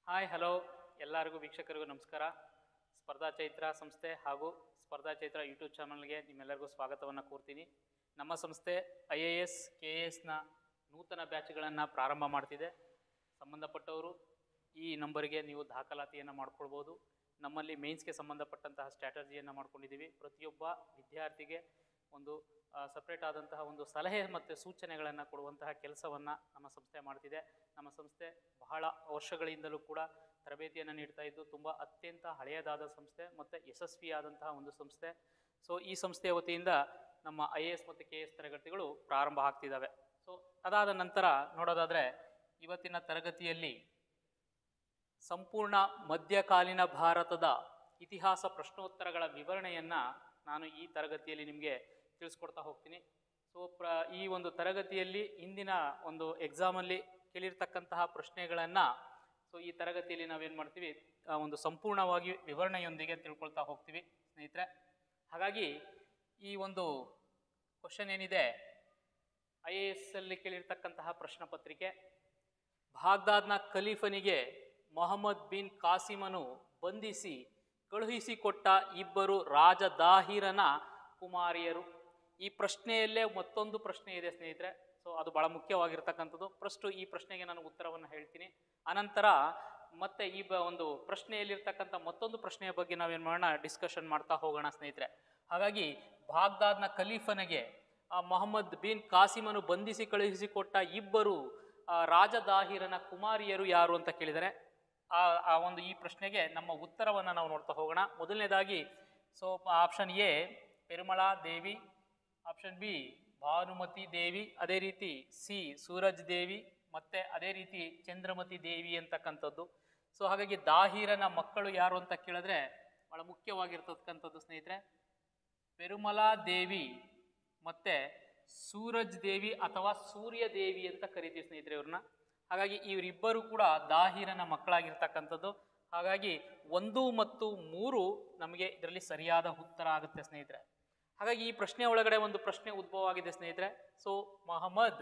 Hi hello ಎಲ್ಲರಿಗೂ ವೀಕ್ಷಕರಿಗೂ ನಮಸ್ಕಾರ ಸ್ಪರ್ಧಾ ಚೈತ್ರ ಸಂಸ್ಥೆ ಹಾಗೂ ಸ್ಪರ್ಧಾ ಚೈತ್ರ ಯೂಟ್ಯೂಬ್ ಚಾನಲ್ಗೆ ನಿಮ್ಮೆಲ್ಲರಿಗೂ ಸ್ವಾಗತವನ್ನು ಕೋರ್ತೀನಿ ನಮ್ಮ ಸಂಸ್ಥೆ I A S K A ಎಸ್ನ ನೂತನ ಬ್ಯಾಚ್ಗಳನ್ನು ಪ್ರಾರಂಭ ಮಾಡ್ತಿದೆ ಸಂಬಂಧಪಟ್ಟವರು ಈ ನಂಬರಿಗೆ ನೀವು ದಾಖಲಾತಿಯನ್ನು ಮಾಡ್ಕೊಳ್ಬೋದು ನಮ್ಮಲ್ಲಿ ಮೇನ್ಸ್ಗೆ ಸಂಬಂಧಪಟ್ಟಂತಹ ಸ್ಟ್ರಾಟಜಿಯನ್ನು ಮಾಡ್ಕೊಂಡಿದ್ದೀವಿ ಪ್ರತಿಯೊಬ್ಬ ವಿದ್ಯಾರ್ಥಿಗೆ ಒಂದು ಸಪ್ರೇಟ್ ಆದಂತಹ ಒಂದು ಸಲಹೆ ಮತ್ತು ಸೂಚನೆಗಳನ್ನು ಕೊಡುವಂತಹ ಕೆಲಸವನ್ನು ನಮ್ಮ ಸಂಸ್ಥೆ ಮಾಡ್ತಿದೆ ನಮ್ಮ ಸಂಸ್ಥೆ ಬಹಳ ವರ್ಷಗಳಿಂದಲೂ ಕೂಡ ತರಬೇತಿಯನ್ನು ನೀಡ್ತಾ ಇದ್ದು ತುಂಬ ಅತ್ಯಂತ ಹಳೆಯದಾದ ಸಂಸ್ಥೆ ಮತ್ತು ಯಶಸ್ವಿಯಾದಂತಹ ಒಂದು ಸಂಸ್ಥೆ ಸೊ ಈ ಸಂಸ್ಥೆಯ ವತಿಯಿಂದ ನಮ್ಮ ಐ ಎ ಎಸ್ ಮತ್ತು ಕೆ ಎಸ್ ತರಗತಿಗಳು ಪ್ರಾರಂಭ ಆಗ್ತಿದ್ದಾವೆ ಸೊ ಅದಾದ ನಂತರ ನೋಡೋದಾದರೆ ಇವತ್ತಿನ ತರಗತಿಯಲ್ಲಿ ಸಂಪೂರ್ಣ ಮಧ್ಯಕಾಲೀನ ಭಾರತದ ಇತಿಹಾಸ ಪ್ರಶ್ನೋತ್ತರಗಳ ವಿವರಣೆಯನ್ನು ನಾನು ಈ ತರಗತಿಯಲ್ಲಿ ನಿಮಗೆ ತಿಳಿಸ್ಕೊಡ್ತಾ ಹೋಗ್ತೀನಿ ಸೊ ಪ್ರ ಈ ಒಂದು ತರಗತಿಯಲ್ಲಿ ಇಂದಿನ ಒಂದು ಎಕ್ಸಾಮಲ್ಲಿ ಕೇಳಿರ್ತಕ್ಕಂತಹ ಪ್ರಶ್ನೆಗಳನ್ನು ಸೊ ಈ ತರಗತಿಯಲ್ಲಿ ನಾವೇನು ಮಾಡ್ತೀವಿ ಆ ಒಂದು ಸಂಪೂರ್ಣವಾಗಿ ವಿವರಣೆಯೊಂದಿಗೆ ತಿಳ್ಕೊಳ್ತಾ ಹೋಗ್ತೀವಿ ಸ್ನೇಹಿತರೆ ಹಾಗಾಗಿ ಈ ಒಂದು ಕ್ವಶನ್ ಏನಿದೆ ಐ ಎ ಎಸ್ ಅಲ್ಲಿ ಕೇಳಿರ್ತಕ್ಕಂತಹ ಪ್ರಶ್ನೆ ಪತ್ರಿಕೆ ಬಾಗ್ದಾದ್ನ ಖಲೀಫನಿಗೆ ಮೊಹಮ್ಮದ್ ಬಿನ್ ಕಾಸಿಮನು ಬಂಧಿಸಿ ಕಳುಹಿಸಿಕೊಟ್ಟ ಇಬ್ಬರು ರಾಜದಾಹಿರನ ಕುಮಾರಿಯರು ಈ ಪ್ರಶ್ನೆಯಲ್ಲೇ ಮತ್ತೊಂದು ಪ್ರಶ್ನೆ ಇದೆ ಸ್ನೇಹಿತರೆ ಸೊ ಅದು ಬಹಳ ಮುಖ್ಯವಾಗಿರ್ತಕ್ಕಂಥದ್ದು ಫಸ್ಟು ಈ ಪ್ರಶ್ನೆಗೆ ನಾನು ಉತ್ತರವನ್ನು ಹೇಳ್ತೀನಿ ಅನಂತರ ಮತ್ತೆ ಈ ಬ ಒಂದು ಪ್ರಶ್ನೆಯಲ್ಲಿರ್ತಕ್ಕಂಥ ಮತ್ತೊಂದು ಪ್ರಶ್ನೆಯ ಬಗ್ಗೆ ನಾವೇನು ಮಾಡೋಣ ಡಿಸ್ಕಷನ್ ಮಾಡ್ತಾ ಹೋಗೋಣ ಸ್ನೇಹಿತರೆ ಹಾಗಾಗಿ ಬಾಗ್ದಾದ್ನ ಖಲೀಫನಿಗೆ ಆ ಮೊಹಮ್ಮದ್ ಬಿನ್ ಕಾಸಿಮನು ಬಂಧಿಸಿ ಕಳುಹಿಸಿಕೊಟ್ಟ ಇಬ್ಬರು ಆ, ರಾಜದಾಹಿರನ ಕುಮಾರಿಯರು ಯಾರು ಅಂತ ಕೇಳಿದರೆ ಆ ಆ ಒಂದು ಈ ಪ್ರಶ್ನೆಗೆ ನಮ್ಮ ಉತ್ತರವನ್ನು ನಾವು ನೋಡ್ತಾ ಹೋಗೋಣ ಮೊದಲನೇದಾಗಿ so option A Perumala Devi option B Bhanumati Devi ಅದೇ ರೀತಿ ಸಿ ಸೂರಜ್ ದೇವಿ ಮತ್ತೆ ಅದೇ ರೀತಿ ಚಂದ್ರಮತಿ ದೇವಿ ಅಂತಕ್ಕಂಥದ್ದು ಸೊ ಹಾಗಾಗಿ ದಾಹಿರನ ಮಕ್ಕಳು ಯಾರು ಅಂತ ಕೇಳಿದ್ರೆ ಬಹಳ ಮುಖ್ಯವಾಗಿರ್ತಕ್ಕಂಥದ್ದು ಸ್ನೇಹಿತರೆ ಪೆರುಮಲಾ ದೇವಿ ಮತ್ತೆ ಸೂರಜ್ ದೇವಿ ಅಥವಾ ಸೂರ್ಯ ದೇವಿ ಅಂತ ಕರಿತೀವಿ ಸ್ನೇಹಿತರೆ ಇವ್ರನ್ನ ಹಾಗಾಗಿ ಇವರಿಬ್ಬರು ಕೂಡ ದಾಹಿರನ ಮಕ್ಕಳಾಗಿರ್ತಕ್ಕಂಥದ್ದು ಹಾಗಾಗಿ ಒಂದು ಮತ್ತು ಮೂರು ನಮಗೆ ಇದರಲ್ಲಿ ಸರಿಯಾದ ಉತ್ತರ ಆಗುತ್ತೆ ಸ್ನೇಹಿತರೆ ಹಾಗಾಗಿ ಈ ಪ್ರಶ್ನೆ ಒಳಗಡೆ ಒಂದು ಪ್ರಶ್ನೆ ಉದ್ಭವ ಆಗಿದೆ ಸ್ನೇಹಿತರೆ ಸೊ ಮೊಹಮ್ಮದ್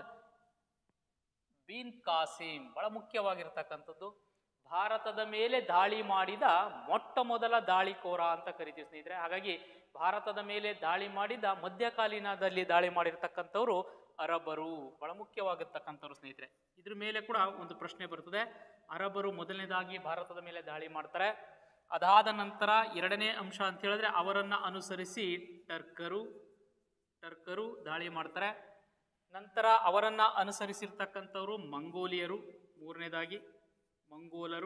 ಬಿನ್ ಕಾಸಿಂ ಬಹಳ ಮುಖ್ಯವಾಗಿರ್ತಕ್ಕಂಥದ್ದು ಭಾರತದ ಮೇಲೆ ದಾಳಿ ಮಾಡಿದ ಮೊಟ್ಟ ಮೊದಲ ದಾಳಿಕೋರ ಅಂತ ಕರಿತೀವಿ ಸ್ನೇಹಿತರೆ ಹಾಗಾಗಿ ಭಾರತದ ಮೇಲೆ ದಾಳಿ ಮಾಡಿದ ಮಧ್ಯಕಾಲೀನದಲ್ಲಿ ದಾಳಿ ಮಾಡಿರ್ತಕ್ಕಂಥವ್ರು ಅರಬರು ಬಹಳ ಮುಖ್ಯವಾಗಿರ್ತಕ್ಕಂಥವ್ರು ಸ್ನೇಹಿತರೆ ಇದ್ರ ಮೇಲೆ ಕೂಡ ಒಂದು ಪ್ರಶ್ನೆ ಬರ್ತದೆ ಅರಬರು ಮೊದಲನೇದಾಗಿ ಭಾರತದ ಮೇಲೆ ದಾಳಿ ಮಾಡ್ತಾರೆ ಅದಾದ ನಂತರ ಎರಡನೇ ಅಂಶ ಅಂತ ಹೇಳಿದ್ರೆ ಅವರನ್ನು ಅನುಸರಿಸಿ ಟರ್ಕರು ಟರ್ಕರು ದಾಳಿ ಮಾಡ್ತಾರೆ ನಂತರ ಅವರನ್ನು ಅನುಸರಿಸಿರ್ತಕ್ಕಂಥವ್ರು ಮಂಗೋಲಿಯರು ಮೂರನೇದಾಗಿ ಮಂಗೋಲರು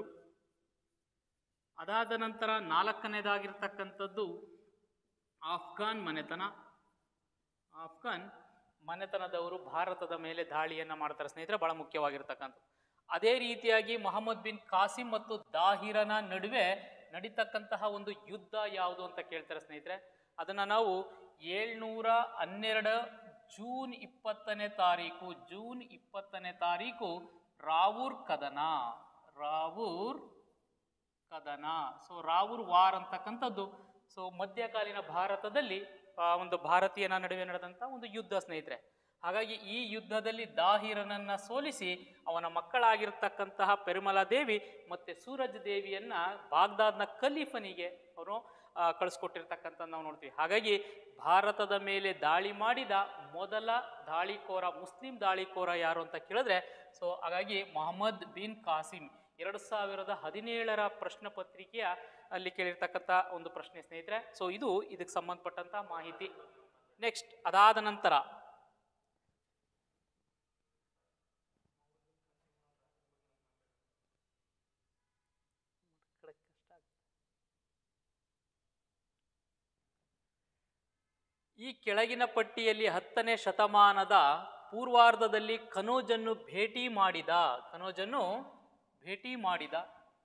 ಅದಾದ ನಂತರ ನಾಲ್ಕನೇದಾಗಿರ್ತಕ್ಕಂಥದ್ದು ಆಫ್ಘಾನ್ ಮನೆತನ ಆಫ್ಘಾನ್ ಮನೆತನದವರು ಭಾರತದ ಮೇಲೆ ದಾಳಿಯನ್ನು ಮಾಡ್ತಾರೆ ಸ್ನೇಹಿತರೆ ಬಹಳ ಮುಖ್ಯವಾಗಿರ್ತಕ್ಕಂಥದ್ದು ಅದೇ ರೀತಿಯಾಗಿ ಮೊಹಮ್ಮದ್ ಬಿನ್ ಕಾಸಿಂ ಮತ್ತು ದಾಹಿರನ ನಡುವೆ ನಡೀತಕ್ಕಂತಹ ಒಂದು ಯುದ್ಧ ಯಾವುದು ಅಂತ ಕೇಳ್ತಾರೆ ಸ್ನೇಹಿತರೆ ಅದನ್ನು ನಾವು ಏಳ್ನೂರ ಹನ್ನೆರಡು ಜೂನ್ ಇಪ್ಪತ್ತನೇ ತಾರೀಕು ಜೂನ್ ಇಪ್ಪತ್ತನೇ ತಾರೀಕು ರಾವೂರ್ ಕದನ ರಾವೂರ್ ಕದನ ಸೊ ರಾವೂರ್ ವಾರ್ ಅಂತಕ್ಕಂಥದ್ದು ಸೊ ಮಧ್ಯಕಾಲೀನ ಭಾರತದಲ್ಲಿ ಆ, ಒಂದು ಭಾರತೀಯನ ನಡುವೆ ನಡೆದಂಥ ಒಂದು ಯುದ್ಧ ಸ್ನೇಹಿತರೆ ಹಾಗಾಗಿ ಈ ಯುದ್ಧದಲ್ಲಿ ದಾಹಿರನನ್ನ ಸೋಲಿಸಿ ಅವನ ಮಕ್ಕಳಾಗಿರ್ತಕ್ಕಂತಹ ಪೆರುಮಲಾ ದೇವಿ ಮತ್ತೆ ಸೂರಜ್ ದೇವಿಯನ್ನ ಬಾಗ್ದಾದ್ನ ಖಲೀಫನಿಗೆ ಅವರು ಕಳಿಸ್ಕೊಟ್ಟಿರ್ತಕ್ಕಂಥ ನಾವು ನೋಡ್ತೀವಿ ಹಾಗಾಗಿ ಭಾರತದ ಮೇಲೆ ದಾಳಿ ಮಾಡಿದ ಮೊದಲ ದಾಳಿಕೋರ ಮುಸ್ಲಿಂ ದಾಳಿಕೋರ ಯಾರು ಅಂತ ಕೇಳಿದ್ರೆ ಸೊ ಹಾಗಾಗಿ ಮೊಹಮ್ಮದ್ ಬಿನ್ ಕಾಸಿಂ ಎರಡು ಸಾವಿರದ ಹದಿನೇಳರ ಪ್ರಶ್ನೆ ಪತ್ರಿಕೆಯ ಅಲ್ಲಿ ಕೇಳಿರ್ತಕ್ಕಂಥ ಒಂದು ಪ್ರಶ್ನೆ ಸ್ನೇಹಿತರೆ ಸೊ ಇದು ಇದಕ್ಕೆ ಸಂಬಂಧಪಟ್ಟಂತ ಮಾಹಿತಿ ನೆಕ್ಸ್ಟ್ ಅದಾದ ನಂತರ ಈ ಕೆಳಗಿನ ಪಟ್ಟಿಯಲ್ಲಿ ಹತ್ತನೇ ಶತಮಾನದ ಪೂರ್ವಾರ್ಧದಲ್ಲಿ ಕನೋಜನ್ನು ಭೇಟಿ ಮಾಡಿದ ಕನೋಜನ್ನು ಭೇಟಿ ಮಾಡಿದ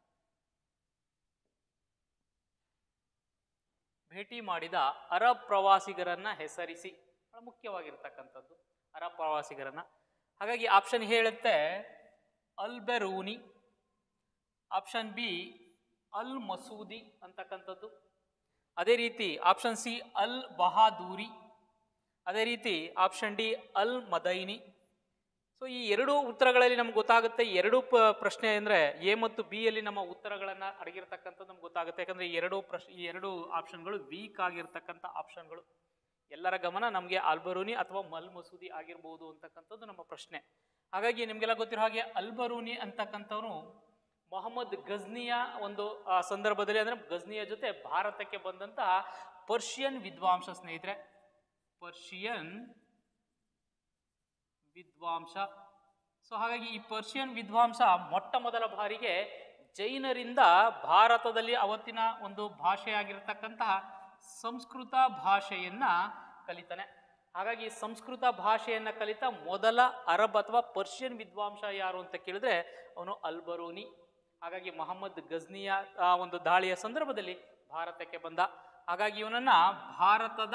ಭೇಟಿ ಮಾಡಿದ ಅರಬ್ ಪ್ರವಾಸಿಗರನ್ನ ಹೆಸರಿಸಿ ಬಹಳ ಮುಖ್ಯವಾಗಿರ್ತಕ್ಕಂಥದ್ದು ಅರಬ್ ಪ್ರವಾಸಿಗರನ್ನ ಹಾಗಾಗಿ ಆಪ್ಷನ್ ಹೇಳುತ್ತೆ ಅಲ್ ಬೆರೂನಿ ಆಪ್ಷನ್ ಬಿ ಅಲ್ ಮಸೂದಿ ಅಂತಕ್ಕಂಥದ್ದು ಅದೇ ರೀತಿ ಆಪ್ಷನ್ ಸಿ ಅಲ್ ಬಹಾದೂರಿ ಅದೇ ರೀತಿ ಆಪ್ಷನ್ ಡಿ ಅಲ್ ಮದೈನಿ ಸೊ ಈ ಎರಡು ಉತ್ತರಗಳಲ್ಲಿ ನಮ್ಗೆ ಗೊತ್ತಾಗುತ್ತೆ ಎರಡು ಪ- ಪ್ರಶ್ನೆ ಅಂದರೆ ಎ ಮತ್ತು ಬಿ ಯಲ್ಲಿ ನಮ್ಮ ಉತ್ತರಗಳನ್ನು ಅಡಗಿರ್ತಕ್ಕಂಥದ್ದು ನಮ್ಗೆ ಗೊತ್ತಾಗುತ್ತೆ ಯಾಕಂದರೆ ಈ ಎರಡು ಪ್ರಶ್ ಈ ಎರಡು ಆಪ್ಷನ್ಗಳು ವೀಕ್ ಆಗಿರ್ತಕ್ಕಂಥ ಆಪ್ಷನ್ಗಳು ಎಲ್ಲರ ಗಮನ ನಮಗೆ ಅಲ್ಬರೂನಿ ಅಥವಾ ಮಲ್ ಮಸೂದಿ ಆಗಿರ್ಬೋದು ಅಂತಕ್ಕಂಥದ್ದು ನಮ್ಮ ಪ್ರಶ್ನೆ ಹಾಗಾಗಿ ನಿಮಗೆಲ್ಲ ಗೊತ್ತಿರೋ ಹಾಗೆ ಅಲ್ಬರೂನಿ ಅಂತಕ್ಕಂಥವನು ಮೊಹಮ್ಮದ್ ಗಜ್ನಿಯ ಒಂದು ಆ, ಸಂದರ್ಭದಲ್ಲಿ ಅಂದರೆ ಗಜ್ನಿಯ ಜೊತೆ ಭಾರತಕ್ಕೆ ಬಂದಂತಹ ಪರ್ಷಿಯನ್ ವಿದ್ವಾಂಸ ಸ್ನೇಹಿತರೆ ಪರ್ಷಿಯನ್ ವಿದ್ವಾಂಸ ಸೊ ಹಾಗಾಗಿ ಈ ಪರ್ಷಿಯನ್ ವಿದ್ವಾಂಸ ಮೊಟ್ಟ ಮೊದಲ ಬಾರಿಗೆ ಜೈನರಿಂದ ಭಾರತದಲ್ಲಿ ಅವತ್ತಿನ ಒಂದು ಭಾಷೆಯಾಗಿರ್ತಕ್ಕಂತಹ ಸಂಸ್ಕೃತ ಭಾಷೆಯನ್ನ ಕಲಿತಾನೆ ಹಾಗಾಗಿ ಸಂಸ್ಕೃತ ಭಾಷೆಯನ್ನ ಕಲಿತ ಮೊದಲ ಅರಬ್ ಅಥವಾ ಪರ್ಷಿಯನ್ ವಿದ್ವಾಂಸ ಯಾರು ಅಂತ ಕೇಳಿದ್ರೆ ಅವನು ಅಲ್ಬರೂನಿ ಹಾಗಾಗಿ ಮೊಹಮ್ಮದ್ ಗಜ್ನಿಯ ಆ, ಒಂದು ದಾಳಿಯ ಸಂದರ್ಭದಲ್ಲಿ ಭಾರತಕ್ಕೆ ಬಂದ ಹಾಗಾಗಿ ಇವನನ್ನ ಭಾರತದ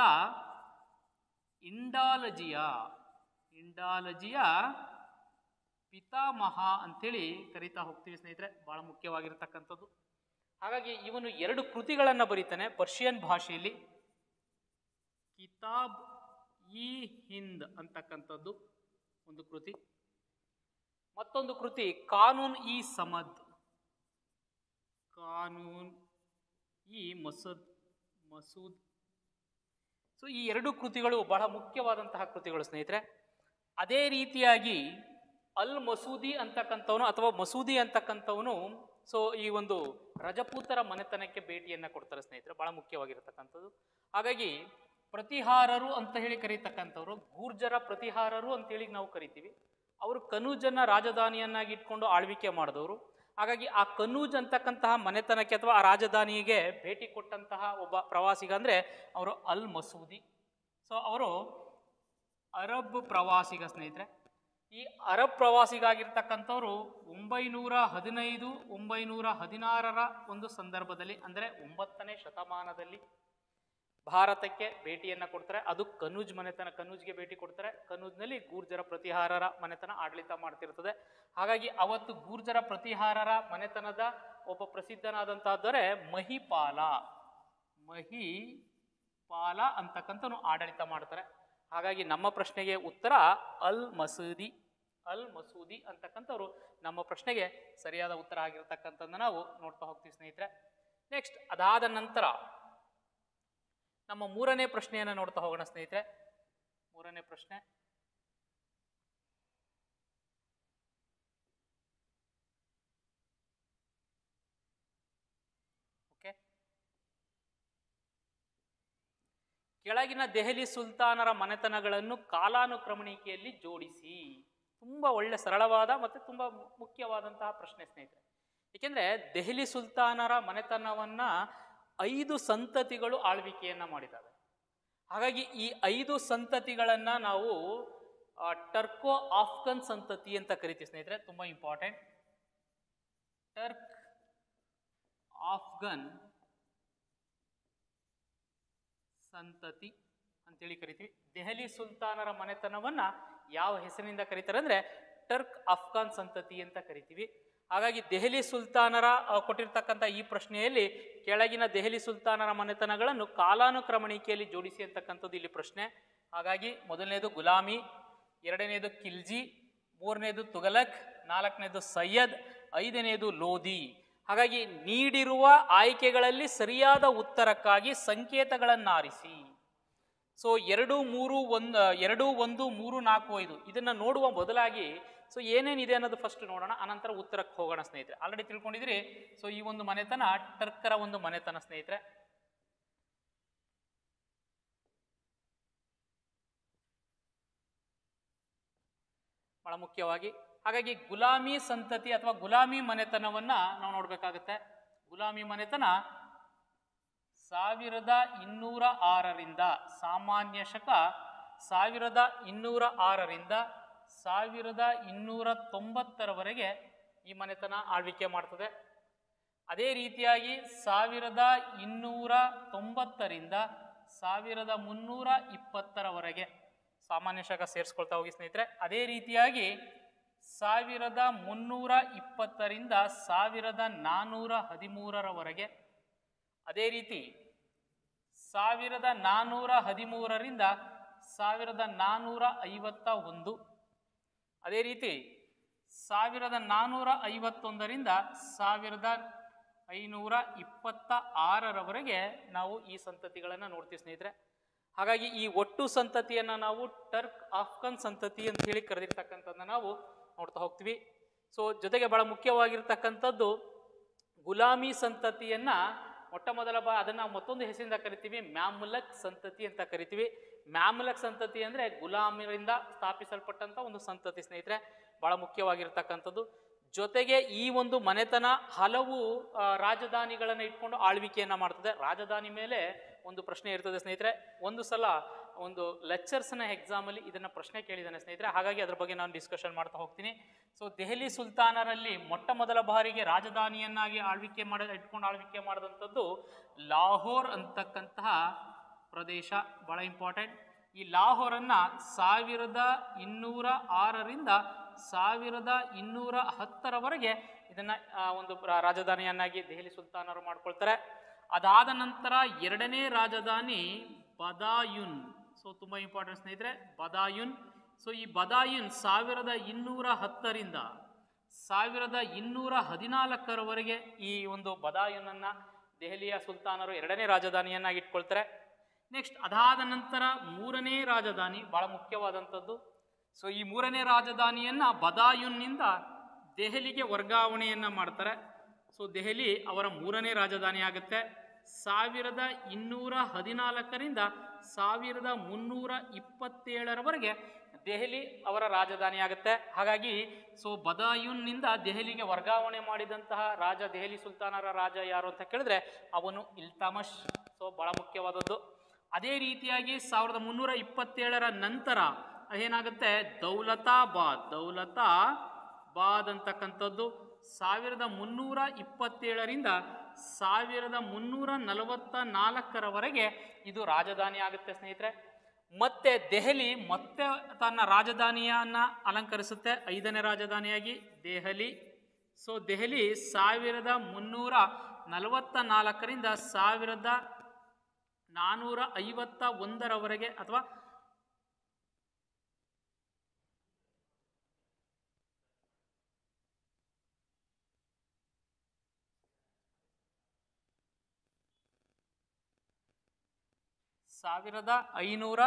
ಇಂಡಾಲಜಿಯ ಇಂಡಾಲಜಿಯ ಪಿತಾಮಹ ಅಂತೇಳಿ ಕರಿತಾ ಹೋಗ್ತೀವಿ ಸ್ನೇಹಿತರೆ ಬಹಳ ಮುಖ್ಯವಾಗಿರ್ತಕ್ಕಂಥದ್ದು ಹಾಗಾಗಿ ಇವನು ಎರಡು ಕೃತಿಗಳನ್ನು ಬರೀತಾನೆ ಪರ್ಷಿಯನ್ ಭಾಷೆಯಲ್ಲಿ ಕಿತಾಬ್ ಇ ಹಿಂದ್ ಅಂತಕ್ಕಂಥದ್ದು ಒಂದು ಕೃತಿ ಮತ್ತೊಂದು ಕೃತಿ ಕಾನೂನ್ ಇ ಸಮದ್ ಕಾನೂನ್ ಇ ಮಸದ್ ಮಸೂದ್ ಸೊ ಈ ಎರಡು ಕೃತಿಗಳು ಬಹಳ ಮುಖ್ಯವಾದಂತಹ ಕೃತಿಗಳು ಸ್ನೇಹಿತರೆ ಅದೇ ರೀತಿಯಾಗಿ ಅಲ್ ಮಸೂದಿ ಅಂತಕ್ಕಂಥವನು ಅಥವಾ ಮಸೂದಿ ಅಂತಕ್ಕಂಥವನು ಸೊ ಈ ಒಂದು ರಜಪೂತರ ಮನೆತನಕ್ಕೆ ಭೇಟಿಯನ್ನು ಕೊಡ್ತಾರೆ ಸ್ನೇಹಿತರೆ ಬಹಳ ಮುಖ್ಯವಾಗಿರತಕ್ಕಂಥದ್ದು ಹಾಗಾಗಿ ಪ್ರತಿಹಾರರು ಅಂತ ಹೇಳಿ ಕರೀತಕ್ಕಂಥವ್ರು ಗೂರ್ಜರ ಪ್ರತಿಹಾರರು ಅಂತೇಳಿ ನಾವು ಕರಿತೀವಿ ಅವರು ಕನೂಜನ್ನ ರಾಜಧಾನಿಯನ್ನಾಗಿ ಇಟ್ಕೊಂಡು ಆಳ್ವಿಕೆ ಮಾಡಿದವರು ಹಾಗಾಗಿ ಆ ಕನೂಜ್ ಅಂತಕ್ಕಂತಹ ಮನೆತನಕ್ಕೆ ಅಥವಾ ಆ ರಾಜಧಾನಿಗೆ ಭೇಟಿ ಕೊಟ್ಟಂತಹ ಒಬ್ಬ ಪ್ರವಾಸಿಗ ಅಂದರೆ ಅವರು ಅಲ್ ಮಸೂದಿ ಸೊ ಅವರು ಅರಬ್ ಪ್ರವಾಸಿಗ ಸ್ನೇಹಿತರೆ ಈ ಅರಬ್ ಪ್ರವಾಸಿಗಾಗಿರ್ತಕ್ಕಂಥವ್ರು ಒಂಬೈನೂರ ಹದಿನೈದು ಒಂಬೈನೂರ ಹದಿನಾರರ ಒಂದು ಸಂದರ್ಭದಲ್ಲಿ ಅಂದರೆ ಒಂಬತ್ತನೇ ಶತಮಾನದಲ್ಲಿ ಭಾರತಕ್ಕೆ ಭೇಟಿಯನ್ನು ಕೊಡ್ತಾರೆ ಅದು ಕನೂಜ್ ಮನೆತನ ಕನೂಜ್ಗೆ ಭೇಟಿ ಕೊಡ್ತಾರೆ ಕನೂಜ್ನಲ್ಲಿ ಗೂರ್ಜರ ಪ್ರತಿಹಾರರ ಮನೆತನ ಆಡಳಿತ ಮಾಡ್ತಿರ್ತದೆ ಹಾಗಾಗಿ ಅವತ್ತು ಗೂರ್ಜರ ಪ್ರತಿಹಾರರ ಮನೆತನದ ಒಬ್ಬ ಪ್ರಸಿದ್ಧನಾದಂತಹ ದೊರೆ ಮಹಿಪಾಲ ಮಹಿಪಾಲ ಅಂತಕ್ಕಂಥನು ಆಡಳಿತ ಮಾಡ್ತಾರೆ ಹಾಗಾಗಿ ನಮ್ಮ ಪ್ರಶ್ನೆಗೆ ಉತ್ತರ ಅಲ್ ಮಸೂದಿ ಅಲ್ ಮಸೂದಿ ಅಂತಕ್ಕಂಥವ್ರು ನಮ್ಮ ಪ್ರಶ್ನೆಗೆ ಸರಿಯಾದ ಉತ್ತರ ಆಗಿರ್ತಕ್ಕಂಥದ್ದನ್ನ ನಾವು ನೋಡ್ತಾ ಹೋಗ್ತೀವಿ ಸ್ನೇಹಿತರೆ ನೆಕ್ಸ್ಟ್ ಅದಾದ ನಂತರ ನಮ್ಮ ಮೂರನೇ ಪ್ರಶ್ನೆಯನ್ನು ನೋಡ್ತಾ ಹೋಗೋಣ ಸ್ನೇಹಿತರೆ ಮೂರನೇ ಪ್ರಶ್ನೆ ಓಕೆ ಕೆಳಗಿನ ದೆಹಲಿ ಸುಲ್ತಾನರ ಮನೆತನಗಳನ್ನು ಕಾಲಾನುಕ್ರಮಣಿಕೆಯಲ್ಲಿ ಜೋಡಿಸಿ ತುಂಬ ಒಳ್ಳೆ ಸರಳವಾದ ಮತ್ತು ತುಂಬ ಮುಖ್ಯವಾದಂತಹ ಪ್ರಶ್ನೆ ಸ್ನೇಹಿತರೆ ಏಕೆಂದರೆ ದೆಹಲಿ ಸುಲ್ತಾನರ ಮನೆತನವನ್ನ ಐದು ಸಂತತಿಗಳು ಆಳ್ವಿಕೆಯನ್ನು ಮಾಡಿದ್ದಾವೆ ಹಾಗಾಗಿ ಈ ಐದು ಸಂತತಿಗಳನ್ನು ನಾವು ಆ, ಟರ್ಕೋ ಆಫ್ಘನ್ ಸಂತತಿ ಅಂತ ಕರಿತೀವಿ ಸ್ನೇಹಿತರೆ ತುಂಬ ಇಂಪಾರ್ಟೆಂಟ್ ಟರ್ಕ್ ಆಫ್ಘನ್ ಸಂತತಿ ಅಂತೇಳಿ ಕರಿತೀವಿ ದೆಹಲಿ ಸುಲ್ತಾನರ ಮನೆತನವನ್ನ ಯಾವ ಹೆಸರಿನಿಂದ ಕರೀತಾರೆ ಅಂದ್ರೆ ಟರ್ಕ್ ಅಫ್ಘಾನ್ ಸಂತತಿ ಅಂತ ಕರಿತೀವಿ ಹಾಗಾಗಿ ದೆಹಲಿ ಸುಲ್ತಾನರ ಆ, ಕೊಟ್ಟಿರ್ತಕ್ಕಂಥ ಈ ಪ್ರಶ್ನೆಯಲ್ಲಿ ಕೆಳಗಿನ ದೆಹಲಿ ಸುಲ್ತಾನರ ಮನೆತನಗಳನ್ನು ಕಾಲಾನುಕ್ರಮಣಿಕೆಯಲ್ಲಿ ಜೋಡಿಸಿ ಅಂತಕ್ಕಂಥದ್ದು ಇಲ್ಲಿ ಪ್ರಶ್ನೆ ಹಾಗಾಗಿ ಮೊದಲನೇದು ಗುಲಾಮಿ ಎರಡನೇದು ಖಿಲ್ಜಿ ಮೂರನೇದು ತುಗಲಕ್ ನಾಲ್ಕನೇದು ಸೈಯದ್ ಐದನೇದು ಲೋಧಿ ಹಾಗಾಗಿ ನೀಡಿರುವ ಆಯ್ಕೆಗಳಲ್ಲಿ ಸರಿಯಾದ ಉತ್ತರಕ್ಕಾಗಿ ಸಂಕೇತಗಳನ್ನಾರಿಸಿ ಸೊ ಎರಡು ಮೂರು ಒಂದು ಎರಡು ಒಂದು ಮೂರು ನಾಲ್ಕು ಐದು ಇದನ್ನು ನೋಡುವ ಬದಲಾಗಿ ಸೊ ಏನೇನಿದೆ ಅನ್ನೋದು ಫಸ್ಟ್ ನೋಡೋಣ ಅನಂತರ ಉತ್ತರಕ್ಕೆ ಹೋಗೋಣ ಸ್ನೇಹಿತರೆ ಆಲ್ರೆಡಿ ತಿಳ್ಕೊಂಡಿದ್ರಿ ಸೊ ಈ ಒಂದು ಮನೆತನ ಟರ್ಕರ ಒಂದು ಮನೆತನ ಸ್ನೇಹಿತರೆ ಬಹಳ ಮುಖ್ಯವಾಗಿ ಹಾಗಾಗಿ ಗುಲಾಮಿ ಸಂತತಿ ಅಥವಾ ಗುಲಾಮಿ ಮನೆತನವನ್ನ ನಾವು ನೋಡ್ಬೇಕಾಗುತ್ತೆ ಗುಲಾಮಿ ಮನೆತನ ಸಾವಿರದ ಇನ್ನೂರ ಆರರಿಂದ ಸಾಮಾನ್ಯ ಶಕ ಸಾವಿರದ ಇನ್ನೂರ ಆರರಿಂದ ಸಾವಿರದ ಇನ್ನೂರ ತೊಂಬತ್ತರವರೆಗೆ ಈ ಮನೆತನ ಆಳ್ವಿಕೆ ಮಾಡ್ತದೆ ಅದೇ ರೀತಿಯಾಗಿ ಸಾವಿರದ ಇನ್ನೂರ ತೊಂಬತ್ತರಿಂದ ಸಾವಿರದ ಮುನ್ನೂರ ಇಪ್ಪತ್ತರವರೆಗೆ ಸಾಮಾನ್ಯ ಶಕ ಸೇರಿಸ್ಕೊಳ್ತಾ ಹೋಗಿ ಸ್ನೇಹಿತರೆ ಅದೇ ರೀತಿಯಾಗಿ ಸಾವಿರದ ಮುನ್ನೂರ ಇಪ್ಪತ್ತರಿಂದ ಸಾವಿರದ ನಾನ್ನೂರ ಹದಿಮೂರರವರೆಗೆ ಅದೇ ರೀತಿ ಸಾವಿರದ ನಾನ್ನೂರ ಹದಿಮೂರರಿಂದ ಸಾವಿರದ ನಾನ್ನೂರ ಐವತ್ತ ಒಂದು ಅದೇ ರೀತಿ ಸಾವಿರದ ನಾನ್ನೂರ ಐವತ್ತೊಂದರಿಂದ ಸಾವಿರದ ಐನೂರ ಇಪ್ಪತ್ತ ಆರರವರೆಗೆ ನಾವು ಈ ಸಂತತಿಗಳನ್ನು ನೋಡ್ತೀವಿ ಸ್ನೇಹಿತರೆ ಹಾಗಾಗಿ ಈ ಒಟ್ಟು ಸಂತತಿಯನ್ನು ನಾವು ಟರ್ಕ್ ಆಫ್ಘನ್ ಸಂತತಿ ಅಂತ ಹೇಳಿ ಕರೆದಿರ್ತಕ್ಕಂಥದ್ದನ್ನ ನಾವು ನೋಡ್ತಾ ಹೋಗ್ತೀವಿ ಸೊ ಜೊತೆಗೆ ಬಹಳ ಮುಖ್ಯವಾಗಿರ್ತಕ್ಕಂಥದ್ದು ಗುಲಾಮಿ ಸಂತತಿಯನ್ನ ಮೊಟ್ಟ ಮೊದಲ ಬಾ ಅದನ್ನ ಮತ್ತೊಂದು ಹೆಸರಿಂದ ಕರಿತೀವಿ ಮ್ಯಾಮುಲಕ್ ಸಂತತಿ ಅಂತ ಕರಿತೀವಿ ಮ್ಯಾಮುಲಕ್ ಸಂತತಿ ಅಂದ್ರೆ ಗುಲಾಮರಿಂದ ಸ್ಥಾಪಿಸಲ್ಪಟ್ಟಂತ ಒಂದು ಸಂತತಿ ಸ್ನೇಹಿತರೆ ಬಹಳ ಮುಖ್ಯವಾಗಿರ್ತಕ್ಕಂಥದ್ದು ಜೊತೆಗೆ ಈ ಒಂದು ಮನೆತನ ಹಲವು ಆ, ರಾಜಧಾನಿಗಳನ್ನ ಇಟ್ಕೊಂಡು ಆಳ್ವಿಕೆಯನ್ನ ಮಾಡ್ತದೆ ರಾಜಧಾನಿ ಮೇಲೆ ಒಂದು ಪ್ರಶ್ನೆ ಇರ್ತದೆ ಸ್ನೇಹಿತರೆ ಒಂದು ಸಲ ಒಂದು ಲೆಕ್ಚರ್ಸ್ನ ಎಕ್ಸಾಮಲ್ಲಿ ಇದನ್ನ ಪ್ರಶ್ನೆ ಕೇಳಿದ್ದಾನೆ ಸ್ನೇಹಿತರೆ ಹಾಗಾಗಿ ಅದ್ರ ಬಗ್ಗೆ ನಾನು ಡಿಸ್ಕಷನ್ ಮಾಡ್ತಾ ಹೋಗ್ತೀನಿ ಸೊ ದೆಹಲಿ ಸುಲ್ತಾನರಲ್ಲಿ ಮೊಟ್ಟ ಮೊದಲ ಬಾರಿಗೆ ರಾಜಧಾನಿಯನ್ನಾಗಿ ಆಳ್ವಿಕೆ ಮಾಡ ಇಟ್ಕೊಂಡು ಆಳ್ವಿಕೆ ಮಾಡಿದಂಥದ್ದು ಲಾಹೋರ್ ಅಂತಕ್ಕಂತಹ ಪ್ರದೇಶ ಬಹಳ ಇಂಪಾರ್ಟೆಂಟ್ ಈ ಲಾಹೋರನ್ನ ಸಾವಿರದ ಇನ್ನೂರ ಆರರಿಂದ ಸಾವಿರದ ಇನ್ನೂರ ಹತ್ತರವರೆಗೆ ಇದನ್ನ ಆ, ಒಂದು ರಾ- ರಾಜಧಾನಿಯನ್ನಾಗಿ ದೆಹಲಿ ಸುಲ್ತಾನರು ಮಾಡ್ಕೊಳ್ತಾರೆ ಅದಾದ ನಂತರ ಎರಡನೇ ರಾಜಧಾನಿ ಬದಾಯುನ್ ಸೊ ತುಂಬಾ ಇಂಪಾರ್ಟೆಂಟ್ ಸ್ನೇಹಿತರೆ ಬದಾಯುನ್ ಸೊ ಈ ಬದಾಯುನ್ ಸಾವಿರದ ಇನ್ನೂರ ಹತ್ತರಿಂದ ಸಾವಿರದ ಇನ್ನೂರ ಹದಿನಾಲ್ಕರವರೆಗೆ ಈ ಒಂದು ಬದಾಯುನನ್ನ ದೆಹಲಿಯ ಸುಲ್ತಾನರು ಎರಡನೇ ರಾಜಧಾನಿಯನ್ನಾಗಿ ಇಟ್ಕೊಳ್ತಾರೆ ನೆಕ್ಸ್ಟ್ ಅದಾದ ನಂತರ ಮೂರನೇ ರಾಜಧಾನಿ ಬಹಳ ಮುಖ್ಯವಾದಂಥದ್ದು ಸೊ ಈ ಮೂರನೇ ರಾಜಧಾನಿಯನ್ನ ಬದಾಯುನ್ನಿಂದ ದೆಹಲಿಗೆ ವರ್ಗಾವಣೆಯನ್ನ ಮಾಡ್ತಾರೆ ಸೊ ದೆಹಲಿ ಅವರ ಮೂರನೇ ರಾಜಧಾನಿ ಆಗುತ್ತೆ ಸಾವಿರದ ಇನ್ನೂರ ಹದಿನಾಲ್ಕರಿಂದ ಸಾವಿರದ ಮುನ್ನೂರ ಇಪ್ಪತ್ತೇಳರವರೆಗೆ ದೆಹಲಿ ಅವರ ರಾಜಧಾನಿ ಆಗುತ್ತೆ ಹಾಗಾಗಿ ಸೊ ಬದಾಯುನ್ನಿಂದ ದೆಹಲಿಗೆ ವರ್ಗಾವಣೆ ಮಾಡಿದಂತಹ ರಾಜ ದೆಹಲಿ ಸುಲ್ತಾನರ ರಾಜ ಯಾರು ಅಂತ ಕೇಳಿದ್ರೆ ಅವನು ಇಲ್ತಮಶ್ ಸೊ ಬಹಳ ಮುಖ್ಯವಾದದ್ದು ಅದೇ ರೀತಿಯಾಗಿ ಸಾವಿರದ ಮುನ್ನೂರ ಇಪ್ಪತ್ತೇಳರ ನಂತರ ಏನಾಗುತ್ತೆ ದೌಲತಾಬಾದ್ ದೌಲತಾಬಾದ್ ಅಂತಕ್ಕಂಥದ್ದು ಸಾವಿರದ ಮುನ್ನೂರ ಇಪ್ಪತ್ತೇಳರಿಂದ ಸಾವಿರದ ಮುನ್ನೂರ ನಲವತ್ತ ನಾಲ್ಕರವರೆಗೆ ಇದು ರಾಜಧಾನಿ ಆಗುತ್ತೆ ಸ್ನೇಹಿತರೆ ಮತ್ತೆ ದೆಹಲಿ ಮತ್ತೆ ತನ್ನ ರಾಜಧಾನಿಯನ್ನ ಅಲಂಕರಿಸುತ್ತೆ ಐದನೇ ರಾಜಧಾನಿಯಾಗಿ ದೆಹಲಿ ಸೊ ದೆಹಲಿ ಸಾವಿರದ ಮುನ್ನೂರ ನಲವತ್ತ ನಾಲ್ಕರಿಂದ ಸಾವಿರದ ನಾನೂರ ಐವತ್ತ ಒಂದರವರೆಗೆ ಅಥವಾ ಸಾವಿರದ ಐನೂರ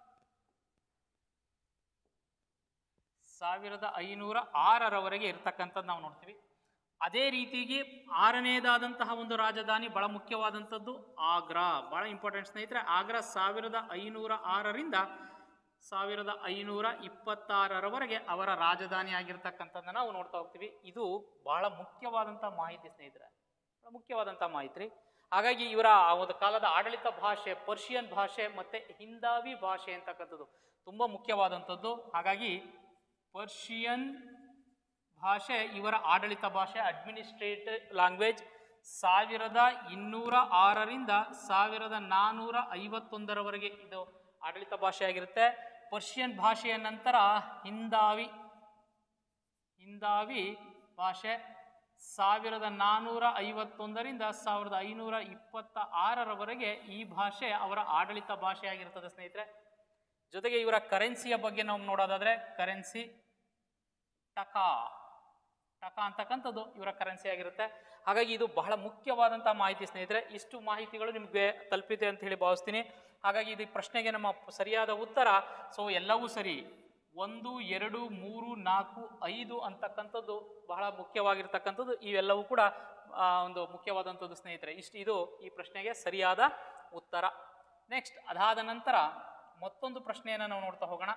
ಸಾವಿರದ ಐನೂರ ಆರರವರೆಗೆ ಇರ್ತಕ್ಕಂಥದ್ದು ನಾವು ನೋಡ್ತೀವಿ ಅದೇ ರೀತಿಗೆ ಆರನೇದಾದಂತಹ ಒಂದು ರಾಜಧಾನಿ ಬಹಳ ಮುಖ್ಯವಾದಂಥದ್ದು ಆಗ್ರಾ ಬಹಳ ಇಂಪಾರ್ಟೆಂಟ್ ಸ್ನೇಹಿತರೆ ಆಗ್ರಾ ಸಾವಿರದ ಐನೂರ ಆರರಿಂದ ಸಾವಿರದ ಐನೂರ ಇಪ್ಪತ್ತಾರರವರೆಗೆ ಅವರ ರಾಜಧಾನಿ ಆಗಿರ್ತಕ್ಕಂಥದ್ದನ್ನ ನಾವು ನೋಡ್ತಾ ಹೋಗ್ತೀವಿ ಇದು ಬಹಳ ಮುಖ್ಯವಾದಂಥ ಮಾಹಿತಿ ಸ್ನೇಹಿತರೆ ಬಹಳ ಮುಖ್ಯವಾದಂಥ ಮಾಹಿತಿ ಹಾಗಾಗಿ ಇವರ ಆ ಒಂದು ಕಾಲದ ಆಡಳಿತ ಭಾಷೆ ಪರ್ಷಿಯನ್ ಭಾಷೆ ಮತ್ತೆ ಹಿಂದಾವಿ ಭಾಷೆ ಅಂತಕ್ಕಂಥದ್ದು ತುಂಬ ಮುಖ್ಯವಾದಂಥದ್ದು ಹಾಗಾಗಿ ಪರ್ಷಿಯನ್ ಭಾಷೆ ಇವರ ಆಡಳಿತ ಭಾಷೆ ಅಡ್ಮಿನಿಸ್ಟ್ರೇಟಿವ್ ಲ್ಯಾಂಗ್ವೇಜ್ ಸಾವಿರದ ಇನ್ನೂರ ಆರರಿಂದ ಸಾವಿರದ ನಾನ್ನೂರ ಐವತ್ತೊಂದರವರೆಗೆ ಇದು ಆಡಳಿತ ಭಾಷೆ ಆಗಿರುತ್ತೆ ಪರ್ಷಿಯನ್ ಭಾಷೆಯ ನಂತರ ಹಿಂದಾವಿ ಹಿಂದಾವಿ ಭಾಷೆ ಸಾವಿರದ ನಾನ್ನೂರ ಐವತ್ತೊಂದರಿಂದ ಸಾವಿರದ ಐನೂರ ಇಪ್ಪತ್ತ ಆರರವರೆಗೆ ಈ ಭಾಷೆ ಅವರ ಆಡಳಿತ ಭಾಷೆ ಆಗಿರ್ತದೆ ಸ್ನೇಹಿತರೆ ಜೊತೆಗೆ ಇವರ ಕರೆನ್ಸಿಯ ಬಗ್ಗೆ ನಾವು ನೋಡೋದಾದ್ರೆ ಕರೆನ್ಸಿ ಟಕಾ ಟಕಾ ಅಂತಕ್ಕಂಥದ್ದು ಇವರ ಕರೆನ್ಸಿ ಆಗಿರುತ್ತೆ ಹಾಗಾಗಿ ಇದು ಬಹಳ ಮುಖ್ಯವಾದಂಥ ಮಾಹಿತಿ ಸ್ನೇಹಿತರೆ ಇಷ್ಟು ಮಾಹಿತಿಗಳು ನಿಮಗೆ ತಲುಪಿದೆ ಅಂತ ಹೇಳಿ ಭಾವಿಸ್ತೀನಿ ಹಾಗಾಗಿ ಇದು ಈ ಪ್ರಶ್ನೆಗೆ ನಮ್ಮ ಸರಿಯಾದ ಉತ್ತರ ಸೊ ಎಲ್ಲವೂ ಸರಿ ಒಂದು ಎರಡು ಮೂರು ನಾಲ್ಕು ಐದು ಅಂತಕ್ಕಂಥದ್ದು ಬಹಳ ಮುಖ್ಯವಾಗಿರ್ತಕ್ಕಂಥದ್ದು ಇವೆಲ್ಲವೂ ಕೂಡ ಆ, ಒಂದು ಮುಖ್ಯವಾದಂಥದ್ದು ಸ್ನೇಹಿತರೆ ಇಷ್ಟು ಇದು ಈ ಪ್ರಶ್ನೆಗೆ ಸರಿಯಾದ ಉತ್ತರ ನೆಕ್ಸ್ಟ್ ಅದಾದ ನಂತರ ಮತ್ತೊಂದು ಪ್ರಶ್ನೆಯನ್ನು ನಾವು ನೋಡ್ತಾ ಹೋಗೋಣ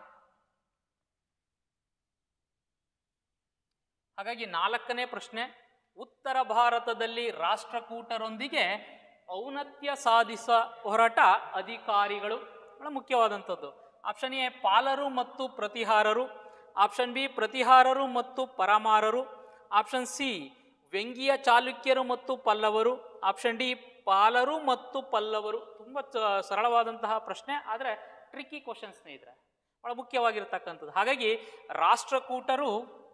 ಹಾಗಾಗಿ ನಾಲ್ಕನೇ ಪ್ರಶ್ನೆ ಉತ್ತರ ಭಾರತದಲ್ಲಿ ರಾಷ್ಟ್ರಕೂಟರೊಂದಿಗೆ ಔನ್ನತ್ಯ ಸಾಧಿಸ ಹೊರಟ ಅಧಿಕಾರಿಗಳು ಬಹಳ ಮುಖ್ಯವಾದಂಥದ್ದು ಆಪ್ಷನ್ ಎ ಪಾಲರು ಮತ್ತು ಪ್ರತಿಹಾರರು ಆಪ್ಷನ್ ಬಿ ಪ್ರತಿಹಾರರು ಮತ್ತು ಪರಮಾರರು ಆಪ್ಷನ್ ಸಿ ವ್ಯಂಗ್ಯ ಚಾಲುಕ್ಯರು ಮತ್ತು ಪಲ್ಲವರು ಆಪ್ಷನ್ ಡಿ ಪಾಲರು ಮತ್ತು ಪಲ್ಲವರು ತುಂಬ ಚ- ಸರಳವಾದಂತಹ ಪ್ರಶ್ನೆ ಆದರೆ ಟ್ರಿಕ್ಕಿ ಕ್ವಶನ್ ಸ್ನೇಹಿತರೆ ಬಹಳ ಮುಖ್ಯವಾಗಿರ್ತಕ್ಕಂಥದ್ದು ಹಾಗಾಗಿ ರಾಷ್ಟ್ರಕೂಟರು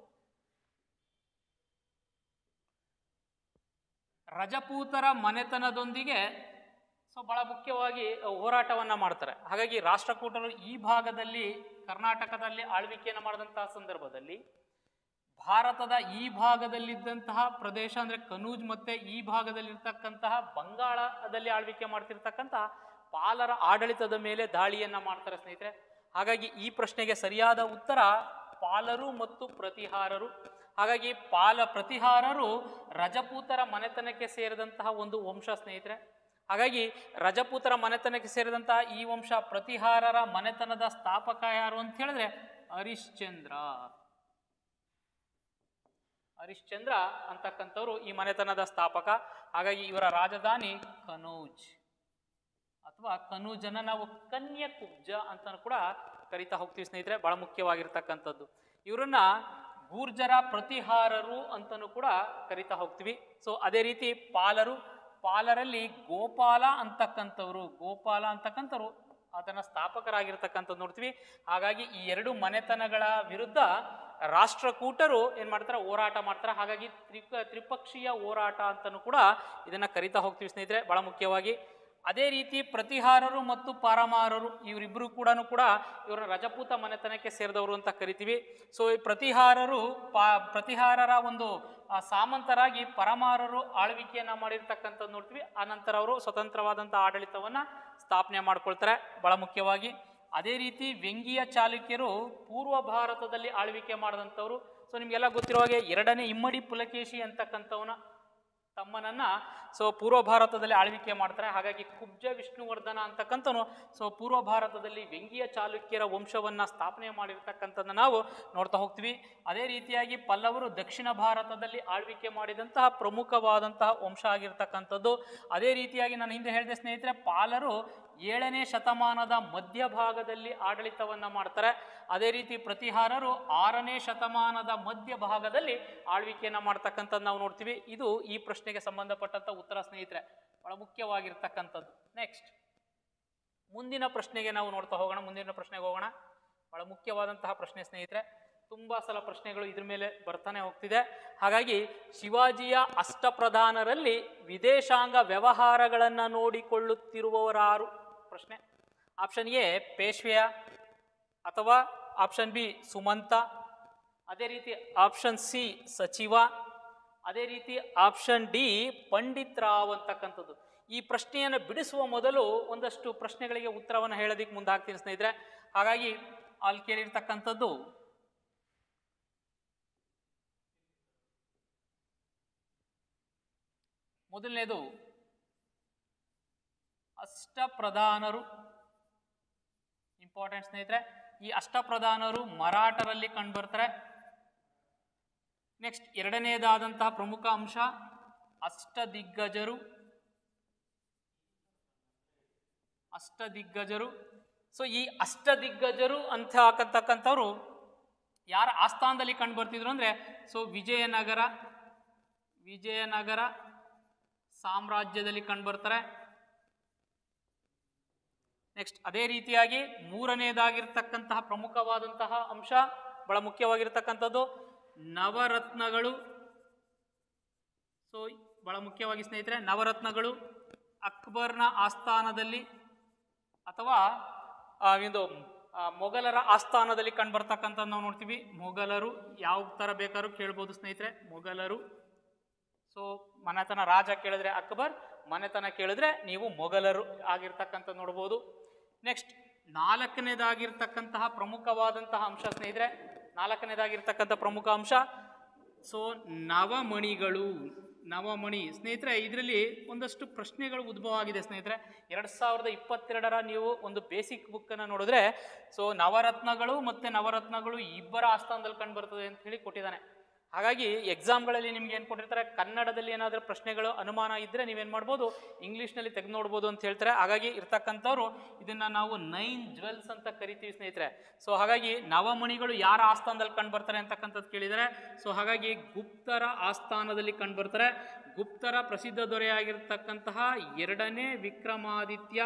ರಜಪೂತರ ಮನೆತನದೊಂದಿಗೆ ಸೊ ಬಹಳ ಮುಖ್ಯವಾಗಿ ಹೋರಾಟವನ್ನ ಮಾಡ್ತಾರೆ ಹಾಗಾಗಿ ರಾಷ್ಟ್ರಕೂಟರು ಈ ಭಾಗದಲ್ಲಿ ಕರ್ನಾಟಕದಲ್ಲಿ ಆಳ್ವಿಕೆಯನ್ನು ಮಾಡಿದಂತಹ ಸಂದರ್ಭದಲ್ಲಿ ಭಾರತದ ಈ ಭಾಗದಲ್ಲಿದ್ದಂತಹ ಪ್ರದೇಶ ಅಂದ್ರೆ ಕನೂಜ್ ಮತ್ತೆ ಈ ಭಾಗದಲ್ಲಿರ್ತಕ್ಕಂತಹ ಬಂಗಾಳದಲ್ಲಿ ಆಳ್ವಿಕೆ ಮಾಡ್ತಿರ್ತಕ್ಕಂತಹ ಪಾಲರ ಆಡಳಿತದ ಮೇಲೆ ದಾಳಿಯನ್ನ ಮಾಡ್ತಾರೆ ಸ್ನೇಹಿತರೆ ಹಾಗಾಗಿ ಈ ಪ್ರಶ್ನೆಗೆ ಸರಿಯಾದ ಉತ್ತರ ಪಾಲರು ಮತ್ತು ಪ್ರತಿಹಾರರು ಹಾಗಾಗಿ ಪಾಲ ಪ್ರತಿಹಾರರು ರಜಪೂತರ ಮನೆತನಕ್ಕೆ ಸೇರಿದಂತಹ ಒಂದು ವಂಶ ಸ್ನೇಹಿತರೆ ಹಾಗಾಗಿ ರಜಪೂತರ ಮನೆತನಕ್ಕೆ ಸೇರಿದಂತಹ ಈ ವಂಶ ಪ್ರತಿಹಾರರ ಮನೆತನದ ಸ್ಥಾಪಕ ಯಾರು ಅಂತ ಹೇಳಿದ್ರೆ ಹರಿಶ್ಚಂದ್ರ ಹರಿಶ್ಚಂದ್ರ ಅಂತಕ್ಕಂಥವ್ರು ಈ ಮನೆತನದ ಸ್ಥಾಪಕ ಹಾಗಾಗಿ ಇವರ ರಾಜಧಾನಿ ಕನೌಜ್ ಅಥವಾ ಕನೂಜನ ನಾವು ಕನ್ಯಕುಬ್ಜ ಅಂತ ಕೂಡ ಕರಿತಾ ಹೋಗ್ತೀವಿ ಸ್ನೇಹಿತರೆ ಬಹಳ ಮುಖ್ಯವಾಗಿರ್ತಕ್ಕಂಥದ್ದು ಇವರನ್ನ ಗೂರ್ಜರ ಪ್ರತಿಹಾರರು ಅಂತಲೂ ಕೂಡ ಕರಿತಾ ಹೋಗ್ತೀವಿ ಸೊ ಅದೇ ರೀತಿ ಪಾಲರು ಪಾಲರಲ್ಲಿ ಗೋಪಾಲ ಅಂತಕ್ಕಂಥವ್ರು ಗೋಪಾಲ ಅಂತಕ್ಕಂಥವ್ರು ಅದನ್ನ ಸ್ಥಾಪಕರಾಗಿರ್ತಕ್ಕಂಥದ್ದು ನೋಡ್ತೀವಿ ಹಾಗಾಗಿ ಈ ಎರಡು ಮನೆತನಗಳ ವಿರುದ್ಧ ರಾಷ್ಟ್ರಕೂಟರು ಏನ್ ಮಾಡ್ತಾರೆ ಹೋರಾಟ ಮಾಡ್ತಾರೆ ಹಾಗಾಗಿ ತ್ರಿಪ ತ್ರಿಪಕ್ಷೀಯ ಹೋರಾಟ ಅಂತಲೂ ಕೂಡ ಇದನ್ನ ಕರಿತಾ ಹೋಗ್ತೀವಿ ಸ್ನೇಹಿತರೆ ಬಹಳ ಮುಖ್ಯವಾಗಿ ಅದೇ ರೀತಿ ಪ್ರತಿಹಾರರು ಮತ್ತು ಪಾರಮಾರರು ಇವರಿಬ್ಬರು ಕೂಡ ಕೂಡ ಇವರ ರಜಪೂತ ಮನೆತನಕ್ಕೆ ಸೇರಿದವರು ಅಂತ ಕರಿತೀವಿ ಸೊ ಈ ಪ್ರತಿಹಾರರು ಪಾ ಪ್ರತಿಹಾರರ ಒಂದು ಆ, ಸಾಮಂತರಾಗಿ ಪರಮಾರರು ಆಳ್ವಿಕೆಯನ್ನ ಮಾಡಿರ್ತಕ್ಕಂಥದ್ದು ನೋಡ್ತೀವಿ ಆನಂತರ ಅವರು ಸ್ವತಂತ್ರವಾದಂಥ ಆಡಳಿತವನ್ನ ಸ್ಥಾಪನೆ ಮಾಡ್ಕೊಳ್ತಾರೆ ಬಹಳ ಮುಖ್ಯವಾಗಿ ಅದೇ ರೀತಿ ವ್ಯಂಗ್ಯ ಚಾಲುಕ್ಯರು ಪೂರ್ವ ಭಾರತದಲ್ಲಿ ಆಳ್ವಿಕೆ ಮಾಡಿದಂಥವ್ರು ಸೊ ನಿಮಗೆಲ್ಲ ಗೊತ್ತಿರೋ ಹಾಗೆ ಎರಡನೇ ಇಮ್ಮಡಿ ಪುಲಕೇಶಿ ಅಂತಕ್ಕಂಥವನ ತಮ್ಮನನ್ನ ಸೊ ಪೂರ್ವ ಭಾರತದಲ್ಲಿ ಆಳ್ವಿಕೆ ಮಾಡ್ತಾರೆ ಹಾಗಾಗಿ ಕುಬ್ಜ ವಿಷ್ಣುವರ್ಧನ ಅಂತಕ್ಕಂಥನು ಸೊ ಪೂರ್ವ ಭಾರತದಲ್ಲಿ ವ್ಯಂಗ್ಯ ಚಾಲುಕ್ಯರ ವಂಶವನ್ನ ಸ್ಥಾಪನೆ ಮಾಡಿರ್ತಕ್ಕಂಥದ್ದನ್ನ ನಾವು ನೋಡ್ತಾ ಹೋಗ್ತೀವಿ ಅದೇ ರೀತಿಯಾಗಿ ಪಲ್ಲವರು ದಕ್ಷಿಣ ಭಾರತದಲ್ಲಿ ಆಳ್ವಿಕೆ ಮಾಡಿದಂತಹ ಪ್ರಮುಖವಾದಂತಹ ವಂಶ ಆಗಿರ್ತಕ್ಕಂಥದ್ದು ಅದೇ ರೀತಿಯಾಗಿ ನಾನು ಹಿಂದೆ ಹೇಳಿದೆ ಸ್ನೇಹಿತರೆ ಪಾಲರು ಏಳನೇ ಶತಮಾನದ ಮಧ್ಯಭಾಗದಲ್ಲಿ ಆಡಳಿತವನ್ನ ಮಾಡ್ತಾರೆ ಅದೇ ರೀತಿ ಪ್ರತಿಹಾರರು ಆರನೇ ಶತಮಾನದ ಮಧ್ಯ ಭಾಗದಲ್ಲಿ ಆಳ್ವಿಕೆಯನ್ನ ಮಾಡ್ತಕ್ಕಂಥದ್ದು ನಾವು ನೋಡ್ತೀವಿ ಇದು ಈ ಪ್ರಶ್ನೆಗೆ ಸಂಬಂಧಪಟ್ಟಂತ ಉತ್ತರ ಸ್ನೇಹಿತರೆ ಬಹಳ ಮುಖ್ಯವಾಗಿರ್ತಕ್ಕಂಥದ್ದು ನೆಕ್ಸ್ಟ್ ಮುಂದಿನ ಪ್ರಶ್ನೆಗೆ ನಾವು ನೋಡ್ತಾ ಹೋಗೋಣ ಮುಂದಿನ ಪ್ರಶ್ನೆಗೆ ಹೋಗೋಣ ಬಹಳ ಮುಖ್ಯವಾದಂತಹ ಪ್ರಶ್ನೆ ಸ್ನೇಹಿತರೆ ತುಂಬಾ ಸಲ ಪ್ರಶ್ನೆಗಳು ಇದ್ರ ಮೇಲೆ ಬರ್ತಾನೆ ಹೋಗ್ತಿದೆ ಹಾಗಾಗಿ ಶಿವಾಜಿಯ ಅಷ್ಟಪ್ರಧಾನರಲ್ಲಿ ವಿದೇಶಾಂಗ ವ್ಯವಹಾರಗಳನ್ನು ನೋಡಿಕೊಳ್ಳುತ್ತಿರುವವರಾರು ಪ್ರಶ್ನೆ ಆಪ್ಷನ್ ಎ ಪೇಶ್ವೆಯ ಅಥವಾ ಆಪ್ಷನ್ ಬಿ ಸುಮಂತ ಅದೇ ರೀತಿ ಆಪ್ಷನ್ ಸಿ ಸಚಿವ ಅದೇ ರೀತಿ ಆಪ್ಷನ್ ಡಿ ಪಂಡಿತ್ ರಾವ್ ಅಂತಕ್ಕಂಥದ್ದು ಈ ಪ್ರಶ್ನೆಯನ್ನು ಬಿಡಿಸುವ ಮೊದಲು ಒಂದಷ್ಟು ಪ್ರಶ್ನೆಗಳಿಗೆ ಉತ್ತರವನ್ನು ಹೇಳೋದಕ್ಕೆ ಮುಂದಾಗ್ತೀನಿ ಸ್ನೇಹಿತರೆ ಹಾಗಾಗಿ ಅಲ್ಲಿ ಕೇಳಿರ್ತಕ್ಕಂಥದ್ದು ಮೊದಲನೇದು ಅಷ್ಟಪ್ರಧಾನರು ಇಂಪಾರ್ಟೆಂಟ್ ಸ್ನೇಹಿತರೆ ಈ ಅಷ್ಟಪ್ರಧಾನರು ಮರಾಠರಲ್ಲಿ ಕಂಡುಬರ್ತಾರೆ ನೆಕ್ಸ್ಟ್ ಎರಡನೇದಾದಂತಹ ಪ್ರಮುಖ ಅಂಶ ಅಷ್ಟದಿಗ್ಗಜರು ಅಷ್ಟದಿಗ್ಗಜರು ಸೊ ಈ ಅಷ್ಟದಿಗ್ಗಜರು ಅಂತ ಹಾಕತಕ್ಕಂಥವ್ರು ಯಾರ ಆಸ್ಥಾನದಲ್ಲಿ ಕಂಡು ಬರ್ತಿದ್ರು ಅಂದ್ರೆ ಸೊ ವಿಜಯನಗರ ವಿಜಯನಗರ ಸಾಮ್ರಾಜ್ಯದಲ್ಲಿ ಕಂಡುಬರ್ತಾರೆ ನೆಕ್ಸ್ಟ್ ಅದೇ ರೀತಿಯಾಗಿ ಮೂರನೇದಾಗಿರ್ತಕ್ಕಂತಹ ಪ್ರಮುಖವಾದಂತಹ ಅಂಶ ಬಹಳ ಮುಖ್ಯವಾಗಿರ್ತಕ್ಕಂಥದ್ದು ನವರತ್ನಗಳು ಸೊ ಬಹಳ ಮುಖ್ಯವಾಗಿ ಸ್ನೇಹಿತರೆ ನವರತ್ನಗಳು ಅಕ್ಬರ್ನ ಆಸ್ಥಾನದಲ್ಲಿ ಅಥವಾ ಆ, ಒಂದು ಆ, ಮೊಘಲರ ಆಸ್ಥಾನದಲ್ಲಿ ಕಂಡುಬರ್ತಕ್ಕಂಥದ್ದು ನಾವು ನೋಡ್ತೀವಿ ಮೊಘಲರು ಯಾವ ಥರ ಬೇಕಾದ್ರೂ ಕೇಳ್ಬೋದು ಸ್ನೇಹಿತರೆ ಮೊಘಲರು ಸೊ ಮನೆತನ ರಾಜ ಕೇಳಿದ್ರೆ ಅಕ್ಬರ್ ಮನೆತನ ಕೇಳಿದ್ರೆ ನೀವು ಮೊಘಲರು ಆಗಿರ್ತಕ್ಕಂಥ ನೋಡ್ಬೋದು ನೆಕ್ಸ್ಟ್ ನಾಲ್ಕನೇದಾಗಿರ್ತಕ್ಕಂತಹ ಪ್ರಮುಖವಾದಂತಹ ಅಂಶ ಸ್ನೇಹಿತರೆ ನಾಲ್ಕನೇದಾಗಿರ್ತಕ್ಕಂಥ ಪ್ರಮುಖ ಅಂಶ ಸೊ ನವಮಣಿಗಳು ನವಮಣಿ ಸ್ನೇಹಿತರೆ ಇದರಲ್ಲಿ ಒಂದಷ್ಟು ಪ್ರಶ್ನೆಗಳು ಉದ್ಭವ ಆಗಿದೆ ಸ್ನೇಹಿತರೆ ಎರಡು ಸಾವಿರದ ಇಪ್ಪತ್ತೆರಡರ ನೀವು ಒಂದು ಬೇಸಿಕ್ ಬುಕ್ಕನ್ನು ನೋಡಿದ್ರೆ ಸೊ ನವರತ್ನಗಳು ಮತ್ತು ನವರತ್ನಗಳು ಇಬ್ಬರ ಆಸ್ಥಾನದಲ್ಲಿ ಕಂಡು ಬರ್ತದೆ ಅಂತ ಹೇಳಿ ಕೊಟ್ಟಿದ್ದಾನೆ ಹಾಗಾಗಿ ಎಕ್ಸಾಮ್ಗಳಲ್ಲಿ ನಿಮ್ಗೆ ಏನು ಕೊಟ್ಟಿರ್ತಾರೆ ಕನ್ನಡದಲ್ಲಿ ಏನಾದರೂ ಪ್ರಶ್ನೆಗಳು ಅನುಮಾನ ಇದ್ದರೆ ನೀವೇನು ಮಾಡ್ಬೋದು ಇಂಗ್ಲೀಷ್ನಲ್ಲಿ ತೆಗೆದು ನೋಡ್ಬೋದು ಅಂತ ಹೇಳ್ತಾರೆ ಹಾಗಾಗಿ ಇರ್ತಕ್ಕಂಥವ್ರು ಇದನ್ನು ನಾವು ನೈನ್ ಜ್ವೆಲ್ಸ್ ಅಂತ ಕರಿತೀವಿ ಸ್ನೇಹಿತರೆ ಸೊ ಹಾಗಾಗಿ ನವಮಣಿಗಳು ಯಾರ ಆಸ್ಥಾನದಲ್ಲಿ ಕಂಡು ಬರ್ತಾರೆ ಅಂತಕ್ಕಂಥದ್ದು ಕೇಳಿದರೆ ಸೊ ಹಾಗಾಗಿ ಗುಪ್ತರ ಆಸ್ಥಾನದಲ್ಲಿ ಕಂಡು ಬರ್ತಾರೆ ಗುಪ್ತರ ಪ್ರಸಿದ್ಧ ದೊರೆಯಾಗಿರ್ತಕ್ಕಂತಹ ಎರಡನೇ ವಿಕ್ರಮಾದಿತ್ಯ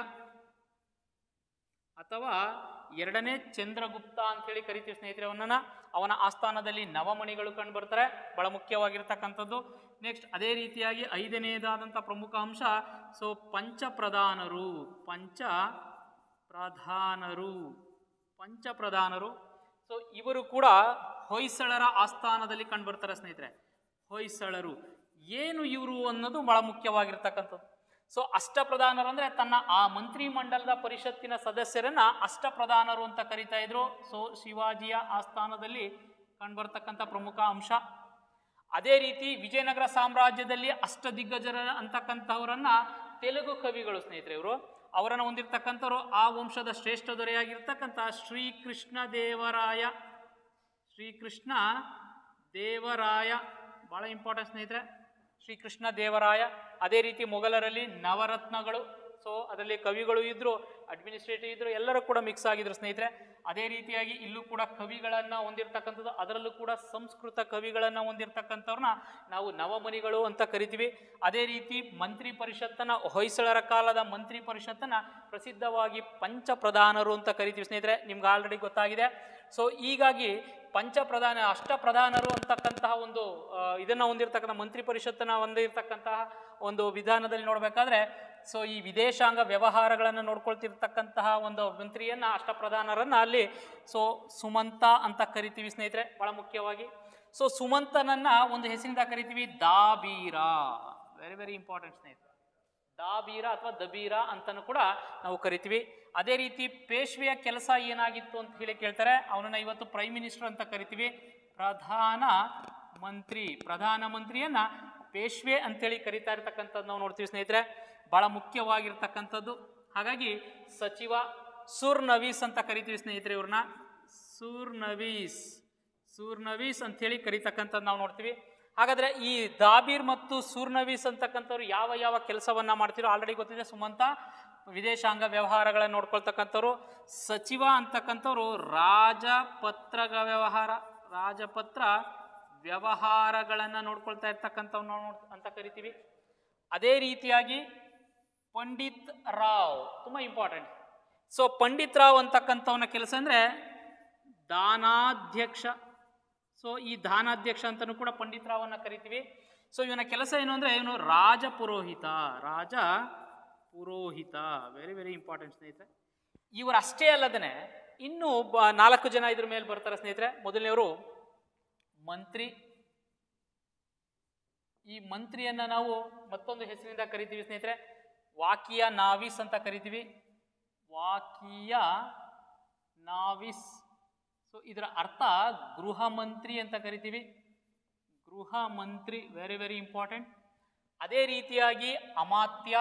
ಅಥವಾ ಎರಡನೇ ಚಂದ್ರಗುಪ್ತ ಅಂತೇಳಿ ಕರಿತೀವಿ ಸ್ನೇಹಿತರೆ ಅವನನ್ನ ಅವನ ಆಸ್ಥಾನದಲ್ಲಿ ನವಮಣಿಗಳು ಕಂಡು ಬರ್ತಾರೆ ಬಹಳ ಮುಖ್ಯವಾಗಿರ್ತಕ್ಕಂಥದ್ದು ನೆಕ್ಸ್ಟ್ ಅದೇ ರೀತಿಯಾಗಿ ಐದನೇದಾದಂಥ ಪ್ರಮುಖ ಅಂಶ ಸೊ ಪಂಚಪ್ರಧಾನರು ಪಂಚ ಪ್ರಧಾನರು ಪಂಚಪ್ರಧಾನರು ಸೊ ಇವರು ಕೂಡ ಹೊಯ್ಸಳರ ಆಸ್ಥಾನದಲ್ಲಿ ಕಂಡುಬರ್ತಾರೆ ಸ್ನೇಹಿತರೆ ಹೊಯ್ಸಳರು ಏನು ಇವರು ಅನ್ನೋದು ಬಹಳ ಮುಖ್ಯವಾಗಿರ್ತಕ್ಕಂಥದ್ದು ಸೊ ಅಷ್ಟಪ್ರಧಾನರು ಅಂದ್ರೆ ತನ್ನ ಆ ಮಂತ್ರಿ ಮಂಡಲದ ಪರಿಷತ್ತಿನ ಸದಸ್ಯರನ್ನ ಅಷ್ಟಪ್ರಧಾನರು ಅಂತ ಕರಿತಾ ಇದ್ರು ಸೊ ಶಿವಾಜಿಯ ಆಸ್ಥಾನದಲ್ಲಿ ಕಂಡುಬರ್ತಕ್ಕಂಥ ಪ್ರಮುಖ ಅಂಶ ಅದೇ ರೀತಿ ವಿಜಯನಗರ ಸಾಮ್ರಾಜ್ಯದಲ್ಲಿ ಅಷ್ಟದಿಗ್ಗಜರ ಅಂತಕ್ಕಂಥವರನ್ನ ತೆಲುಗು ಕವಿಗಳು ಸ್ನೇಹಿತರೆ ಇವರು ಅವರನ್ನು ಹೊಂದಿರತಕ್ಕಂಥವ್ರು ಆ ವಂಶದ ಶ್ರೇಷ್ಠ ದೊರೆಯಾಗಿರ್ತಕ್ಕಂಥ ಶ್ರೀಕೃಷ್ಣ ದೇವರಾಯ ಶ್ರೀಕೃಷ್ಣ ದೇವರಾಯ ಬಹಳ ಇಂಪಾರ್ಟೆಂಟ್ ಸ್ನೇಹಿತರೆ ಶ್ರೀಕೃಷ್ಣ ದೇವರಾಯ ಅದೇ ರೀತಿ ಮೊಘಲರಲ್ಲಿ ನವರತ್ನಗಳು ಸೊ ಅದರಲ್ಲಿ ಕವಿಗಳು ಇದ್ರು ಅಡ್ಮಿನಿಸ್ಟ್ರೇಟಿವ್ ಇದ್ರು ಎಲ್ಲರೂ ಕೂಡ ಮಿಕ್ಸ್ ಆಗಿದ್ರು ಸ್ನೇಹಿತರೆ ಅದೇ ರೀತಿಯಾಗಿ ಇಲ್ಲೂ ಕೂಡ ಕವಿಗಳನ್ನ ಹೊಂದಿರತಕ್ಕಂಥದ್ದು ಅದರಲ್ಲೂ ಕೂಡ ಸಂಸ್ಕೃತ ಕವಿಗಳನ್ನ ಹೊಂದಿರತಕ್ಕಂಥವ್ರನ್ನ ನಾವು ನವಮನಿಗಳು ಅಂತ ಕರಿತೀವಿ ಅದೇ ರೀತಿ ಮಂತ್ರಿ ಪರಿಷತ್ತನ್ನ ಹೊಯ್ಸಳರ ಕಾಲದ ಮಂತ್ರಿ ಪರಿಷತ್ತನ್ನ ಪ್ರಸಿದ್ಧವಾಗಿ ಪಂಚಪ್ರಧಾನರು ಅಂತ ಕರಿತೀವಿ ಸ್ನೇಹಿತರೆ ನಿಮ್ಗೆ ಆಲ್ರೆಡಿ ಗೊತ್ತಾಗಿದೆ ಸೊ ಹೀಗಾಗಿ ಪಂಚಪ್ರಧಾನ ಅಷ್ಟಪ್ರಧಾನರು ಅಂತಕ್ಕಂತಹ ಒಂದು ಆ, ಇದನ್ನ ಹೊಂದಿರತಕ್ಕಂಥ ಮಂತ್ರಿ ಪರಿಷತ್ತನ್ನ ಹೊಂದಿರತಕ್ಕಂತಹ ಒಂದು ವಿಧಾನದಲ್ಲಿ ನೋಡಬೇಕಾದ್ರೆ ಸೊ ಈ ವಿದೇಶಾಂಗ ವ್ಯವಹಾರಗಳನ್ನು ನೋಡ್ಕೊಳ್ತಿರ್ತಕ್ಕಂತಹ ಒಂದು ಮಂತ್ರಿಯನ್ನ ಅಷ್ಟಪ್ರಧಾನರನ್ನ ಅಲ್ಲಿ ಸೊ ಸುಮಂತ ಅಂತ ಕರಿತೀವಿ ಸ್ನೇಹಿತರೆ ಬಹಳ ಮುಖ್ಯವಾಗಿ ಸೊ ಸುಮಂತನನ್ನ ಒಂದು ಹೆಸರಿಂದ ಕರಿತೀವಿ ದಾಬೀರ ವೆರಿ ವೆರಿ ಇಂಪಾರ್ಟೆಂಟ್ ಸ್ನೇಹಿತರೆ ದಾಬೀರ ಅಥವಾ ದಬೀರ ಅಂತಲೂ ಕೂಡ ನಾವು ಕರಿತೀವಿ ಅದೇ ರೀತಿ ಪೇಶ್ವೆಯ ಕೆಲಸ ಏನಾಗಿತ್ತು ಅಂತ ಹೇಳಿ ಕೇಳ್ತಾರೆ ಅವನನ್ನ ಇವತ್ತು ಪ್ರೈಮ್ ಮಿನಿಸ್ಟರ್ ಅಂತ ಕರಿತೀವಿ ಪ್ರಧಾನ ಮಂತ್ರಿ ಪ್ರಧಾನ ಮಂತ್ರಿಯನ್ನ ಪೇಶ್ವೆ ಅಂತೇಳಿ ಕರಿತಾ ಇರ್ತಕ್ಕಂಥದ್ದು ನಾವು ನೋಡ್ತೀವಿ ಸ್ನೇಹಿತರೆ ಬಹಳ ಮುಖ್ಯವಾಗಿರ್ತಕ್ಕಂಥದ್ದು ಹಾಗಾಗಿ ಸಚಿವ ಸೂರ್ನವೀಸ್ ಅಂತ ಕರಿತೀವಿ ಸ್ನೇಹಿತರೆ ಇವ್ರನ್ನ ಸೂರ್ನವೀಸ್ ಸೂರ್ನವೀಸ್ ಅಂತೇಳಿ ಕರಿತಕ್ಕಂಥದ್ದು ನಾವು ನೋಡ್ತೀವಿ ಹಾಗಾದ್ರೆ ಈ ದಾಬೀರ್ ಮತ್ತು ಸೂರ್ನವೀಸ್ ಅಂತಕ್ಕಂಥವ್ರು ಯಾವ ಯಾವ ಕೆಲಸವನ್ನ ಮಾಡ್ತಿರೋ ಆಲ್ರೆಡಿ ಗೊತ್ತಿದೆ ಸುಮಂತ ವಿದೇಶಾಂಗ ವ್ಯವಹಾರಗಳನ್ನು ನೋಡ್ಕೊಳ್ತಕ್ಕಂಥವ್ರು ಸಚಿವ ಅಂತಕ್ಕಂಥವ್ರು ರಾಜಪತ್ರಗಳ ವ್ಯವಹಾರ ರಾಜಪತ್ರ ವ್ಯವಹಾರಗಳನ್ನು ನೋಡ್ಕೊಳ್ತಾ ಇರ್ತಕ್ಕಂಥವ್ರು ನಾವು ನೋಡ್ ಅಂತ ಕರಿತೀವಿ ಅದೇ ರೀತಿಯಾಗಿ ಪಂಡಿತ್ ರಾವ್ ತುಂಬ ಇಂಪಾರ್ಟೆಂಟ್ ಸೊ ಪಂಡಿತ್ ರಾವ್ ಅಂತಕ್ಕಂಥವನ ಕೆಲಸ ಅಂದರೆ ದಾನಾಧ್ಯಕ್ಷ ಸೊ ಈ ದಾನಾಧ್ಯಕ್ಷ ಅಂತಲೂ ಕೂಡ ಪಂಡಿತ್ ರಾವನ್ನ ಕರಿತೀವಿ ಸೊ ಇವನ ಕೆಲಸ ಏನು ಅಂದರೆ ಇವನು ರಾಜ ಪುರೋಹಿತ ರಾಜ ಪುರೋಹಿತ ವೆರಿ ವೆರಿ ಇಂಪಾರ್ಟೆಂಟ್ ಸ್ನೇಹಿತರೆ ಇವರು ಅಷ್ಟೇ ಅಲ್ಲದೇ ಇನ್ನೂ ಬ ನಾಲ್ಕು ಜನ ಇದ್ರ ಮೇಲೆ ಬರ್ತಾರೆ ಸ್ನೇಹಿತರೆ ಮೊದಲನೆಯವರು ಮಂತ್ರಿ ಈ ಮಂತ್ರಿಯನ್ನ ನಾವು ಮತ್ತೊಂದು ಹೆಸರಿನಿಂದ ಕರಿತೀವಿ ಸ್ನೇಹಿತರೆ ವಾಕಿಯ ನಾವಿಸ್ ಅಂತ ಕರಿತೀವಿ ವಾಕಿಯ ನಾವಿಸ್ ಸೊ ಇದರ ಅರ್ಥ ಗೃಹ ಮಂತ್ರಿ ಅಂತ ಕರಿತೀವಿ ಗೃಹ ಮಂತ್ರಿ ವೆರಿ ವೆರಿ ಇಂಪಾರ್ಟೆಂಟ್ ಅದೇ ರೀತಿಯಾಗಿ ಅಮಾತ್ಯ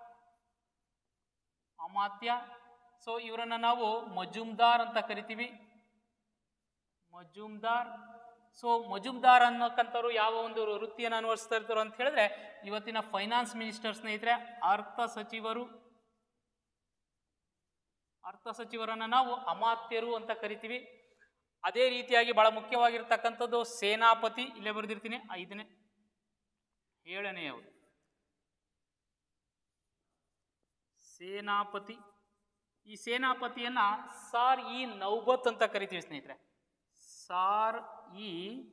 ಅಮಾತ್ಯ ಸೊ ಇವರನ್ನ ನಾವು ಮಜುಮ್ದಾರ್ ಅಂತ ಕರಿತೀವಿ ಮಜುಮ್ದಾರ್ ಸೊ ಮಜುಮ್ದಾರ್ ಅನ್ನೋಕ್ಕಂಥವ್ರು ಯಾವ ಒಂದು ವೃತ್ತಿಯನ್ನು ಅನುವರ್ಸ್ತಾ ಇರ್ತಾರೋ ಅಂತ ಹೇಳಿದ್ರೆ ಇವತ್ತಿನ ಫೈನಾನ್ಸ್ ಮಿನಿಸ್ಟರ್ ಸ್ನೇಹಿತರೆ ಅರ್ಥ ಸಚಿವರು ಅರ್ಥ ಸಚಿವರನ್ನ ನಾವು ಅಮಾತ್ಯರು ಅಂತ ಕರಿತೀವಿ ಅದೇ ರೀತಿಯಾಗಿ ಬಹಳ ಮುಖ್ಯವಾಗಿರ್ತಕ್ಕಂಥದ್ದು ಸೇನಾಪತಿ ಇಲ್ಲೇ ಬರೆದಿರ್ತೀನಿ ಐದನೇ ಏಳನೆಯವರು ಸೇನಾಪತಿ ಈ ಸೇನಾಪತಿಯನ್ನ ಸಾರ್ ಇ ನೌಬತ್ ಅಂತ ಕರಿತೀವಿ ಸ್ನೇಹಿತರೆ ಸಾರ್ ಇ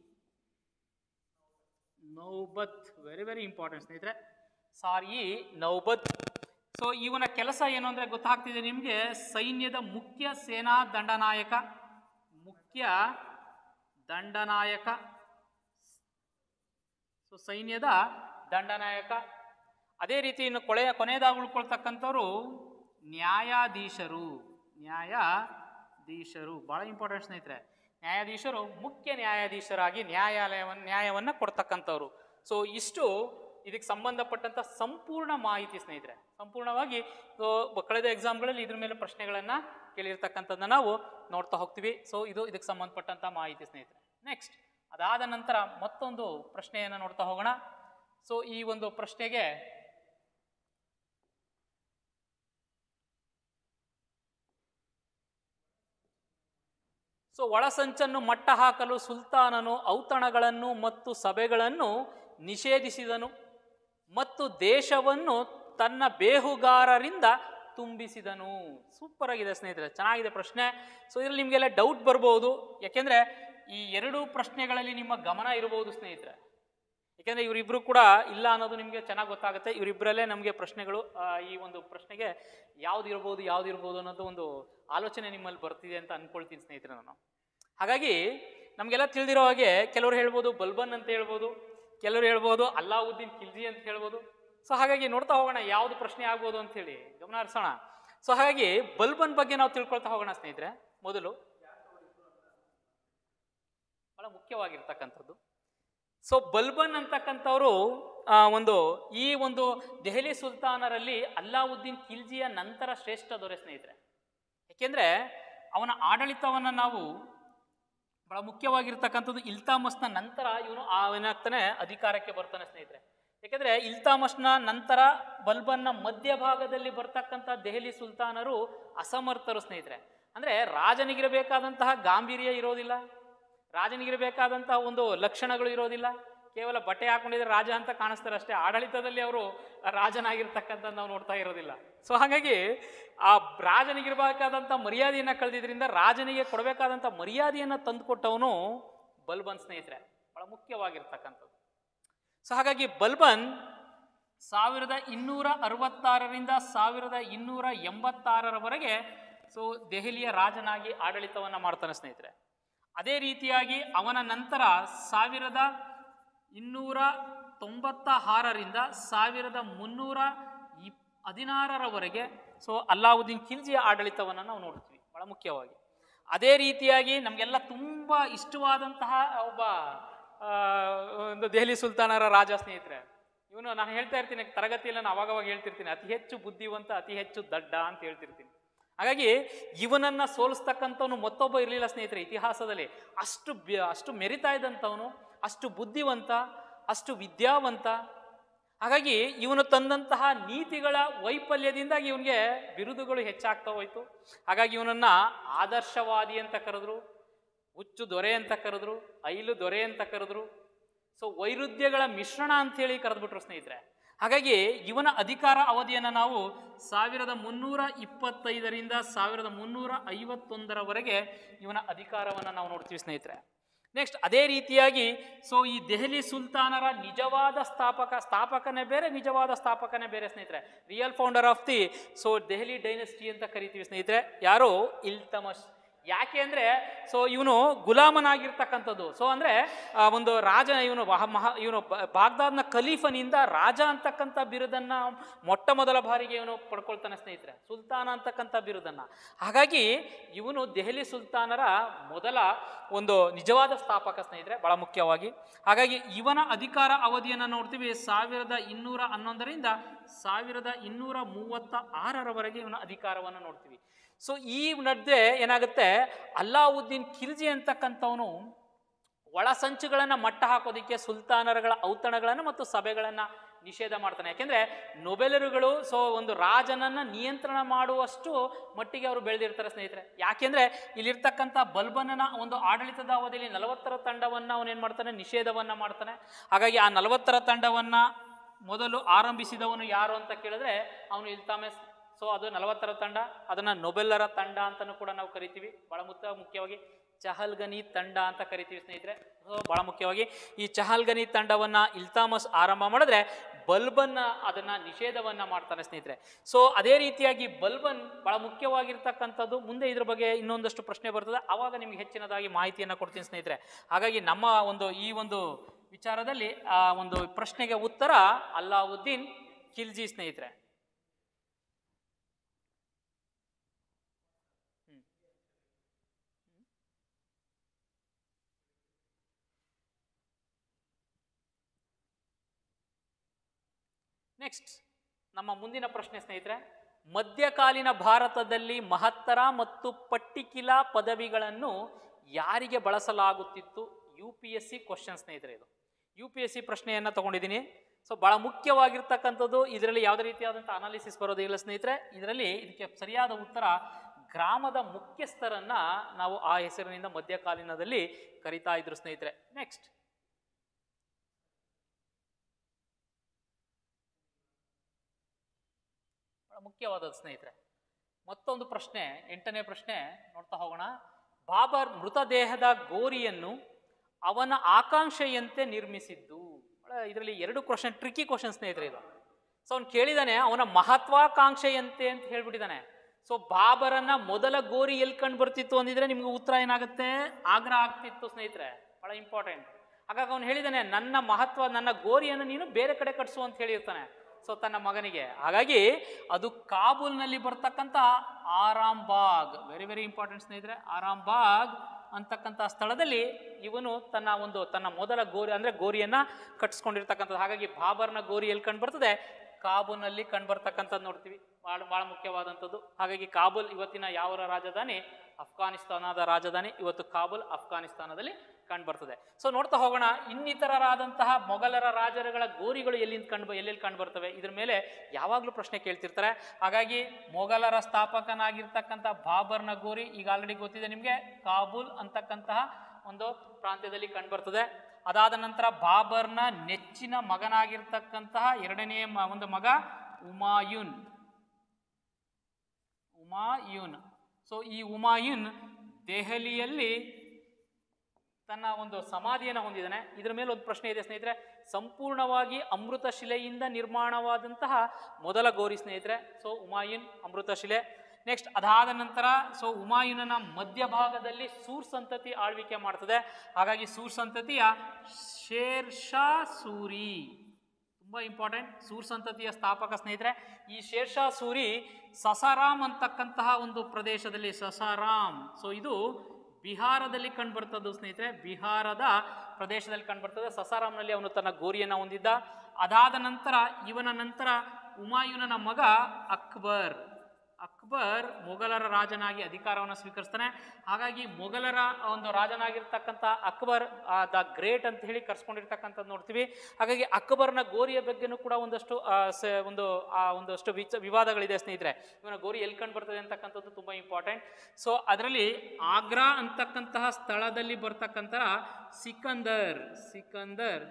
ನೌಬತ್ ವೆರಿ ವೆರಿ ಇಂಪಾರ್ಟೆಂಟ್ ಸ್ನೇಹಿತರೆ ಸಾರ್ ಇ ನೌಬತ್ ಸೊ ಇವನ ಕೆಲಸ ಏನು ಅಂದರೆ ಗೊತ್ತಾಗ್ತಿದೆ ನಿಮಗೆ ಸೈನ್ಯದ ಮುಖ್ಯ ಸೇನಾ ದಂಡನಾಯಕ ಮುಖ್ಯ ದಂಡನಾಯಕ ಸೊ ಸೈನ್ಯದ ದಂಡನಾಯಕ ಅದೇ ರೀತಿ ಇನ್ನು ಕೊಳೆಯ ಕೊನೆಯದಾಗಿ ಉಳ್ಕೊಳ್ತಕ್ಕಂಥವ್ರು ನ್ಯಾಯಾಧೀಶರು ನ್ಯಾಯಾಧೀಶರು ಭಾಳ ಇಂಪಾರ್ಟೆಂಟ್ ಸ್ನೇಹಿತರೆ ನ್ಯಾಯಾಧೀಶರು ಮುಖ್ಯ ನ್ಯಾಯಾಧೀಶರಾಗಿ ನ್ಯಾಯಾಲಯವನ್ನು ನ್ಯಾಯವನ್ನು ಕೊಡ್ತಕ್ಕಂಥವ್ರು ಸೊ ಇಷ್ಟು ಇದಕ್ಕೆ ಸಂಬಂಧಪಟ್ಟಂಥ ಸಂಪೂರ್ಣ ಮಾಹಿತಿ ಸ್ನೇಹಿತರೆ ಸಂಪೂರ್ಣವಾಗಿ ಸೊ ಕಳೆದ ಎಕ್ಸಾಮ್ಗಳಲ್ಲಿ ಇದ್ರ ಮೇಲೆ ಪ್ರಶ್ನೆಗಳನ್ನು ಕೇಳಿರ್ತಕ್ಕಂಥದ್ದನ್ನ ನಾವು ನೋಡ್ತಾ ಹೋಗ್ತೀವಿ ಸೊ ಇದು ಇದಕ್ಕೆ ಸಂಬಂಧಪಟ್ಟಂಥ ಮಾಹಿತಿ ಸ್ನೇಹಿತರೆ ನೆಕ್ಸ್ಟ್ ಅದಾದ ನಂತರ ಮತ್ತೊಂದು ಪ್ರಶ್ನೆಯನ್ನು ನೋಡ್ತಾ ಹೋಗೋಣ ಸೊ ಈ ಒಂದು ಪ್ರಶ್ನೆಗೆ ಸೊ ಒಳಸಂಚನ್ನು ಮಟ್ಟ ಹಾಕಲು ಸುಲ್ತಾನನು ಔತಣಗಳನ್ನು ಮತ್ತು ಸಭೆಗಳನ್ನು ನಿಷೇಧಿಸಿದನು ಮತ್ತು ದೇಶವನ್ನು ತನ್ನ ಬೇಹುಗಾರರಿಂದ ತುಂಬಿಸಿದನು ಸೂಪರ್ ಆಗಿದೆ ಸ್ನೇಹಿತರೆ ಚೆನ್ನಾಗಿದೆ ಪ್ರಶ್ನೆ ಸೊ ಇದರಲ್ಲಿ ನಿಮಗೆಲ್ಲ ಡೌಟ್ ಬರ್ಬೋದು ಯಾಕೆಂದರೆ ಈ ಎರಡೂ ಪ್ರಶ್ನೆಗಳಲ್ಲಿ ನಿಮ್ಮ ಗಮನ ಇರಬಹುದು ಸ್ನೇಹಿತರೆ ಯಾಕೆಂದರೆ ಇವರಿಬ್ಬರು ಕೂಡ ಇಲ್ಲ ಅನ್ನೋದು ನಿಮಗೆ ಚೆನ್ನಾಗಿ ಗೊತ್ತಾಗುತ್ತೆ ಇವರಿಬ್ಬರಲ್ಲೇ ನಮಗೆ ಪ್ರಶ್ನೆಗಳು ಆ, ಈ ಒಂದು ಪ್ರಶ್ನೆಗೆ ಯಾವ್ದು ಇರ್ಬೋದು ಯಾವ್ದು ಇರ್ಬೋದು ಅನ್ನೋದು ಒಂದು ಆಲೋಚನೆ ನಿಮ್ಮಲ್ಲಿ ಬರ್ತಿದೆ ಅಂತ ಅನ್ಕೊಳ್ತೀನಿ ಸ್ನೇಹಿತರೆ ನಾನು ಹಾಗಾಗಿ ನಮಗೆಲ್ಲ ತಿಳಿದಿರೋ ಹಾಗೆ ಕೆಲವರು ಹೇಳ್ಬೋದು ಬಲ್ಬನ್ ಅಂತ ಹೇಳ್ಬೋದು ಕೆಲವರು ಹೇಳ್ಬೋದು ಅಲ್ಲಾವುದ್ದೀನ್ ಖಿಲ್ಜಿ ಅಂತ ಹೇಳ್ಬೋದು ಸೊ ಹಾಗಾಗಿ ನೋಡ್ತಾ ಹೋಗೋಣ ಯಾವುದು ಪ್ರಶ್ನೆ ಆಗ್ಬೋದು ಅಂತೇಳಿ ಗಮನ ಹರಿಸೋಣ ಸೊ ಹಾಗಾಗಿ ಬಲ್ಬನ್ ಬಗ್ಗೆ ನಾವು ತಿಳ್ಕೊಳ್ತಾ ಹೋಗೋಣ ಸ್ನೇಹಿತರೆ ಮೊದಲು ಬಹಳ ಮುಖ್ಯವಾಗಿರ್ತಕ್ಕಂಥದ್ದು ಸೊ ಬಲ್ಬನ್ ಅಂತಕ್ಕಂಥವರು ಆ, ಒಂದು ಈ ಒಂದು ದೆಹಲಿ ಸುಲ್ತಾನರಲ್ಲಿ ಅಲ್ಲಾವುದ್ದೀನ್ ಖಿಲ್ಜಿಯ ನಂತರ ಶ್ರೇಷ್ಠ ದೊರೆ ಸ್ನೇಹಿತರೆ ಯಾಕೆಂದ್ರೆ ಅವನ ಆಡಳಿತವನ್ನು ನಾವು ಬಹಳ ಮುಖ್ಯವಾಗಿರ್ತಕ್ಕಂಥದ್ದು ಇಲ್ತಾಮಸ್ನ ನಂತರ ಇವನು ಏನಾಗ್ತಾನೆ ಅಧಿಕಾರಕ್ಕೆ ಬರ್ತಾನೆ ಸ್ನೇಹಿತರೆ ಯಾಕೆಂದ್ರೆ ಇಲ್ತಾಮಸ್ನ ನಂತರ ಬಲ್ಬನ್ನ ಮಧ್ಯಭಾಗದಲ್ಲಿ ಬರ್ತಕ್ಕಂಥ ದೆಹಲಿ ಸುಲ್ತಾನರು ಅಸಮರ್ಥರು ಸ್ನೇಹಿತರೆ ಅಂದ್ರೆ ರಾಜನಿಗಿರಬೇಕಾದಂತಹ ಗಾಂಭೀರ್ಯ ಇರೋದಿಲ್ಲ ರಾಜನಿಗಿರಬೇಕಾದಂತಹ ಒಂದು ಲಕ್ಷಣಗಳು ಇರೋದಿಲ್ಲ ಕೇವಲ ಬಟ್ಟೆ ಹಾಕೊಂಡಿದ್ರೆ ರಾಜ ಅಂತ ಕಾಣಿಸ್ತಾರೆ ಅಷ್ಟೇ ಆಡಳಿತದಲ್ಲಿ ಅವರು ರಾಜನಾಗಿರ್ತಕ್ಕಂಥ ನಾವು ನೋಡ್ತಾ ಇರೋದಿಲ್ಲ ಸೊ ಹಾಗಾಗಿ ಆ ರಾಜನಿಗಿರಬೇಕಾದಂಥ ಮರ್ಯಾದೆಯನ್ನು ಕಳೆದಿದ್ರಿಂದ ರಾಜನಿಗೆ ಕೊಡಬೇಕಾದಂಥ ಮರ್ಯಾದೆಯನ್ನು ತಂದುಕೊಟ್ಟವನು ಬಲ್ಬನ್ ಸ್ನೇಹಿತರೆ ಬಹಳ ಮುಖ್ಯವಾಗಿರ್ತಕ್ಕಂಥದ್ದು ಸೊ ಹಾಗಾಗಿ ಬಲ್ಬನ್ ಸಾವಿರದ ಇನ್ನೂರ ಅರವತ್ತಾರರಿಂದ ಸಾವಿರದ ಇನ್ನೂರ ಎಂಬತ್ತಾರರವರೆಗೆ ಸೊ ದೆಹಲಿಯ ರಾಜನಾಗಿ ಆಡಳಿತವನ್ನು ಮಾಡ್ತಾನೆ ಸ್ನೇಹಿತರೆ ಅದೇ ರೀತಿಯಾಗಿ ಅವನ ನಂತರ ಸಾವಿರದ ಇನ್ನೂರ ತೊಂಬತ್ತ ಆರರಿಂದ ಸಾವಿರದ ಮುನ್ನೂರ ಇಪ್ ಹದಿನಾರರವರೆಗೆ ಸೊ ಅಲ್ಲಾವುದ್ದೀನ್ ಖಿಲ್ಜಿಯ ಆಡಳಿತವನ್ನು ನಾವು ನೋಡ್ತೀವಿ ಬಹಳ ಮುಖ್ಯವಾಗಿ ಅದೇ ರೀತಿಯಾಗಿ ನಮಗೆಲ್ಲ ತುಂಬ ಇಷ್ಟವಾದಂತಹ ಒಬ್ಬ ಆ, ಒಂದು ದೆಹಲಿ ಸುಲ್ತಾನರ ರಾಜ ಸ್ನೇಹಿತರೆ ಇವನು ನಾನು ಹೇಳ್ತಾ ಇರ್ತೀನಿ ತರಗತಿಯಲ್ಲಿ ನಾನು ಅವಾಗವಾಗ ಹೇಳ್ತಿರ್ತೀನಿ ಅತಿ ಹೆಚ್ಚು ಬುದ್ಧಿವಂತ ಅತಿ ಹೆಚ್ಚು ದಡ್ಡ ಅಂತ ಹೇಳ್ತಿರ್ತೀನಿ ಹಾಗಾಗಿ ಇವನನ್ನ ಸೋಲಿಸ್ತಕ್ಕಂಥವನು ಮತ್ತೊಬ್ಬ ಇರಲಿಲ್ಲ ಸ್ನೇಹಿತರೆ ಇತಿಹಾಸದಲ್ಲಿ ಅಷ್ಟು ಬ್ಯ- ಅಷ್ಟು ಮೆರಿತಾ ಇದ್ದಂಥವನು ಅಷ್ಟು ಬುದ್ಧಿವಂತ ಅಷ್ಟು ವಿದ್ಯಾವಂತ ಹಾಗಾಗಿ ಇವನು ತಂದಂತಹ ನೀತಿಗಳ ವೈಫಲ್ಯದಿಂದಾಗಿ ಇವನಿಗೆ ಬಿರುದುಗಳು ಹೆಚ್ಚಾಗ್ತಾ ಹೋಯ್ತು ಹಾಗಾಗಿ ಇವನನ್ನ ಆದರ್ಶವಾದಿ ಅಂತ ಕರೆದ್ರು ಹುಚ್ಚು ದೊರೆ ಅಂತ ಕರೆದ್ರು ಐಲು ದೊರೆ ಅಂತ ಕರೆದ್ರು ಸೊ ವೈರುಧ್ಯಗಳ ಮಿಶ್ರಣ ಅಂತೇಳಿ ಕರೆದ್ಬಿಟ್ರು ಸ್ನೇಹಿತರೆ ಹಾಗಾಗಿ ಇವನ ಅಧಿಕಾರ ಅವಧಿಯನ್ನು ನಾವು ಸಾವಿರದ ಮುನ್ನೂರ ಇಪ್ಪತ್ತೈದರಿಂದ ಸಾವಿರದ ಮುನ್ನೂರ ಐವತ್ತೊಂದರವರೆಗೆ ಇವನ ಅಧಿಕಾರವನ್ನು ನಾವು ನೋಡ್ತೀವಿ ಸ್ನೇಹಿತರೆ ನೆಕ್ಸ್ಟ್ ಅದೇ ರೀತಿಯಾಗಿ ಸೊ ಈ ದೆಹಲಿ ಸುಲ್ತಾನರ ನಿಜವಾದ ಸ್ಥಾಪಕ ಸ್ಥಾಪಕನೇ ಬೇರೆ ನಿಜವಾದ ಸ್ಥಾಪಕನೇ ಬೇರೆ ಸ್ನೇಹಿತರೆ real founder of the so Delhi dynasty ಅಂತ ಕರಿತೀವಿ ಸ್ನೇಹಿತರೆ ಯಾರು ಇಲ್ತಮಸ್ ಯಾಕೆ ಅಂದರೆ ಸೊ ಇವನು ಗುಲಾಮನಾಗಿರ್ತಕ್ಕಂಥದ್ದು ಸೊ ಅಂದರೆ ಒಂದು ರಾಜ ಇವನು ವಹ- ಮಹಾ ಇವನು ಬ- ಬಾಗ್ದಾದ್ನ ಖಲೀಫನಿಂದ ರಾಜ ಅಂತಕ್ಕಂಥ ಬಿರುದನ್ನು ಮೊಟ್ಟ ಮೊದಲ ಬಾರಿಗೆ ಇವನು ಪಡ್ಕೊಳ್ತಾನೆ ಸ್ನೇಹಿತರೆ ಸುಲ್ತಾನ ಅಂತಕ್ಕಂಥ ಬಿರುದನ್ನು ಹಾಗಾಗಿ ಇವನು ದೆಹಲಿ ಸುಲ್ತಾನರ ಮೊದಲ ಒಂದು ನಿಜವಾದ ಸ್ಥಾಪಕ ಸ್ನೇಹಿತರೆ ಬಹಳ ಮುಖ್ಯವಾಗಿ ಹಾಗಾಗಿ ಇವನ ಅಧಿಕಾರ ಅವಧಿಯನ್ನು ನೋಡ್ತೀವಿ ಸಾವಿರದ ಇನ್ನೂರ ಹನ್ನೊಂದರಿಂದ ಸಾವಿರದ ಇನ್ನೂರ ಮೂವತ್ತ ಆರರವರೆಗೆ ಇವನ ಅಧಿಕಾರವನ್ನು ನೋಡ್ತೀವಿ ಸೊ ಈ ನಡುವೆ ಏನಾಗುತ್ತೆ ಅಲ್ಲಾವುದ್ದೀನ್ ಖಿಲ್ಜಿ ಅಂತಕ್ಕಂಥವನು ಒಳ ಸಂಚುಗಳನ್ನು ಮಟ್ಟ ಹಾಕೋದಕ್ಕೆ ಸುಲ್ತಾನರುಗಳ ಔತಣಗಳನ್ನು ಮತ್ತು ಸಭೆಗಳನ್ನು ನಿಷೇಧ ಮಾಡ್ತಾನೆ ಯಾಕೆಂದ್ರೆ ನೊಬೆಲರುಗಳು ಸೊ ಒಂದು ರಾಜನನ್ನ ನಿಯಂತ್ರಣ ಮಾಡುವಷ್ಟು ಮಟ್ಟಿಗೆ ಅವರು ಬೆಳೆದಿರ್ತಾರೆ ಸ್ನೇಹಿತರೆ ಯಾಕೆಂದ್ರೆ ಇಲ್ಲಿರ್ತಕ್ಕಂಥ ಬಲ್ಬನನ ಒಂದು ಆಡಳಿತದ ಅವಧಿಯಲ್ಲಿ ನಲವತ್ತರ ತಂಡವನ್ನ ಅವನೇನ್ ಮಾಡ್ತಾನೆ ನಿಷೇಧವನ್ನ ಮಾಡ್ತಾನೆ ಹಾಗಾಗಿ ಆ ನಲವತ್ತರ ತಂಡವನ್ನ ಮೊದಲು ಆರಂಭಿಸಿದವನು ಯಾರು ಅಂತ ಕೇಳಿದ್ರೆ ಅವನು ಇಲ್ತಾಮೆಸ್ ಸೊ ಅದು ನಲವತ್ತರ ತಂಡ ಅದನ್ನ ನೊಬೆಲ್ಲರ ತಂಡ ಅಂತಲೂ ಕೂಡ ನಾವು ಕರಿತೀವಿ ಬಹಳ ಮುಖ್ಯ ಮುಖ್ಯವಾಗಿ ಚಹಲ್ಗನಿ ತಂಡ ಅಂತ ಕರಿತೀವಿ ಸ್ನೇಹಿತರೆ ಸೊ ಬಹಳ ಮುಖ್ಯವಾಗಿ ಈ ಚಹಲ್ಗನಿ ತಂಡವನ್ನ ಇಲ್ತಾಮಸ್ ಆರಂಭ ಮಾಡಿದ್ರೆ ಬಲ್ಬನ್ನ ಅದನ್ನ ನಿಷೇಧವನ್ನ ಮಾಡ್ತಾನೆ ಸ್ನೇಹಿತರೆ ಸೊ ಅದೇ ರೀತಿಯಾಗಿ ಬಲ್ಬನ್ ಬಹಳ ಮುಖ್ಯವಾಗಿರ್ತಕ್ಕಂಥದ್ದು ಮುಂದೆ ಇದ್ರ ಬಗ್ಗೆ ಇನ್ನೊಂದಷ್ಟು ಪ್ರಶ್ನೆ ಬರ್ತದೆ ಆವಾಗ ನಿಮ್ಗೆ ಹೆಚ್ಚಿನದಾಗಿ ಮಾಹಿತಿಯನ್ನು ಕೊಡ್ತೀನಿ ಸ್ನೇಹಿತರೆ ಹಾಗಾಗಿ ನಮ್ಮ ಒಂದು ಈ ಒಂದು ವಿಚಾರದಲ್ಲಿ ಆ ಒಂದು ಪ್ರಶ್ನೆಗೆ ಉತ್ತರ ಅಲ್ಲಾವುದ್ದೀನ್ ಖಿಲ್ಜಿ ಸ್ನೇಹಿತರೆ ನೆಕ್ಸ್ಟ್ ನಮ್ಮ ಮುಂದಿನ ಪ್ರಶ್ನೆ ಸ್ನೇಹಿತರೆ ಮಧ್ಯಕಾಲೀನ ಭಾರತದಲ್ಲಿ ಮಹತ್ತರ ಮತ್ತು ಪಟ್ಟಿಕಿಲ ಪದವಿಗಳನ್ನು ಯಾರಿಗೆ ಬಳಸಲಾಗುತ್ತಿತ್ತು U P S C question ಸ್ನೇಹಿತರೆ ಇದು ಯು ಪಿ ಎಸ್ ಸಿ ಪ್ರಶ್ನೆಯನ್ನು ತಗೊಂಡಿದ್ದೀನಿ ಸೊ ಬಹಳ ಮುಖ್ಯವಾಗಿರ್ತಕ್ಕಂಥದ್ದು ಇದರಲ್ಲಿ ಯಾವುದೇ ರೀತಿಯಾದಂಥ ಅನಾಲಿಸಿಸ್ ಬರೋದಿಲ್ಲ ಸ್ನೇಹಿತರೆ ಇದರಲ್ಲಿ ಇದಕ್ಕೆ ಸರಿಯಾದ ಉತ್ತರ ಗ್ರಾಮದ ಮುಖ್ಯಸ್ಥರನ್ನ ನಾವು ಆ ಹೆಸರಿನಿಂದ ಮಧ್ಯಕಾಲೀನದಲ್ಲಿ ಕರಿತಾ ಇದ್ರು ಸ್ನೇಹಿತರೆ ನೆಕ್ಸ್ಟ್ ಬಹಳ ಮುಖ್ಯವಾದದ್ದು ಸ್ನೇಹಿತರೆ ಮತ್ತೊಂದು ಪ್ರಶ್ನೆ ಎಂಟನೇ ಪ್ರಶ್ನೆ ನೋಡ್ತಾ ಹೋಗೋಣ ಬಾಬರ್ ಮೃತದೇಹದ ಗೋರಿಯನ್ನು ಅವನ ಆಕಾಂಕ್ಷೆಯಂತೆ ನಿರ್ಮಿಸಿದ್ದು ಬಹಳ ಇದರಲ್ಲಿ ಎರಡು ಕ್ವಶನ್ ಟ್ರಿಕ್ಕಿ ಕ್ವಶನ್ ಸ್ನೇಹಿತರೆ ಇದು ಸೊ ಅವ್ನು ಕೇಳಿದಾನೆ ಅವನ ಮಹತ್ವಾಕಾಂಕ್ಷೆಯಂತೆ ಅಂತ ಹೇಳ್ಬಿಟ್ಟಿದ್ದಾನೆ ಸೊ ಬಾಬರನ್ನ ಮೊದಲ ಗೋರಿ ಎಲ್ಲಿ ಕಂಡು ಬರ್ತಿತ್ತು ಅಂದಿದ್ರೆ ನಿಮ್ಗೆ ಉತ್ತರ ಏನಾಗುತ್ತೆ ಆಗ್ರ ಆಗ್ತಿತ್ತು ಸ್ನೇಹಿತರೆ ಬಹಳ ಇಂಪಾರ್ಟೆಂಟ್ ಹಾಗಾಗಿ ಅವನು ಹೇಳಿದಾನೆ ನನ್ನ ಮಹತ್ವ ನನ್ನ ಗೋರಿಯನ್ನು ನೀನು ಬೇರೆ ಕಡೆ ಕಟ್ಸು ಅಂತ ಹೇಳಿರ್ತಾನೆ ಸೊ ತನ್ನ ಮಗನಿಗೆ ಹಾಗಾಗಿ ಅದು ಕಾಬೂಲ್ನಲ್ಲಿ ಬರ್ತಕ್ಕಂಥ ಆರಾಮ್ ಬಾಗ್ ವೆರಿ ವೆರಿ ಇಂಪಾರ್ಟೆಂಟ್ ಸ್ನೇಹಿತರೆ ಆರಾಮ್ ಬಾಗ್ ಅಂತಕ್ಕಂಥ ಸ್ಥಳದಲ್ಲಿ ಇವನು ತನ್ನ ಒಂದು ತನ್ನ ಮೊದಲ ಗೋರಿ ಅಂದರೆ ಗೋರಿಯನ್ನು ಕಟ್ಸ್ಕೊಂಡಿರ್ತಕ್ಕಂಥದ್ದು ಹಾಗಾಗಿ ಬಾಬರ್ನ ಗೋರಿ ಎಲ್ಲಿ ಕಂಡು ಬರ್ತದೆ ಕಾಬೂಲ್ನಲ್ಲಿ ಕಂಡು ಬರ್ತಕ್ಕಂಥದ್ದು ನೋಡ್ತೀವಿ ಭಾಳ ಭಾಳ ಮುಖ್ಯವಾದಂಥದ್ದು ಹಾಗಾಗಿ ಕಾಬೂಲ್ ಇವತ್ತಿನ ಯಾವ ರಾಜಧಾನಿ ಅಫ್ಘಾನಿಸ್ತಾನದ ರಾಜಧಾನಿ ಇವತ್ತು ಕಾಬೂಲ್ ಅಫ್ಘಾನಿಸ್ತಾನದಲ್ಲಿ ಕಂಡು ಬರ್ತದೆ ಸೊ ನೋಡ್ತಾ ಹೋಗೋಣ ಇನ್ನಿತರರಾದಂತಹ ಮೊಘಲರ ರಾಜರುಗಳ ಗೋರಿಗಳು ಎಲ್ಲಿಂದ ಕಂಡು ಎಲ್ಲೆಲ್ಲಿ ಕಂಡು ಬರ್ತವೆ ಇದ್ರ ಮೇಲೆ ಯಾವಾಗಲೂ ಪ್ರಶ್ನೆ ಕೇಳ್ತಿರ್ತಾರೆ ಹಾಗಾಗಿ ಮೊಘಲರ ಸ್ಥಾಪಕನಾಗಿರ್ತಕ್ಕಂಥ ಬಾಬರ್ನ ಗೋರಿ ಈಗ ಆಲ್ರೆಡಿ ಗೊತ್ತಿದೆ ನಿಮಗೆ ಕಾಬೂಲ್ ಅಂತಕ್ಕಂತಹ ಒಂದು ಪ್ರಾಂತ್ಯದಲ್ಲಿ ಕಂಡು ಬರ್ತದೆ ಅದಾದ ನಂತರ ಬಾಬರ್ನ ನೆಚ್ಚಿನ ಮಗನಾಗಿರ್ತಕ್ಕಂತಹ ಎರಡನೆಯ ಮ- ಒಂದು ಮಗ ಉಮಾಯುನ್ ಉಮಾಯುನ್ ಸೊ ಈ ಉಮಾಯುನ್ ದೆಹಲಿಯಲ್ಲಿ ತನ್ನ ಒಂದು ಸಮಾಧಿಯನ್ನು ಹೊಂದಿದ್ದಾನೆ ಇದರ ಮೇಲೆ ಒಂದು ಪ್ರಶ್ನೆ ಇದೆ ಸ್ನೇಹಿತರೆ ಸಂಪೂರ್ಣವಾಗಿ ಅಮೃತ ಶಿಲೆಯಿಂದ ನಿರ್ಮಾಣವಾದಂತಹ ಮೊದಲ ಗೋರಿ ಸ್ನೇಹಿತರೆ ಸೊ ಉಮಾಯುನ್ ಅಮೃತ ಶಿಲೆ ನೆಕ್ಸ್ಟ್ ಅದಾದ ನಂತರ ಸೊ ಉಮಾಯುನನ ಮಧ್ಯಭಾಗದಲ್ಲಿ ಸೂರ್ ಸಂತತಿ ಆಳ್ವಿಕೆ ಮಾಡ್ತದೆ ಹಾಗಾಗಿ ಸೂರ್ ಸಂತತಿಯ ಶೇರ್ ಶಾ ಸೂರಿ ತುಂಬ ಇಂಪಾರ್ಟೆಂಟ್ ಸೂರ್ ಸಂತತಿಯ ಸ್ಥಾಪಕ ಸ್ನೇಹಿತರೆ ಈ ಶೇರ್ಷಾ ಸೂರಿ ಸಸಾರಾಮ್ ಅಂತಕ್ಕಂತಹ ಒಂದು ಪ್ರದೇಶದಲ್ಲಿ ಸಸಾರಾಮ್ ಸೊ ಇದು ಬಿಹಾರದಲ್ಲಿ ಕಂಡುಬರ್ತದ್ದು ಸ್ನೇಹಿತರೆ ಬಿಹಾರದ ಪ್ರದೇಶದಲ್ಲಿ ಕಂಡುಬರ್ತದೆ ಸಸಾರಾಮ್ನಲ್ಲಿ ಅವನು ತನ್ನ ಗೋರಿಯನ್ನು ಹೊಂದಿದ್ದ ಅದಾದ ನಂತರ ಇವನ ನಂತರ ಹುಮಾಯೂನನ ಮಗ ಅಕ್ಬರ್ ಅಕ್ಬರ್ ಮೊಘಲರ ರಾಜನಾಗಿ ಅಧಿಕಾರವನ್ನು ಸ್ವೀಕರಿಸ್ತಾನೆ ಹಾಗಾಗಿ ಮೊಘಲರ ಒಂದು ರಾಜನಾಗಿರ್ತಕ್ಕಂಥ ಅಕ್ಬರ್ ದ ಗ್ರೇಟ್ ಅಂತ ಹೇಳಿ ಕರ್ಸ್ಕೊಂಡಿರ್ತಕ್ಕಂಥದ್ದು ನೋಡ್ತೀವಿ ಹಾಗಾಗಿ ಅಕ್ಬರ್ನ ಗೋರಿಯ ಬಗ್ಗೆನೂ ಕೂಡ ಒಂದಷ್ಟು ಆ, ಸ- ಒಂದು ಆ ಒಂದಷ್ಟು ವಿಚ ವಿವಾದಗಳಿದೆ ಸ್ನೇಹಿತರೆ ಇವನ ಗೋರಿ ಎಲ್ಲಿ ಕಂಡು ಬರ್ತದೆ ಅಂತಕ್ಕಂಥದ್ದು ತುಂಬ ಇಂಪಾರ್ಟೆಂಟ್ ಸೊ ಅದರಲ್ಲಿ ಆಗ್ರಾ ಅಂತಕ್ಕಂತಹ ಸ್ಥಳದಲ್ಲಿ ಬರ್ತಕ್ಕಂತಹ ಸಿಕಂದರ್ ಸಿಕಂದರ್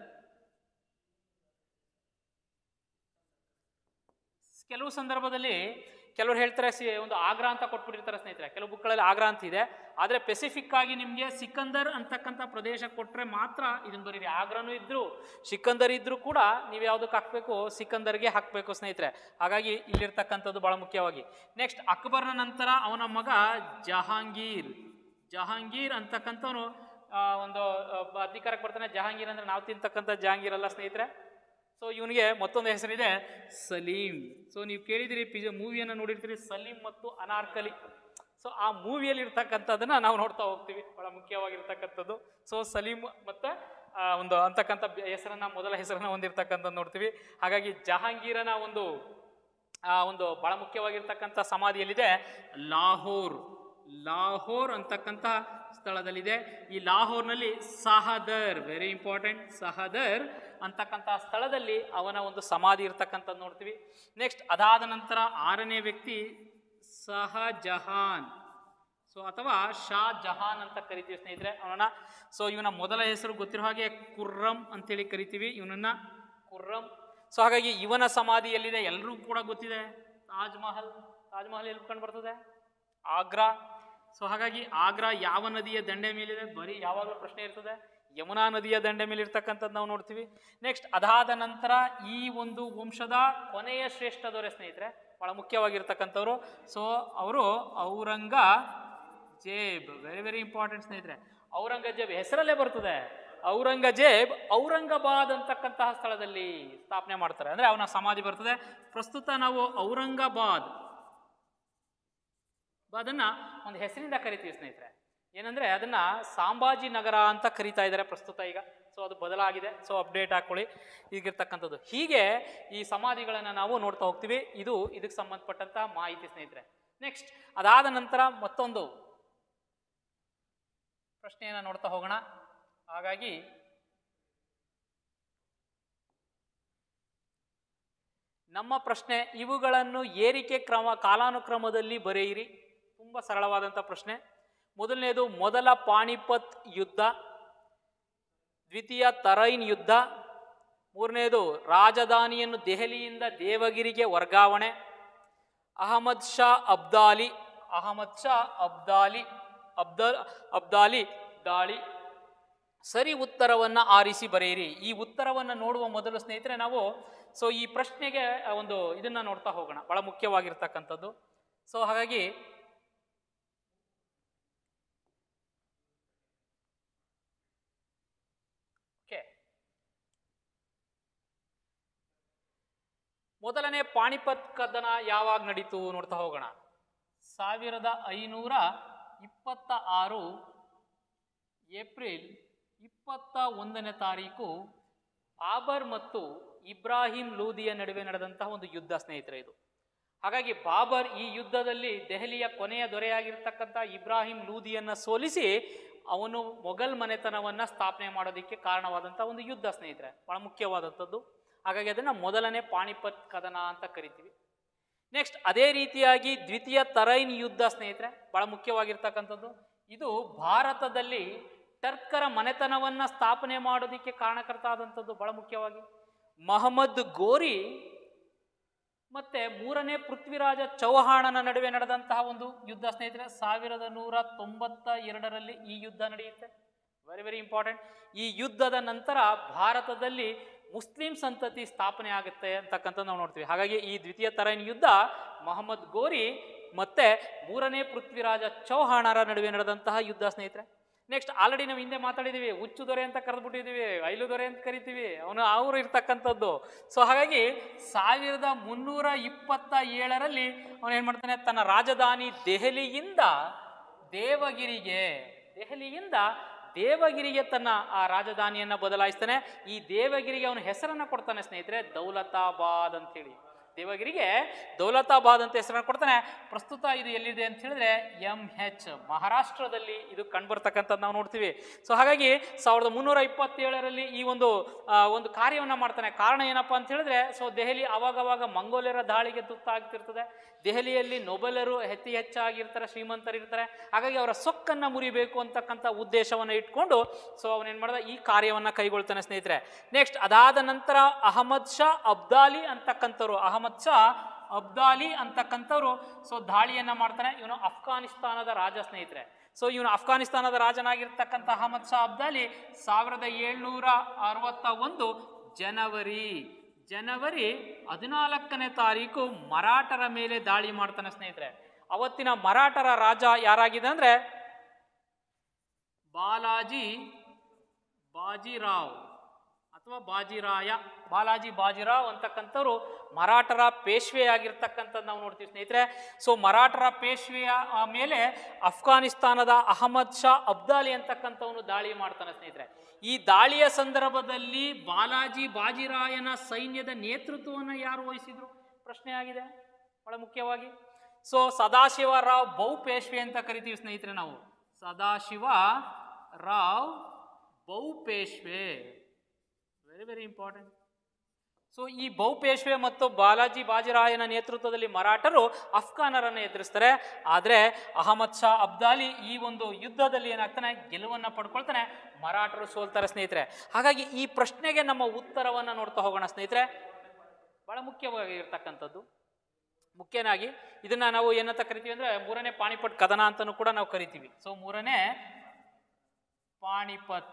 ಕೆಲವು ಸಂದರ್ಭದಲ್ಲಿ ಕೆಲವರು ಹೇಳ್ತಾರೆ ಸಿ ಒಂದು ಆಗ್ರಾ ಅಂತ ಕೊಟ್ಬಿಟ್ಟಿರ್ತಾರೆ ಸ್ನೇಹಿತರೆ ಕೆಲವು ಬುಕ್ಗಳಲ್ಲಿ ಆಗ್ರಾ ಅಂತ ಇದೆ ಆದರೆ ಪೆಸಿಫಿಕ್ ಆಗಿ ನಿಮಗೆ ಸಿಕಂದರ್ ಅಂತಕ್ಕಂಥ ಪ್ರದೇಶ ಕೊಟ್ಟರೆ ಮಾತ್ರ ಇದನ್ನು ಬರೀರಿ ಆಗ್ರಾನು ಇದ್ರು ಸಿಕಂದರ್ ಇದ್ರೂ ಕೂಡ ನೀವು ಯಾವುದಕ್ಕೆ ಹಾಕಬೇಕು ಸಿಕಂದರ್ಗೆ ಹಾಕಬೇಕು ಸ್ನೇಹಿತರೆ ಹಾಗಾಗಿ ಇಲ್ಲಿರ್ತಕ್ಕಂಥದ್ದು ಭಾಳ ಮುಖ್ಯವಾಗಿ ನೆಕ್ಸ್ಟ್ ಅಕ್ಬರ್ನ ನಂತರ ಅವನ ಮಗ ಜಹಾಂಗೀರ್ ಜಹಾಂಗೀರ್ ಅಂತಕ್ಕಂಥವನು ಆ, ಒಂದು ಆ, ಬ- ಅಧಿಕಾರಕ್ಕೆ ಬರ್ತಾನೆ ಜಹಾಂಗೀರ್ ಅಂದ್ರೆ ನಾವು ತಿಂತಕ್ಕಂಥ ಜಹಾಂಗೀರ್ ಅಲ್ಲ ಸ್ನೇಹಿತರೆ ಸೊ ಇವನಿಗೆ ಮತ್ತೊಂದು ಹೆಸರಿದೆ ಸಲೀಂ ಸೊ ನೀವು ಕೇಳಿದಿರಿ ಪಿಜ ಮೂವಿಯನ್ನು ನೋಡಿರ್ತೀರಿ ಸಲೀಂ ಮತ್ತು ಅನಾರ್ಕಲಿ ಸೊ ಆ ಮೂವಿಯಲ್ಲಿ ಇರ್ತಕ್ಕಂಥದ್ದನ್ನ ನಾವು ನೋಡ್ತಾ ಹೋಗ್ತೀವಿ ಬಹಳ ಮುಖ್ಯವಾಗಿರ್ತಕ್ಕಂಥದ್ದು ಸೊ ಸಲೀಂ ಮತ್ತು ಆ, ಒಂದು ಅಂತಕ್ಕಂಥ ಬೆ- ಹೆಸರನ್ನ ಮೊದಲ ಹೆಸರನ್ನ ಹೊಂದಿರತಕ್ಕಂಥದ್ದು ನೋಡ್ತೀವಿ ಹಾಗಾಗಿ ಜಹಾಂಗೀರನ ಒಂದು ಆ ಒಂದು ಬಹಳ ಮುಖ್ಯವಾಗಿರ್ತಕ್ಕಂಥ ಸಮಾಧಿಯಲ್ಲಿದೆ ಲಾಹೋರ್ ಲಾಹೋರ್ ಅಂತಕ್ಕಂಥ ಸ್ಥಳದಲ್ಲಿದೆ ಈ ಲಾಹೋರ್ನಲ್ಲಿ ಸಹದರ್ ವೆರಿ ಇಂಪಾರ್ಟೆಂಟ್ ಸಹದರ್ ಅಂತಕ್ಕಂಥ ಸ್ಥಳದಲ್ಲಿ ಅವನ ಒಂದು ಸಮಾಧಿ ಇರ್ತಕ್ಕಂಥದ್ದು ನೋಡ್ತೀವಿ ನೆಕ್ಸ್ಟ್ ಅದಾದ ನಂತರ ಆರನೇ ವ್ಯಕ್ತಿ ಸಹಜಹಾನ್ ಸೊ ಅಥವಾ ಶಾ ಜಹಾನ್ ಅಂತ ಕರಿತೀವಿ ಸ್ನೇಹಿತರೆ ಅವನನ್ನ ಸೊ ಇವನ ಮೊದಲ ಹೆಸರು ಗೊತ್ತಿರೋ ಹಾಗೆ ಕುರ್ರಂ ಅಂತೇಳಿ ಕರಿತೀವಿ ಇವನನ್ನ ಕುರ್ರಂ ಸೊ ಹಾಗಾಗಿ ಇವನ ಸಮಾಧಿ ಎಲ್ಲಿದೆ ಎಲ್ಲರೂ ಕೂಡ ಗೊತ್ತಿದೆ ತಾಜ್ ಮಹಲ್ ತಾಜ್ ಮಹಲ್ ಎಲ್ಲಿ ಕಂಡು ಬರ್ತದೆ ಆಗ್ರಾ ಸೊ ಹಾಗಾಗಿ ಆಗ್ರಾ ಯಾವ ನದಿಯ ದಂಡೆ ಮೇಲಿದೆ ಬರೀ ಯಾವಾಗಲೂ ಪ್ರಶ್ನೆ ಇರ್ತದೆ ಯಮುನಾ ನದಿಯ ದಂಡೆ ಮೇಲೆ ಇರ್ತಕ್ಕಂಥದ್ದು ನಾವು ನೋಡ್ತೀವಿ ನೆಕ್ಸ್ಟ್ ಅದಾದ ನಂತರ ಈ ಒಂದು ವಂಶದ ಕೊನೆಯ ಶ್ರೇಷ್ಠ ದೊರೆ ಸ್ನೇಹಿತರೆ ಬಹಳ ಮುಖ್ಯವಾಗಿರ್ತಕ್ಕಂಥವ್ರು ಸೊ ಅವರು Aurangzeb very very important ಸ್ನೇಹಿತರೆ ಔರಂಗಜೇಬ್ ಹೆಸರಲ್ಲೇ ಬರ್ತದೆ ಔರಂಗಜೇಬ್ ಔರಂಗಾಬಾದ್ ಅಂತಕ್ಕಂತಹ ಸ್ಥಳದಲ್ಲಿ ಸ್ಥಾಪನೆ ಮಾಡ್ತಾರೆ ಅಂದ್ರೆ ಅವನ ಸಮಾಧಿ ಬರ್ತದೆ ಪ್ರಸ್ತುತ ನಾವು ಔರಂಗಾಬಾದ್ ಅದನ್ನ ಒಂದು ಹೆಸರಿಂದ ಕರಿತೀವಿ ಸ್ನೇಹಿತರೆ ಏನಂದ್ರೆ ಅದನ್ನ ಸಾಂಬಾಜಿ ನಗರ ಅಂತ ಕರಿತಾ ಇದ್ದಾರೆ ಪ್ರಸ್ತುತ ಈಗ ಸೊ ಅದು ಬದಲಾಗಿದೆ ಸೊ ಅಪ್ಡೇಟ್ ಹಾಕೊಳ್ಳಿ ಈಗಿರ್ತಕ್ಕಂಥದ್ದು ಹೀಗೆ ಈ ಸಮಾಧಿಗಳನ್ನು ನಾವು ನೋಡ್ತಾ ಹೋಗ್ತೀವಿ ಇದು ಇದಕ್ಕೆ ಸಂಬಂಧಪಟ್ಟಂತ ಮಾಹಿತಿ ಸ್ನೇಹಿತರೆ ನೆಕ್ಸ್ಟ್ ಅದಾದ ನಂತರ ಮತ್ತೊಂದು ಪ್ರಶ್ನೆಯನ್ನು ನೋಡ್ತಾ ಹೋಗೋಣ ಹಾಗಾಗಿ ನಮ್ಮ ಪ್ರಶ್ನೆ ಇವುಗಳನ್ನು ಏರಿಕೆ ಕ್ರಮ ಕಾಲಾನುಕ್ರಮದಲ್ಲಿ ಬರೆಯಿರಿ ತುಂಬ ಸರಳವಾದಂಥ ಪ್ರಶ್ನೆ ಮೊದಲನೇದು ಮೊದಲ ಪಾಣಿಪತ್ ಯುದ್ಧ ದ್ವಿತೀಯ ತರೈನ್ ಯುದ್ಧ ಮೂರನೇದು ರಾಜಧಾನಿಯನ್ನು ದೆಹಲಿಯಿಂದ ದೇವಗಿರಿಗೆ ವರ್ಗಾವಣೆ ಅಹಮದ್ ಶಾ ಅಬ್ದಾಲಿ ಅಹಮದ್ ಶಾ ಅಬ್ದಾಲಿ ಅಬ್ದಲ್ ಅಬ್ದಾಲಿ ದಾಳಿ ಸರಿ ಉತ್ತರವನ್ನು ಆರಿಸಿ ಬರೆಯಿರಿ ಈ ಉತ್ತರವನ್ನು ನೋಡುವ ಮೊದಲು ಸ್ನೇಹಿತರೆ ನಾವು ಸೊ ಈ ಪ್ರಶ್ನೆಗೆ ಆ, ಒಂದು ಇದನ್ನ ನೋಡ್ತಾ ಹೋಗೋಣ ಬಹಳ ಮುಖ್ಯವಾಗಿರ್ತಕ್ಕಂಥದ್ದು ಸೊ ಹಾಗಾಗಿ ಓಕೆ ಮೊದಲನೇ ಪಾಣಿಪತ್ ಕದನ ಯಾವಾಗ ನಡೀತು ನೋಡ್ತಾ ಹೋಗೋಣ ಸಾವಿರದ ಐನೂರ ಇಪ್ಪತ್ತ ಆರು ಏಪ್ರಿಲ್ ಇಪ್ಪತ್ತ ಒಂದನೇ ತಾರೀಕು ಬಾಬರ್ ಮತ್ತು ಇಬ್ರಾಹಿಂ ಲೂದಿಯ ನಡುವೆ ನಡೆದಂತಹ ಒಂದು ಯುದ್ಧ ಸ್ನೇಹಿತರೆ ಇದು ಹಾಗಾಗಿ ಬಾಬರ್ ಈ ಯುದ್ಧದಲ್ಲಿ ದೆಹಲಿಯ ಕೊನೆಯ ದೊರೆಯಾಗಿರ್ತಕ್ಕಂಥ ಇಬ್ರಾಹಿಂ ಲೂದಿಯನ್ನ ಸೋಲಿಸಿ ಅವನು ಮೊಘಲ್ ಮನೆತನವನ್ನ ಸ್ಥಾಪನೆ ಮಾಡೋದಕ್ಕೆ ಕಾರಣವಾದಂಥ ಒಂದು ಯುದ್ಧ ಸ್ನೇಹಿತರೆ ಬಹಳ ಮುಖ್ಯವಾದಂಥದ್ದು ಹಾಗಾಗಿ ಅದನ್ನ ಮೊದಲನೇ ಪಾಣಿಪತ್ ಕದನ ಅಂತ ಕರಿತೀವಿ ನೆಕ್ಸ್ಟ್ ಅದೇ ರೀತಿಯಾಗಿ ದ್ವಿತೀಯ ತರೈನ್ ಯುದ್ಧ ಸ್ನೇಹಿತರೆ ಬಹಳ ಮುಖ್ಯವಾಗಿರ್ತಕ್ಕಂಥದ್ದು ಇದು ಭಾರತದಲ್ಲಿ ಟರ್ಕರ ಮನೆತನವನ್ನ ಸ್ಥಾಪನೆ ಮಾಡೋದಕ್ಕೆ ಕಾರಣಕರ್ತ ಆದಂಥದ್ದು ಬಹಳ ಮುಖ್ಯವಾಗಿ ಮಹಮ್ಮದ್ ಗೋರಿ ಮತ್ತೆ ಮೂರನೇ ಪೃಥ್ವಿರಾಜ ಚೌಹಾಣನ ನಡುವೆ ನಡೆದಂತಹ ಒಂದು ಯುದ್ಧ ಸ್ನೇಹಿತರೆ ಸಾವಿರದ ನೂರ ತೊಂಬತ್ತ ಎರಡರಲ್ಲಿ ಈ ಯುದ್ಧ ನಡೆಯುತ್ತೆ ವೆರಿ ವೆರಿ ಇಂಪಾರ್ಟೆಂಟ್ ಈ ಯುದ್ಧದ ನಂತರ ಭಾರತದಲ್ಲಿ ಮುಸ್ಲಿಂ ಸಂತತಿ ಸ್ಥಾಪನೆ ಆಗುತ್ತೆ ಅಂತಕ್ಕಂಥ ನಾವು ನೋಡ್ತೀವಿ ಹಾಗಾಗಿ ಈ ದ್ವಿತೀಯ ತರೈನ್ ಯುದ್ಧ ಮೊಹಮ್ಮದ್ ಗೋರಿ ಮತ್ತೆ ಮೂರನೇ ಪೃಥ್ವಿರಾಜ ಚೌಹಾಣರ ನಡುವೆ ನಡೆದಂತಹ ಯುದ್ಧ ಸ್ನೇಹಿತರೆ ನೆಕ್ಸ್ಟ್ ಆಲ್ರೆಡಿ ನಾವು ಹಿಂದೆ ಮಾತಾಡಿದೀವಿ ಹುಚ್ಚು ದೊರೆ ಅಂತ ಕರೆದ್ಬಿಟ್ಟಿದೀವಿ ಐಲು ದೊರೆ ಅಂತ ಕರಿತೀವಿ ಅವನು ಅವರು ಇರ್ತಕ್ಕಂಥದ್ದು ಸೊ ಹಾಗಾಗಿ ಸಾವಿರದ ಮುನ್ನೂರ ಇಪ್ಪತ್ತ ಏಳರಲ್ಲಿ ಅವನು ಏನು ಮಾಡ್ತಾನೆ ತನ್ನ ರಾಜಧಾನಿ ದೆಹಲಿಯಿಂದ ದೇವಗಿರಿಗೆ ದೆಹಲಿಯಿಂದ ದೇವಗಿರಿಗೆ ತನ್ನ ಆ ರಾಜಧಾನಿಯನ್ನ ಬದಲಾಯಿಸ್ತಾನೆ ಈ ದೇವಗಿರಿಗೆ ಅವನ ಹೆಸರನ್ನ ಕೊಡ್ತಾನೆ ಸ್ನೇಹಿತರೆ ದೌಲತಾಬಾದ್ ಅಂತೇಳಿ ದೇವಗಿರಿಗೆ ದೌಲತಾಬಾದ್ ಅಂತ ಹೆಸರನ್ನು ಕೊಡ್ತಾನೆ ಪ್ರಸ್ತುತ ಇದು ಎಲ್ಲಿದೆ ಅಂತ ಹೇಳಿದ್ರೆ ಎಂ ಹೆಚ್ ಮಹಾರಾಷ್ಟ್ರದಲ್ಲಿ ಇದು ಕಂಡುಬರ್ತಕ್ಕಂಥದ್ದು ನಾವು ನೋಡ್ತೀವಿ ಸೊ ಹಾಗಾಗಿ ಸಾವಿರದ ಮುನ್ನೂರ ಇಪ್ಪತ್ತೇಳರಲ್ಲಿ ಈ ಒಂದು ಆ, ಒಂದು ಕಾರ್ಯವನ್ನು ಮಾಡ್ತಾನೆ ಕಾರಣ ಏನಪ್ಪಾ ಅಂತ ಹೇಳಿದ್ರೆ ಸೊ ದೆಹಲಿ ಅವಾಗವಾಗ ಮಂಗೋಲಿಯರ ದಾಳಿಗೆ ತುತ್ತಾಗ್ತಿರ್ತದೆ ದೆಹಲಿಯಲ್ಲಿ ನೊಬೆಲರು ಹೆಚ್ಚು ಹೆಚ್ಚಾಗಿರ್ತಾರೆ ಶ್ರೀಮಂತರಿರ್ತಾರೆ ಹಾಗಾಗಿ ಅವರ ಸೊಕ್ಕನ್ನು ಮುರಿಬೇಕು ಅಂತಕ್ಕಂಥ ಉದ್ದೇಶವನ್ನು ಇಟ್ಕೊಂಡು ಸೊ ಅವನೇನು ಮಾಡ್ದ ಈ ಕಾರ್ಯವನ್ನು ಕೈಗೊಳ್ತಾನೆ ಸ್ನೇಹಿತರೆ ನೆಕ್ಸ್ಟ್ ಅದಾದ ನಂತರ ಅಹಮದ್ ಶಾ ಅಬ್ದಾಲಿ ಅಂತಕ್ಕಂಥವ್ರು ಅಹಮದ್ ಶಾ ಅಬ್ದಾಲಿ ಅಂತಕ್ಕಂಥವ್ರು ಸೊ ದಾಳಿಯನ್ನ ಮಾಡ್ತಾನೆ ಇವನು ಅಫ್ಘಾನಿಸ್ತಾನದ ರಾಜ ಸ್ನೇಹಿತರೆ ಸೊ ಇವನು ಅಫ್ಘಾನಿಸ್ತಾನದ ರಾಜನಾಗಿರ್ತಕ್ಕಂಥ ಅಹಮದ್ ಶಾ ಅಬ್ದಾಲಿ ಸಾವಿರದ ಏಳ್ನೂರ ಅರವತ್ತ ಒಂದು ಜನವರಿ ಜನವರಿ ಹದಿನಾಲ್ಕನೇ ತಾರೀಕು ಮರಾಠರ ಮೇಲೆ ದಾಳಿ ಮಾಡ್ತಾನೆ ಸ್ನೇಹಿತರೆ ಅವತ್ತಿನ ಮರಾಠರ ರಾಜ ಯಾರಾಗಿದೆ ಅಂದ್ರೆ ಬಾಲಾಜಿ ಬಾಜಿರಾವ್ ಅಥವಾ ಬಾಜಿರಾಯ ಬಾಲಾಜಿ ಬಾಜಿರಾವ್ ಅಂತಕ್ಕಂಥವ್ರು ಮರಾಠರ ಪೇಶ್ವೆ ಆಗಿರ್ತಕ್ಕಂಥದ್ದು ನಾವು ನೋಡ್ತೀವಿ ಸ್ನೇಹಿತರೆ ಸೊ ಮರಾಠರ ಪೇಶ್ವೆಯ ಆ, ಮೇಲೆ ಅಫ್ಘಾನಿಸ್ತಾನದ ಅಹಮದ್ ಶಾ ಅಬ್ದಾಲಿ ಅಂತಕ್ಕಂಥವನು ದಾಳಿ ಮಾಡ್ತಾನೆ ಸ್ನೇಹಿತರೆ ಈ ದಾಳಿಯ ಸಂದರ್ಭದಲ್ಲಿ ಬಾಲಾಜಿ ಬಾಜಿರಾಯನ ಸೈನ್ಯದ ನೇತೃತ್ವವನ್ನು ಯಾರು ವಹಿಸಿದ್ರು ಪ್ರಶ್ನೆ ಆಗಿದೆ ಬಹಳ ಮುಖ್ಯವಾಗಿ ಸೊ ಸದಾಶಿವ ರಾವ್ ಬಹು ಪೇಶ್ವೆ ಅಂತ ಕರಿತೀವಿ ಸ್ನೇಹಿತರೆ ನಾವು Sadashiv Rao Bhau Peshwa very very important so ಈ ಬಹುಪೇಶ್ವೆ ಮತ್ತು ಬಾಲಾಜಿ ಬಾಜಿರಾಯನ ನೇತೃತ್ವದಲ್ಲಿ ಮರಾಠರು ಅಫ್ಘಾನರನ್ನು ಎದುರಿಸ್ತಾರೆ ಆದರೆ ಅಹಮದ್ ಶಾ ಅಬ್ದಾಲಿ ಈ ಒಂದು ಯುದ್ಧದಲ್ಲಿ ಏನಾಗ್ತಾನೆ ಗೆಲುವನ್ನು ಪಡ್ಕೊಳ್ತಾನೆ ಮರಾಠರು ಸೋಲ್ತಾರೆ ಸ್ನೇಹಿತರೆ ಹಾಗಾಗಿ ಈ ಪ್ರಶ್ನೆಗೆ ನಮ್ಮ ಉತ್ತರವನ್ನು ನೋಡ್ತಾ ಹೋಗೋಣ ಸ್ನೇಹಿತರೆ ಬಹಳ ಮುಖ್ಯವಾಗಿರ್ತಕ್ಕಂಥದ್ದು ಮುಖ್ಯನಾಗಿ ಇದನ್ನ ನಾವು ಏನಂತ ಕರಿತೀವಿ ಅಂದ್ರೆ ಮೂರನೇ ಪಾಣಿಪಟ್ ಕದನ ಅಂತಲೂ ಕೂಡ ನಾವು ಕರಿತೀವಿ ಸೊ ಮೂರನೇ ಪಾಣಿಪತ್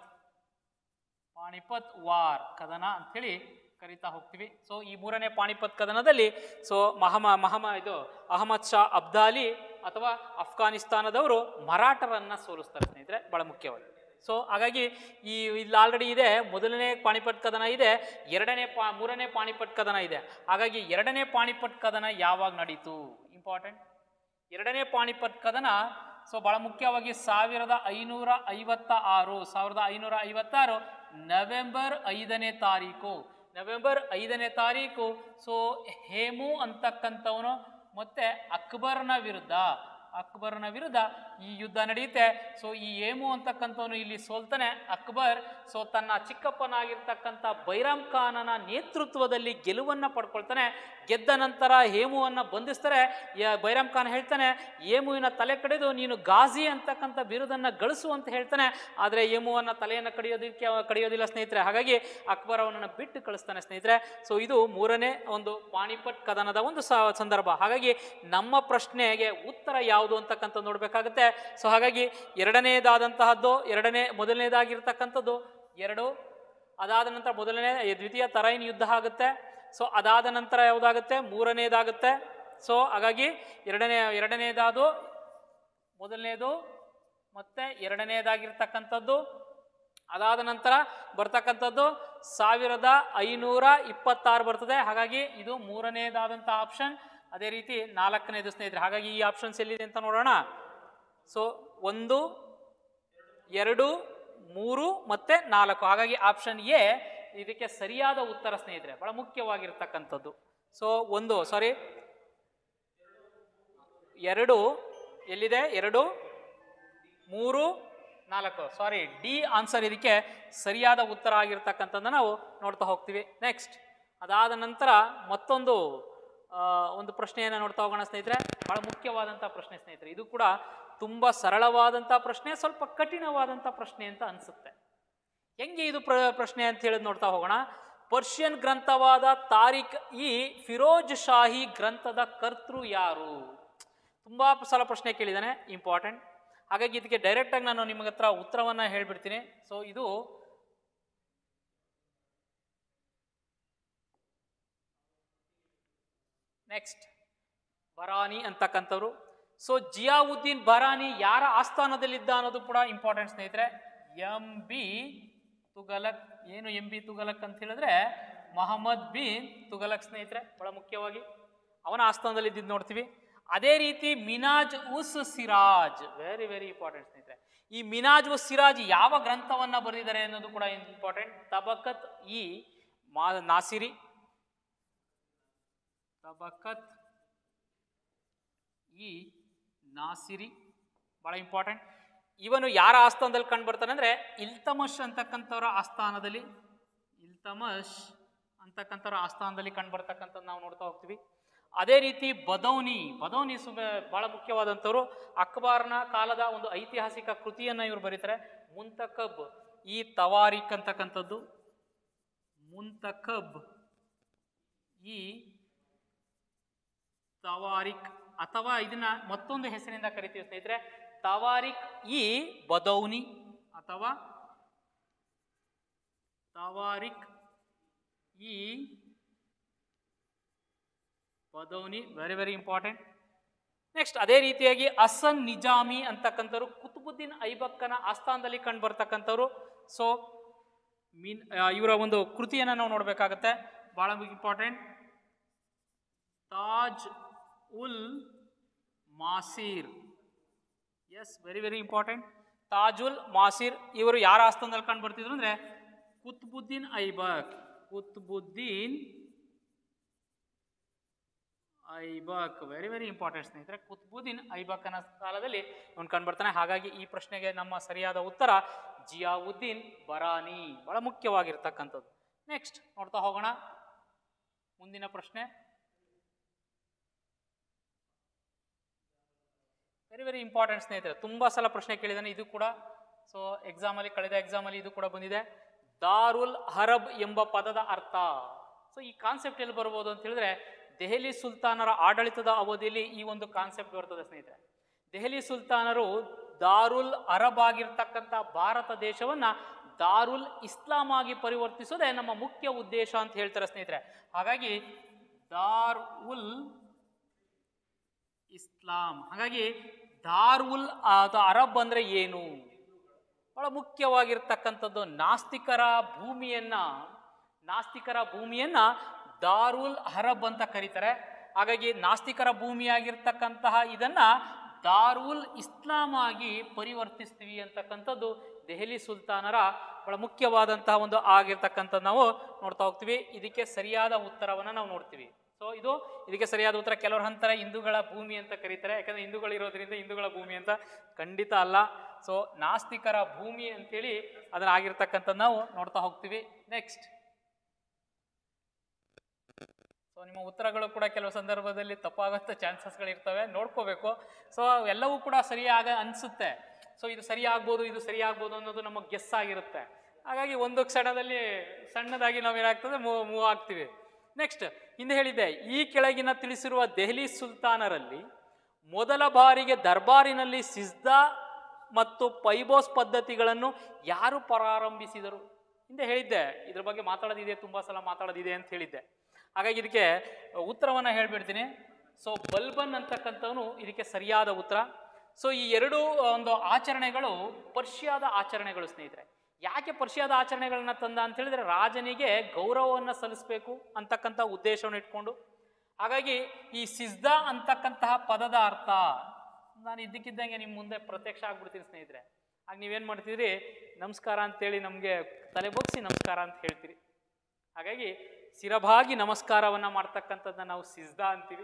ಪಾಣಿಪತ್ ವಾರ್ ಕದನ ಅಂಥೇಳಿ ಕರಿತಾ ಹೋಗ್ತೀವಿ ಸೊ ಈ ಮೂರನೇ ಪಾಣಿಪತ್ ಕದನದಲ್ಲಿ ಸೊ ಮಹಮ ಮಹಮ ಇದು ಅಹಮದ್ ಶಾ ಅಬ್ದಾಲಿ ಅಥವಾ ಅಫ್ಘಾನಿಸ್ತಾನದವರು ಮರಾಠರನ್ನ ಸೋಲಿಸ್ತಾರೆ ಸ್ನೇಹಿತರೆ ಬಹಳ ಮುಖ್ಯವಾಗಿ ಸೊ ಹಾಗಾಗಿ ಈ ಇಲ್ಲಿ ಆಲ್ರೆಡಿ ಇದೆ ಮೊದಲನೇ ಪಾಣಿಪಟ್ ಕದನ ಇದೆ ಎರಡನೇ ಪಾ ಮೂರನೇ ಪಾಣಿಪಟ್ ಕದನ ಇದೆ ಹಾಗಾಗಿ ಎರಡನೇ ಪಾಣಿಪಟ್ ಕದನ ಯಾವಾಗ ನಡೀತು ಇಂಪಾರ್ಟೆಂಟ್ ಎರಡನೇ ಪಾಣಿಪತ್ ಕದನ ಸೊ ಬಹಳ ಮುಖ್ಯವಾಗಿ ಸಾವಿರದ ಐನೂರ ಐವತ್ತ ಆರು ಸಾವಿರದ ಐನೂರ ಐವತ್ತಾರು ನವೆಂಬರ್ ಐದನೇ ತಾರೀಕು ನವೆಂಬರ್ ಐದನೇ ತಾರೀಕು ಸೊ ಹೇಮು ಅಂತಕ್ಕಂಥವನು ಮತ್ತೆ ಅಕ್ಬರ್ನ ವಿರುದ್ಧ ಅಕ್ಬರ್ನ ವಿರುದ್ಧ ಈ ಯುದ್ಧ ನಡೆಯುತ್ತೆ ಸೊ ಈ ಹೇಮು ಅಂತಕ್ಕಂಥವನು ಇಲ್ಲಿ ಸೋಲ್ತಾನೆ ಅಕ್ಬರ್ ಸೊ ತನ್ನ ಚಿಕ್ಕಪ್ಪನಾಗಿರ್ತಕ್ಕಂಥ ಬೈರಾಮ್ ಖಾನನ ನೇತೃತ್ವದಲ್ಲಿ ಗೆಲುವನ್ನು ಪಡ್ಕೊಳ್ತಾನೆ ಗೆದ್ದ ನಂತರ ಹೇಮುವನ್ನು ಬಂಧಿಸ್ತಾರೆ ಯ- ಬೈರಾಮ್ ಖಾನ್ ಹೇಳ್ತಾನೆ ಹೇಮುವಿನ ತಲೆ ಕಡಿದು ನೀನು ಗಾಜಿ ಅಂತಕ್ಕಂಥ ಬಿರುದನ್ನು ಗಳಿಸು ಅಂತ ಹೇಳ್ತಾನೆ ಆದರೆ ಹೇಮುವನ್ನ ತಲೆಯನ್ನು ಕಡಿಯೋದಕ್ಕೆ ಅವ ಕಡಿಯೋದಿಲ್ಲ ಸ್ನೇಹಿತರೆ ಹಾಗಾಗಿ ಅಕ್ಬರ್ ಅವನನ್ನು ಬಿಟ್ಟು ಕಳಿಸ್ತಾನೆ ಸ್ನೇಹಿತರೆ ಸೊ ಇದು ಮೂರನೇ ಒಂದು ಪಾಣಿಪಟ್ ಕದನದ ಒಂದು ಸ- ಸಂದರ್ಭ ಹಾಗಾಗಿ ನಮ್ಮ ಪ್ರಶ್ನೆಗೆ ಉತ್ತರ ಯಾವುದು ಅಂತಕ್ಕಂಥ ನೋಡಬೇಕಾಗುತ್ತೆ ಸೊ ಹಾಗಾಗಿ ಎರಡನೇದಾದಂತಹದ್ದು ಎರಡನೇ ಮೊದಲನೇದಾಗಿರ್ತಕ್ಕಂಥದ್ದು ಎರಡು ಅದಾದ ನಂತರ ಮೊದಲನೇ ದ್ವಿತೀಯ ತರೈನ್ ಯುದ್ಧ ಆಗುತ್ತೆ ಸೊ ಅದಾದ ನಂತರ ಯಾವುದಾಗುತ್ತೆ ಮೂರನೇದಾಗುತ್ತೆ ಸೊ ಹಾಗಾಗಿ ಎರಡನೇ ಎರಡನೇದಾದು ಮೊದಲನೇದು ಮತ್ತೆ ಎರಡನೇದಾಗಿರ್ತಕ್ಕಂಥದ್ದು ಅದಾದ ನಂತರ ಬರ್ತಕ್ಕಂಥದ್ದು ಸಾವಿರದ ಐನೂರ ಇಪ್ಪತ್ತಾರು ಬರ್ತದೆ ಹಾಗಾಗಿ ಇದು ಮೂರನೇದಾದಂಥ ಆಪ್ಷನ್ ಅದೇ ರೀತಿ ನಾಲ್ಕನೇದು ಸ್ನೇಹಿತರೆ ಹಾಗಾಗಿ ಈ ಆಪ್ಷನ್ಸ್ ಎಲ್ಲಿದೆ ಅಂತ ನೋಡೋಣ ಸೊ ಒಂದು ಎರಡು ಮೂರು ಮತ್ತೆ ನಾಲ್ಕು ಹಾಗಾಗಿ ಆಪ್ಷನ್ ಎ ಇದಕ್ಕೆ ಸರಿಯಾದ ಉತ್ತರ ಸ್ನೇಹಿತರೆ ಬಹಳ ಮುಖ್ಯವಾಗಿರ್ತಕ್ಕಂಥದ್ದು ಸೊ ಒಂದು ಸಾರಿ ಎರಡು ಎಲ್ಲಿದೆ ಎರಡು ಮೂರು ನಾಲ್ಕು ಸಾರಿ ಡಿ ಆನ್ಸರ್ ಇದಕ್ಕೆ ಸರಿಯಾದ ಉತ್ತರ ಆಗಿರ್ತಕ್ಕಂಥದ್ದನ್ನ ನಾವು ನೋಡ್ತಾ ಹೋಗ್ತೀವಿ ನೆಕ್ಸ್ಟ್ ಅದಾದ ನಂತರ ಮತ್ತೊಂದು ಆ, ಒಂದು ಪ್ರಶ್ನೆಯನ್ನು ನೋಡ್ತಾ ಹೋಗೋಣ ಸ್ನೇಹಿತರೆ ಬಹಳ ಮುಖ್ಯವಾದಂಥ ಪ್ರಶ್ನೆ ಸ್ನೇಹಿತರೆ ಇದು ಕೂಡ ತುಂಬ ಸರಳವಾದಂಥ ಪ್ರಶ್ನೆ ಸ್ವಲ್ಪ ಕಠಿಣವಾದಂಥ ಪ್ರಶ್ನೆ ಅಂತ ಅನಿಸುತ್ತೆ ಹೆಂಗೆ ಇದು ಪ್ರ ಪ್ರಶ್ನೆ ಅಂತ ಹೇಳಿ ನೋಡ್ತಾ ಹೋಗೋಣ ಪರ್ಷಿಯನ್ ಗ್ರಂಥವಾದ ತಾರಿಕ್ ಈ ಫಿರೋಜ್ ಶಾಹಿ ಗ್ರಂಥದ ಕರ್ತೃ ಯಾರು ತುಂಬ ಸಲ ಪ್ರಶ್ನೆ ಕೇಳಿದ್ದಾನೆ ಇಂಪಾರ್ಟೆಂಟ್ ಹಾಗಾಗಿ ಇದಕ್ಕೆ ಡೈರೆಕ್ಟಾಗಿ ನಾನು ನಿಮಗೆ ಹತ್ರ ಉತ್ತರವನ್ನು ಹೇಳ್ಬಿಡ್ತೀನಿ ಸೊ ಇದು ನೆಕ್ಸ್ಟ್ ಬರಾನಿ ಅಂತಕ್ಕಂಥವ್ರು ಸೊ ಜಿಯಾವುದ್ದೀನ್ ಬರಾನಿ ಯಾರ ಆಸ್ಥಾನದಲ್ಲಿದ್ದ ಅನ್ನೋದು ಕೂಡ ಇಂಪಾರ್ಟೆಂಟ್ ಸ್ನೇಹಿತರೆ ಎಂ ಬಿ ತುಗಲಕ್ ಏನು ಎಂ ಬಿ ತುಗಲಕ್ ಅಂತ ಹೇಳಿದ್ರೆ ಮೊಹಮ್ಮದ್ ಬಿನ್ ತುಗಲಕ್ ಸ್ನೇಹಿತರೆ ಬಹಳ ಮುಖ್ಯವಾಗಿ ಅವನ ಆಸ್ಥಾನದಲ್ಲಿ ಇದ್ದಿದ್ದು ನೋಡ್ತೀವಿ ಅದೇ ರೀತಿ Minhaj us Siraj very very important ಸ್ನೇಹಿತರೆ ಈ ಮಿನಾಜ್ ಉಸ್ ಸಿರಾಜ್ ಯಾವ ಗ್ರಂಥವನ್ನ ಬರೆದಿದ್ದಾರೆ ಅನ್ನೋದು ಕೂಡ ಇಂಪಾರ್ಟೆಂಟ್ ತಬಕತ್ ಇ ಮಾ ನಾಸಿರಿ ತಬಕತ್ ಈ ನಾಸಿರಿ ಬಹಳ ಇಂಪಾರ್ಟೆಂಟ್ ಇವನು ಯಾರ ಆಸ್ಥಾನದಲ್ಲಿ ಕಂಡು ಬರ್ತಾನೆ ಅಂದರೆ ಇಲ್ತಮಶ್ ಅಂತಕ್ಕಂಥವ್ರ ಆಸ್ಥಾನದಲ್ಲಿ ಇಲ್ತಮಶ್ ಅಂತಕ್ಕಂಥವ್ರ ಆಸ್ಥಾನದಲ್ಲಿ ಕಂಡು ಬರ್ತಕ್ಕಂಥದ್ದು ನಾವು ನೋಡ್ತಾ ಹೋಗ್ತೀವಿ ಅದೇ ರೀತಿ ಬದೌನಿ ಬದೌನಿ ಸುಮ ಬಹಳ ಮುಖ್ಯವಾದಂಥವ್ರು ಅಕ್ಬಾರ್ನ ಕಾಲದ ಒಂದು ಐತಿಹಾಸಿಕ ಕೃತಿಯನ್ನು ಇವರು ಬರೀತಾರೆ ಮುಂತಕಬ್ ಈ ತವಾರಿಕ್ ಅಂತಕ್ಕಂಥದ್ದು ಮುಂತಕಬ್ ಈ ತವಾರಿಕ್ ಅಥವಾ ಇದನ್ನ ಮತ್ತೊಂದು ಹೆಸರಿನಿಂದ ಕರಿತೀವಿ ಸ್ನೇಹಿತರೆ ತವಾರಿಕ್ ಇ ಬದೌನಿ ಅಥವಾ ತವಾರಿಕ್ ಈ Badauni very very important next ಅದೇ ರೀತಿಯಾಗಿ ಅಸನ್ ನಿಜಾಮಿ ಅಂತಕ್ಕಂಥವ್ರು ಕುತುಬುದ್ದೀನ್ ಐಬಕ್ಕನ ಆಸ್ಥಾನದಲ್ಲಿ ಕಂಡು ಬರ್ತಕ್ಕಂಥವ್ರು ಸೊ ಮೀನ್ ಆ, ಇವರ ಒಂದು ಕೃತಿಯನ್ನು ನಾವು ನೋಡಬೇಕಾಗತ್ತೆ ಭಾಳ ಇಂಪಾರ್ಟೆಂಟ್ ತಾಜ್ ಉಲ್ ಮಾಸೀರ್ ಎಸ್ very very important Tajul Maasir ಇವರು ಯಾರ ಆಸ್ಥಾನದಲ್ಲಿ ಕಂಡು ಬರ್ತಿದ್ರು ಅಂದರೆ Qutbuddin Aibak Qutbuddin Aibak very very important ಸ್ನೇಹಿತರೆ ಕುತ್ಬುದ್ದೀನ್ ಐಬಕನ ಕಾಲದಲ್ಲಿ ಅವನು ಕಂಡು ಬರ್ತಾನೆ ಹಾಗಾಗಿ ಈ ಪ್ರಶ್ನೆಗೆ ನಮ್ಮ ಸರಿಯಾದ ಉತ್ತರ ಜಿಯಾವುದ್ದೀನ್ ಬರಾನಿ ಬಹಳ ಮುಖ್ಯವಾಗಿರ್ತಕ್ಕಂಥದ್ದು ನೆಕ್ಸ್ಟ್ ನೋಡ್ತಾ ಹೋಗೋಣ ಮುಂದಿನ ಪ್ರಶ್ನೆ ವೆರಿ ವೆರಿ ಇಂಪಾರ್ಟೆಂಟ್ ಸ್ನೇಹಿತರೆ ತುಂಬ ಸಲ ಪ್ರಶ್ನೆ ಕೇಳಿದ್ದಾನೆ ಇದು ಕೂಡ ಸೊ ಎಕ್ಸಾಮಲ್ಲಿ ಕಳೆದ ಎಕ್ಸಾಮಲ್ಲಿ ಇದು ಕೂಡ ಬಂದಿದೆ ದಾರುಲ್ ಹರಬ್ ಎಂಬ ಪದದ ಅರ್ಥ ಸೊ ಈ ಕಾನ್ಸೆಪ್ಟ್ ಎಲ್ಲಿ ಬರ್ಬೋದು ಅಂತ ಹೇಳಿದ್ರೆ ದೆಹಲಿ ಸುಲ್ತಾನರ ಆಡಳಿತದ ಅವಧಿಯಲ್ಲಿ ಈ ಒಂದು ಕಾನ್ಸೆಪ್ಟ್ ಬರ್ತದೆ ಸ್ನೇಹಿತರೆ ದೆಹಲಿ ಸುಲ್ತಾನರು ದಾರುಲ್ ಅರಬ್ ಆಗಿರ್ತಕ್ಕಂಥ ಭಾರತ ದೇಶವನ್ನ ದಾರುಲ್ ಇಸ್ಲಾಂ ಆಗಿ ಪರಿವರ್ತಿಸೋದೇ ನಮ್ಮ ಮುಖ್ಯ ಉದ್ದೇಶ ಅಂತ ಹೇಳ್ತಾರೆ ಸ್ನೇಹಿತರೆ ಹಾಗಾಗಿ ದಾರ್ ಉಲ್ ಇಸ್ಲಾಂ ಹಾಗಾಗಿ ದಾರುಲ್ ಅಥವಾ ಅರಬ್ ಅಂದ್ರೆ ಏನು ಬಹಳ ಮುಖ್ಯವಾಗಿರ್ತಕ್ಕಂಥದ್ದು ನಾಸ್ತಿಕರ ಭೂಮಿಯನ್ನ ನಾಸ್ತಿಕರ ಭೂಮಿಯನ್ನ ದಾರುಲ್ ಅರಬ್ ಅಂತ ಕರೀತಾರೆ ಹಾಗಾಗಿ ನಾಸ್ತಿಕರ ಭೂಮಿಯಾಗಿರ್ತಕ್ಕಂತಹ ಇದನ್ನ ದಾರುಲ್ ಇಸ್ಲಾಂ ಆಗಿ ಪರಿವರ್ತಿಸ್ತೀವಿ ಅಂತಕ್ಕಂಥದ್ದು ದೆಹಲಿ ಸುಲ್ತಾನರ ಬಹಳ ಮುಖ್ಯವಾದಂತಹ ಒಂದು ಆಗಿರ್ತಕ್ಕಂಥದ್ದು ನಾವು ನೋಡ್ತಾ ಹೋಗ್ತೀವಿ ಇದಕ್ಕೆ ಸರಿಯಾದ ಉತ್ತರವನ್ನು ನಾವು ನೋಡ್ತೀವಿ ಸೊ ಇದು ಇದಕ್ಕೆ ಸರಿಯಾದ ಉತ್ತರ ಕೆಲವರು ಅಂತಾರೆ ಹಿಂದೂಗಳ ಭೂಮಿ ಅಂತ ಕರೀತಾರೆ ಯಾಕಂದ್ರೆ ಹಿಂದೂಗಳು ಇರೋದ್ರಿಂದ ಹಿಂದೂಗಳ ಭೂಮಿ ಅಂತ ಖಂಡಿತ ಅಲ್ಲ ಸೊ ನಾಸ್ತಿಕರ ಭೂಮಿ ಅಂತೇಳಿ ಅದನ್ನ ಆಗಿರ್ತಕ್ಕಂಥದ್ದು ನಾವು ನೋಡ್ತಾ ಹೋಗ್ತೀವಿ ನೆಕ್ಸ್ಟ್ ಸೊ ನಿಮ್ಮ ಉತ್ತರಗಳು ಕೂಡ ಕೆಲವು ಸಂದರ್ಭದಲ್ಲಿ ತಪ್ಪಾಗೋ ಚಾನ್ಸಸ್ಗಳಿರ್ತವೆ ನೋಡ್ಕೋಬೇಕು ಸೊ ಎಲ್ಲವೂ ಕೂಡ ಸರಿಯಾಗ ಅನಿಸುತ್ತೆ ಸೊ ಇದು ಸರಿ ಆಗ್ಬೋದು ಇದು ಸರಿ ಆಗ್ಬೋದು ಅನ್ನೋದು ನಮಗೆ ಗೆಸ್ ಆಗಿರುತ್ತೆ ಹಾಗಾಗಿ ಒಂದು ಕ್ಷಣದಲ್ಲಿ ಸಣ್ಣದಾಗಿ ನಾವು ಏನಾಗ್ತದೆ ಮೂವ್ ಮೂವ್ ಆಗ್ತೀವಿ ನೆಕ್ಸ್ಟ್ ಹಿಂದೆ ಹೇಳಿದ್ದೆ ಈ ಕೆಳಗಿನ ತಿಳಿಸಿರುವ ದೆಹಲಿ ಸುಲ್ತಾನರಲ್ಲಿ ಮೊದಲ ಬಾರಿಗೆ ದರ್ಬಾರಿನಲ್ಲಿ ಸಿಜ್ದಾ ಮತ್ತು ಪೈಬೋಸ್ ಪದ್ಧತಿಗಳನ್ನು ಯಾರು ಪ್ರಾರಂಭಿಸಿದರು ಹಿಂದೆ ಹೇಳಿದ್ದೆ ಇದ್ರ ಬಗ್ಗೆ ಮಾತಾಡೋದಿದೆ ತುಂಬ ಸಲ ಮಾತಾಡೋದಿದೆ ಅಂತ ಹೇಳಿದ್ದೆ ಹಾಗಾಗಿ ಇದಕ್ಕೆ ಉತ್ತರವನ್ನು ಹೇಳ್ಬಿಡ್ತೀನಿ ಸೊ ಬಲ್ಬನ್ ಅಂತಕ್ಕಂಥವನು ಇದಕ್ಕೆ ಸರಿಯಾದ ಉತ್ತರ ಸೊ ಈ ಎರಡು ಒಂದು ಆಚರಣೆಗಳು ಪರ್ಷಿಯಾದ ಆಚರಣೆಗಳು ಸ್ನೇಹಿತರೆ ಯಾಕೆ ಪರ್ಷಿಯಾದ ಆಚರಣೆಗಳನ್ನ ತಂದ ಅಂತ ಹೇಳಿದ್ರೆ ರಾಜನಿಗೆ ಗೌರವವನ್ನು ಸಲ್ಲಿಸಬೇಕು ಅಂತಕ್ಕಂಥ ಉದ್ದೇಶವನ್ನು ಇಟ್ಕೊಂಡು ಹಾಗಾಗಿ ಈ ಸಿಜ್ದಾ ಅಂತಕ್ಕಂತಹ ಪದದ ಅರ್ಥ ನಾನು ಇದ್ದಕ್ಕಿದ್ದಂಗೆ ನಿಮ್ಮ ಮುಂದೆ ಪ್ರತ್ಯಕ್ಷ ಆಗ್ಬಿಡ್ತೀನಿ ಸ್ನೇಹಿತರೆ ಆಗ ನೀವೇನು ಮಾಡ್ತಿದ್ರಿ ನಮಸ್ಕಾರ ಅಂತೇಳಿ ನಮಗೆ ತಲೆ ಬಗ್ಸಿ ನಮಸ್ಕಾರ ಅಂತ ಹೇಳ್ತೀರಿ ಹಾಗಾಗಿ ಸಿರಭಾಗಿ ನಮಸ್ಕಾರವನ್ನು ಮಾಡ್ತಕ್ಕಂಥದ್ದನ್ನ ನಾವು ಸಿಜ್ದಾ ಅಂತೀವಿ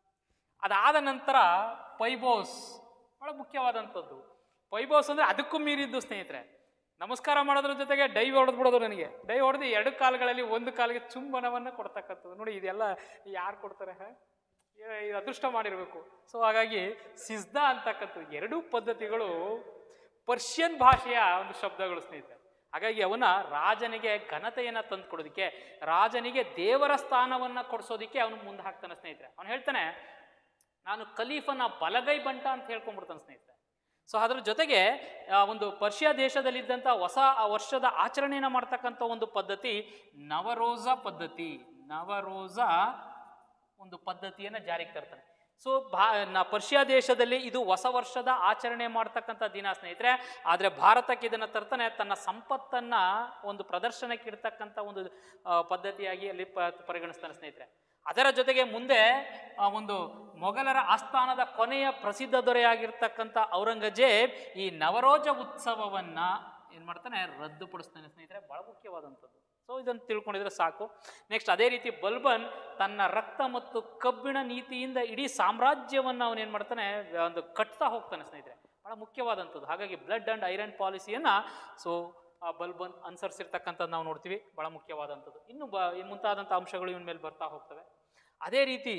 ಅದಾದ ನಂತರ ಪೈಬೋಸ್ ಬಹಳ ಮುಖ್ಯವಾದಂಥದ್ದು ಪೈಬೋಸ್ ಅಂದರೆ ಅದಕ್ಕೂ ಮೀರಿದ್ದು ಸ್ನೇಹಿತರೆ ನಮಸ್ಕಾರ ಮಾಡೋದ್ರ ಜೊತೆಗೆ ಡೈ ಹೊಡೆದು ಬಿಡೋದು ನನಗೆ ಡೈ ಹೊಡೆದು ಎರಡು ಕಾಲುಗಳಲ್ಲಿ ಒಂದು ಕಾಲಿಗೆ ಚುಂಬನವನ್ನು ಕೊಡ್ತಕ್ಕಂಥದ್ದು ನೋಡಿ ಇದೆಲ್ಲ ಯಾರು ಕೊಡ್ತಾರೆ ಹ? ಏ- ಇದು ಅದೃಷ್ಟ ಮಾಡಿರಬೇಕು ಸೊ ಹಾಗಾಗಿ ಸಿಜ್ದಾ ಅಂತಕ್ಕಂಥದ್ದು ಎರಡೂ ಪದ್ಧತಿಗಳು ಪರ್ಷಿಯನ್ ಭಾಷೆಯ ಒಂದು ಶಬ್ದಗಳು ಸ್ನೇಹಿತರೆ ಹಾಗಾಗಿ ಅವನ ರಾಜನಿಗೆ ಘನತೆಯನ್ನು ತಂದು ಕೊಡೋದಕ್ಕೆ ರಾಜನಿಗೆ ದೇವರ ಸ್ಥಾನವನ್ನು ಕೊಡಿಸೋದಕ್ಕೆ ಅವನು ಮುಂದೆ ಹಾಕ್ತಾನೆ ಸ್ನೇಹಿತರೆ ಅವನು ಹೇಳ್ತಾನೆ ನಾನು ಖಲೀಫನ ಬಲಗೈ ಬಂಟ ಅಂತ ಹೇಳ್ಕೊಂಡ್ಬಿಡ್ತಾನೆ ಸ್ನೇಹಿತರೆ ಸೊ ಅದರ ಜೊತೆಗೆ ಆ, ಒಂದು ಪರ್ಷಿಯಾ ದೇಶದಲ್ಲಿದ್ದಂಥ ಹೊಸ ಆ ವರ್ಷದ ಆಚರಣೆಯನ್ನು ಮಾಡ್ತಕ್ಕಂಥ ಒಂದು ಪದ್ಧತಿ ನವರೋಜ ಪದ್ಧತಿ ನವರೋಜ ಒಂದು ಪದ್ಧತಿಯನ್ನು ಜಾರಿಗೆ ತರ್ತಾನೆ ಸೊ ಭಾ ನ ಪರ್ಷಿಯಾ ದೇಶದಲ್ಲಿ ಇದು ಹೊಸ ವರ್ಷದ ಆಚರಣೆ ಮಾಡ್ತಕ್ಕಂಥ ದಿನ ಸ್ನೇಹಿತರೆ ಆದರೆ ಭಾರತಕ್ಕೆ ಇದನ್ನು ತರ್ತಾನೆ ತನ್ನ ಸಂಪತ್ತನ್ನು ಒಂದು ಪ್ರದರ್ಶನಕ್ಕೆ ಇಡ್ತಕ್ಕಂಥ ಒಂದು ಆ, ಪದ್ಧತಿಯಾಗಿ ಅಲ್ಲಿ ಪ ಪರಿಗಣಿಸ್ತಾನೆ ಸ್ನೇಹಿತರೆ ಅದರ ಜೊತೆಗೆ ಮುಂದೆ ಆ, ಒಂದು ಮೊಘಲರ ಆಸ್ಥಾನದ ಕೊನೆಯ ಪ್ರಸಿದ್ಧ ದೊರೆಯಾಗಿರ್ತಕ್ಕಂಥ ಔರಂಗಜೇಬ್ ಈ ನವರೋಜ ಉತ್ಸವವನ್ನು ಏನು ಮಾಡ್ತಾನೆ ರದ್ದುಪಡಿಸ್ತಾನೆ ಸ್ನೇಹಿತರೆ ಬಹಳ ಮುಖ್ಯವಾದಂಥದ್ದು ಸೊ ಇದನ್ನು ತಿಳ್ಕೊಂಡಿದ್ರೆ ಸಾಕು ನೆಕ್ಸ್ಟ್ ಅದೇ ರೀತಿ ಬಲ್ಬನ್ ತನ್ನ ರಕ್ತ ಮತ್ತು ಕಬ್ಬಿಣ ನೀತಿಯಿಂದ ಇಡೀ ಸಾಮ್ರಾಜ್ಯವನ್ನು ಅವನು ಏನು ಮಾಡ್ತಾನೆ ಒಂದು ಕಟ್ತಾ ಹೋಗ್ತಾನೆ ಸ್ನೇಹಿತರೆ ಬಹಳ ಮುಖ್ಯವಾದಂಥದ್ದು ಹಾಗಾಗಿ ಬ್ಲಡ್ ಆ್ಯಂಡ್ ಐರನ್ ಪಾಲಿಸಿಯನ್ನು ಸೊ ಆ ಬಲ್ಬನ್ ಅನುಸರಿಸಿರ್ತಕ್ಕಂಥದ್ದು ನಾವು ನೋಡ್ತೀವಿ ಬಹಳ ಮುಖ್ಯವಾದಂಥದ್ದು ಇನ್ನು ಬ ಇನ್ನು ಮುಂತಾದಂಥ ಅಂಶಗಳು ಇವನ ಮೇಲೆ ಬರ್ತಾ ಹೋಗ್ತವೆ ಅದೇ ರೀತಿ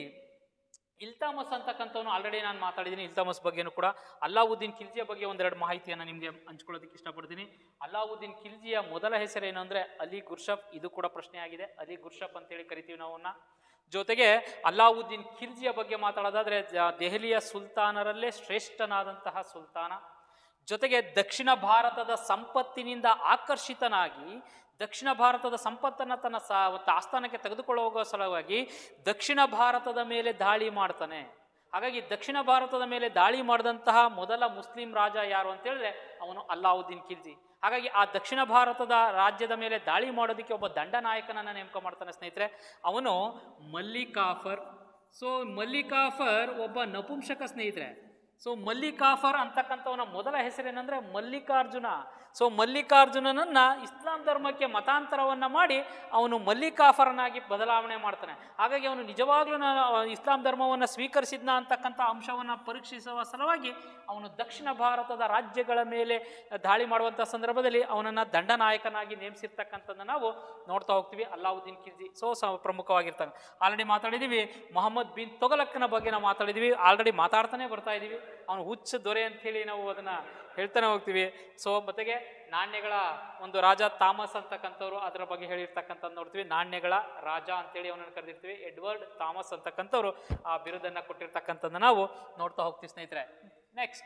ಇಲ್ತಾಮಸ್ ಅಂತಕ್ಕಂಥವನು ಆಲ್ರೆಡಿ ನಾನು ಮಾತಾಡಿದ್ದೀನಿ ಇಲ್ತಾಮಸ್ ಬಗ್ಗೆನೂ ಕೂಡ ಅಲ್ಲಾವುದ್ದೀನ್ ಖಿಲ್ಜಿಯ ಬಗ್ಗೆ ಒಂದೆರಡು ಮಾಹಿತಿಯನ್ನು ನಿಮಗೆ ಹಂಚ್ಕೊಳ್ಳೋದಕ್ಕೆ ಇಷ್ಟಪಡ್ತೀನಿ ಅಲ್ಲಾವುದ್ದೀನ್ ಖಿಲ್ಜಿಯ ಮೊದಲ ಹೆಸರೇನು ಅಂದರೆ ಅಲಿ ಗುರ್ಷಫ್ ಇದು ಕೂಡ ಪ್ರಶ್ನೆ ಆಗಿದೆ ಅಲಿ ಗುರ್ಷಫ್ ಅಂತೇಳಿ ಕರಿತೀವಿ ನಾವು ಅವನ್ನ ಜೊತೆಗೆ ಅಲ್ಲಾವುದ್ದೀನ್ ಖಿಲ್ಜಿಯ ಬಗ್ಗೆ ಮಾತಾಡೋದಾದರೆ ಜ- ದೆಹಲಿಯ ಸುಲ್ತಾನರಲ್ಲೇ ಶ್ರೇಷ್ಠನಾದಂತಹ ಸುಲ್ತಾನ ಜೊತೆಗೆ ದಕ್ಷಿಣ ಭಾರತದ ಸಂಪತ್ತಿನಿಂದ ಆಕರ್ಷಿತನಾಗಿ ದಕ್ಷಿಣ ಭಾರತದ ಸಂಪತ್ತನ್ನು ತನ್ನ ಸಾ ಮತ್ತು ಆಸ್ಥಾನಕ್ಕೆ ತೆಗೆದುಕೊಳ್ಳೋ ಹೋಗೋ ಸಲುವಾಗಿ ದಕ್ಷಿಣ ಭಾರತದ ಮೇಲೆ ದಾಳಿ ಮಾಡ್ತಾನೆ ಹಾಗಾಗಿ ದಕ್ಷಿಣ ಭಾರತದ ಮೇಲೆ ದಾಳಿ ಮಾಡಿದಂತಹ ಮೊದಲ ಮುಸ್ಲಿಂ ರಾಜ ಯಾರು ಅಂತ ಹೇಳಿದ್ರೆ ಅವನು ಅಲ್ಲಾವುದ್ದೀನ್ ಖಿಲ್ಜಿ ಹಾಗಾಗಿ ಆ ದಕ್ಷಿಣ ಭಾರತದ ರಾಜ್ಯದ ಮೇಲೆ ದಾಳಿ ಮಾಡೋದಕ್ಕೆ ಒಬ್ಬ ದಂಡನಾಯಕನನ್ನು ನೇಮಕ ಮಾಡ್ತಾನೆ ಸ್ನೇಹಿತರೆ ಅವನು ಮಲ್ಲಿಕಾಫರ್ ಸೊ ಮಲ್ಲಿಕಾಫರ್ ಒಬ್ಬ ನಪುಂಸಕ ಸ್ನೇಹಿತರೆ ಸೊ ಮಲ್ಲಿಕಾಫರ್ ಅಂತಕ್ಕಂಥವನ ಮೊದಲ ಹೆಸರೇನೆಂದರೆ ಮಲ್ಲಿಕಾರ್ಜುನ ಸೊ ಮಲ್ಲಿಕಾರ್ಜುನನನ್ನ ಇಸ್ಲಾಂ ಧರ್ಮಕ್ಕೆ ಮತಾಂತರವನ್ನು ಮಾಡಿ ಅವನು ಮಲ್ಲಿಕಾಫರನಾಗಿ ಬದಲಾವಣೆ ಮಾಡ್ತಾನೆ ಹಾಗಾಗಿ ಅವನು ನಿಜವಾಗ್ಲೂ ನಾನು ಇಸ್ಲಾಂ ಧರ್ಮವನ್ನು ಸ್ವೀಕರಿಸಿದ್ನ ಅಂತಕ್ಕಂಥ ಅಂಶವನ್ನು ಪರೀಕ್ಷಿಸುವ ಸಲುವಾಗಿ ಅವನು ದಕ್ಷಿಣ ಭಾರತದ ರಾಜ್ಯಗಳ ಮೇಲೆ ದಾಳಿ ಮಾಡುವಂಥ ಸಂದರ್ಭದಲ್ಲಿ ಅವನನ್ನು ದಂಡನಾಯಕನಾಗಿ ನೇಮಿಸಿರ್ತಕ್ಕಂಥದ್ದನ್ನು ನಾವು ನೋಡ್ತಾ ಹೋಗ್ತೀವಿ ಅಲ್ಲಾವುದ್ದೀನ್ ಖಿಲ್ಜಿ ಸೊ ಸ ಪ್ರಮುಖವಾಗಿರ್ತಾನೆ ಆಲ್ರೆಡಿ ಮಾತಾಡಿದ್ದೀವಿ ಮೊಹಮ್ಮದ್ ಬಿನ್ ತೊಗಲಕ್ಕನ ಬಗ್ಗೆ ನಾವು ಮಾತಾಡಿದ್ದೀವಿ ಆಲ್ರೆಡಿ ಮಾತಾಡ್ತಾನೆ ಬರ್ತಾ ಇದ್ದೀವಿ ಅವನು ಹುಚ್ಚ ದೊರೆ ಅಂಥೇಳಿ ನಾವು ಅದನ್ನು ಹೇಳ್ತಾನೆ ಹೋಗ್ತೀವಿ ಸೊ ಮತ್ತೆಗೆ ನಾಣ್ಯಗಳ ಒಂದು ರಾಜ ಥಾಮಸ್ ಅಂತಕ್ಕಂಥವ್ರು ಅದರ ಬಗ್ಗೆ ಹೇಳಿರ್ತಕ್ಕಂಥದ್ದು ನೋಡ್ತೀವಿ ನಾಣ್ಯಗಳ ರಾಜ ಅಂತೇಳಿ ಅವನನ್ನು ಕರೆದಿರ್ತೀವಿ ಎಡ್ವರ್ಡ್ ಥಾಮಸ್ ಅಂತಕ್ಕಂಥವ್ರು ಆ ಬಿರುದನ್ನು ಕೊಟ್ಟಿರ್ತಕ್ಕಂಥದ್ದನ್ನ ನಾವು ನೋಡ್ತಾ ಹೋಗ್ತೀವಿ ಸ್ನೇಹಿತರೆ ನೆಕ್ಸ್ಟ್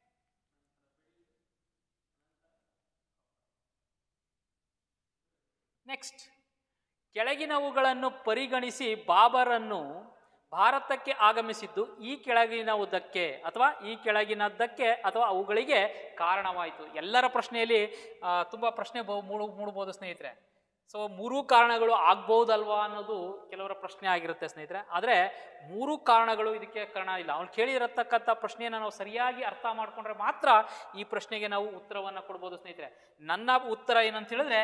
ನೆಕ್ಸ್ಟ್ ಕೆಳಗಿನವುಗಳನ್ನು ಪರಿಗಣಿಸಿ ಬಾಬರನ್ನು ಭಾರತಕ್ಕೆ ಆಗಮಿಸಿದ್ದು ಈ ಕೆಳಗಿನವುದಕ್ಕೆ ಅಥವಾ ಈ ಕೆಳಗಿನದ್ದಕ್ಕೆ ಅಥವಾ ಅವುಗಳಿಗೆ ಕಾರಣವಾಯಿತು ಎಲ್ಲರ ಪ್ರಶ್ನೆಯಲ್ಲಿ ಆ, ತುಂಬ ಪ್ರಶ್ನೆ ಬಹು ಮೂಡು ಮೂಡ್ಬೋದು ಸ್ನೇಹಿತರೆ ಸೊ ಮೂರೂ ಕಾರಣಗಳು ಆಗ್ಬೋದಲ್ವಾ ಅನ್ನೋದು ಕೆಲವರ ಪ್ರಶ್ನೆ ಆಗಿರುತ್ತೆ ಸ್ನೇಹಿತರೆ ಆದರೆ ಮೂರೂ ಕಾರಣಗಳು ಇದಕ್ಕೆ ಕಾರಣ ಇಲ್ಲ ಅವ್ನು ಕೇಳಿರತಕ್ಕಂಥ ಪ್ರಶ್ನೆಯನ್ನು ನಾವು ಸರಿಯಾಗಿ ಅರ್ಥ ಮಾಡ್ಕೊಂಡ್ರೆ ಮಾತ್ರ ಈ ಪ್ರಶ್ನೆಗೆ ನಾವು ಉತ್ತರವನ್ನು ಕೊಡ್ಬೋದು ಸ್ನೇಹಿತರೆ ನನ್ನ ಉತ್ತರ ಏನಂತ ಹೇಳಿದ್ರೆ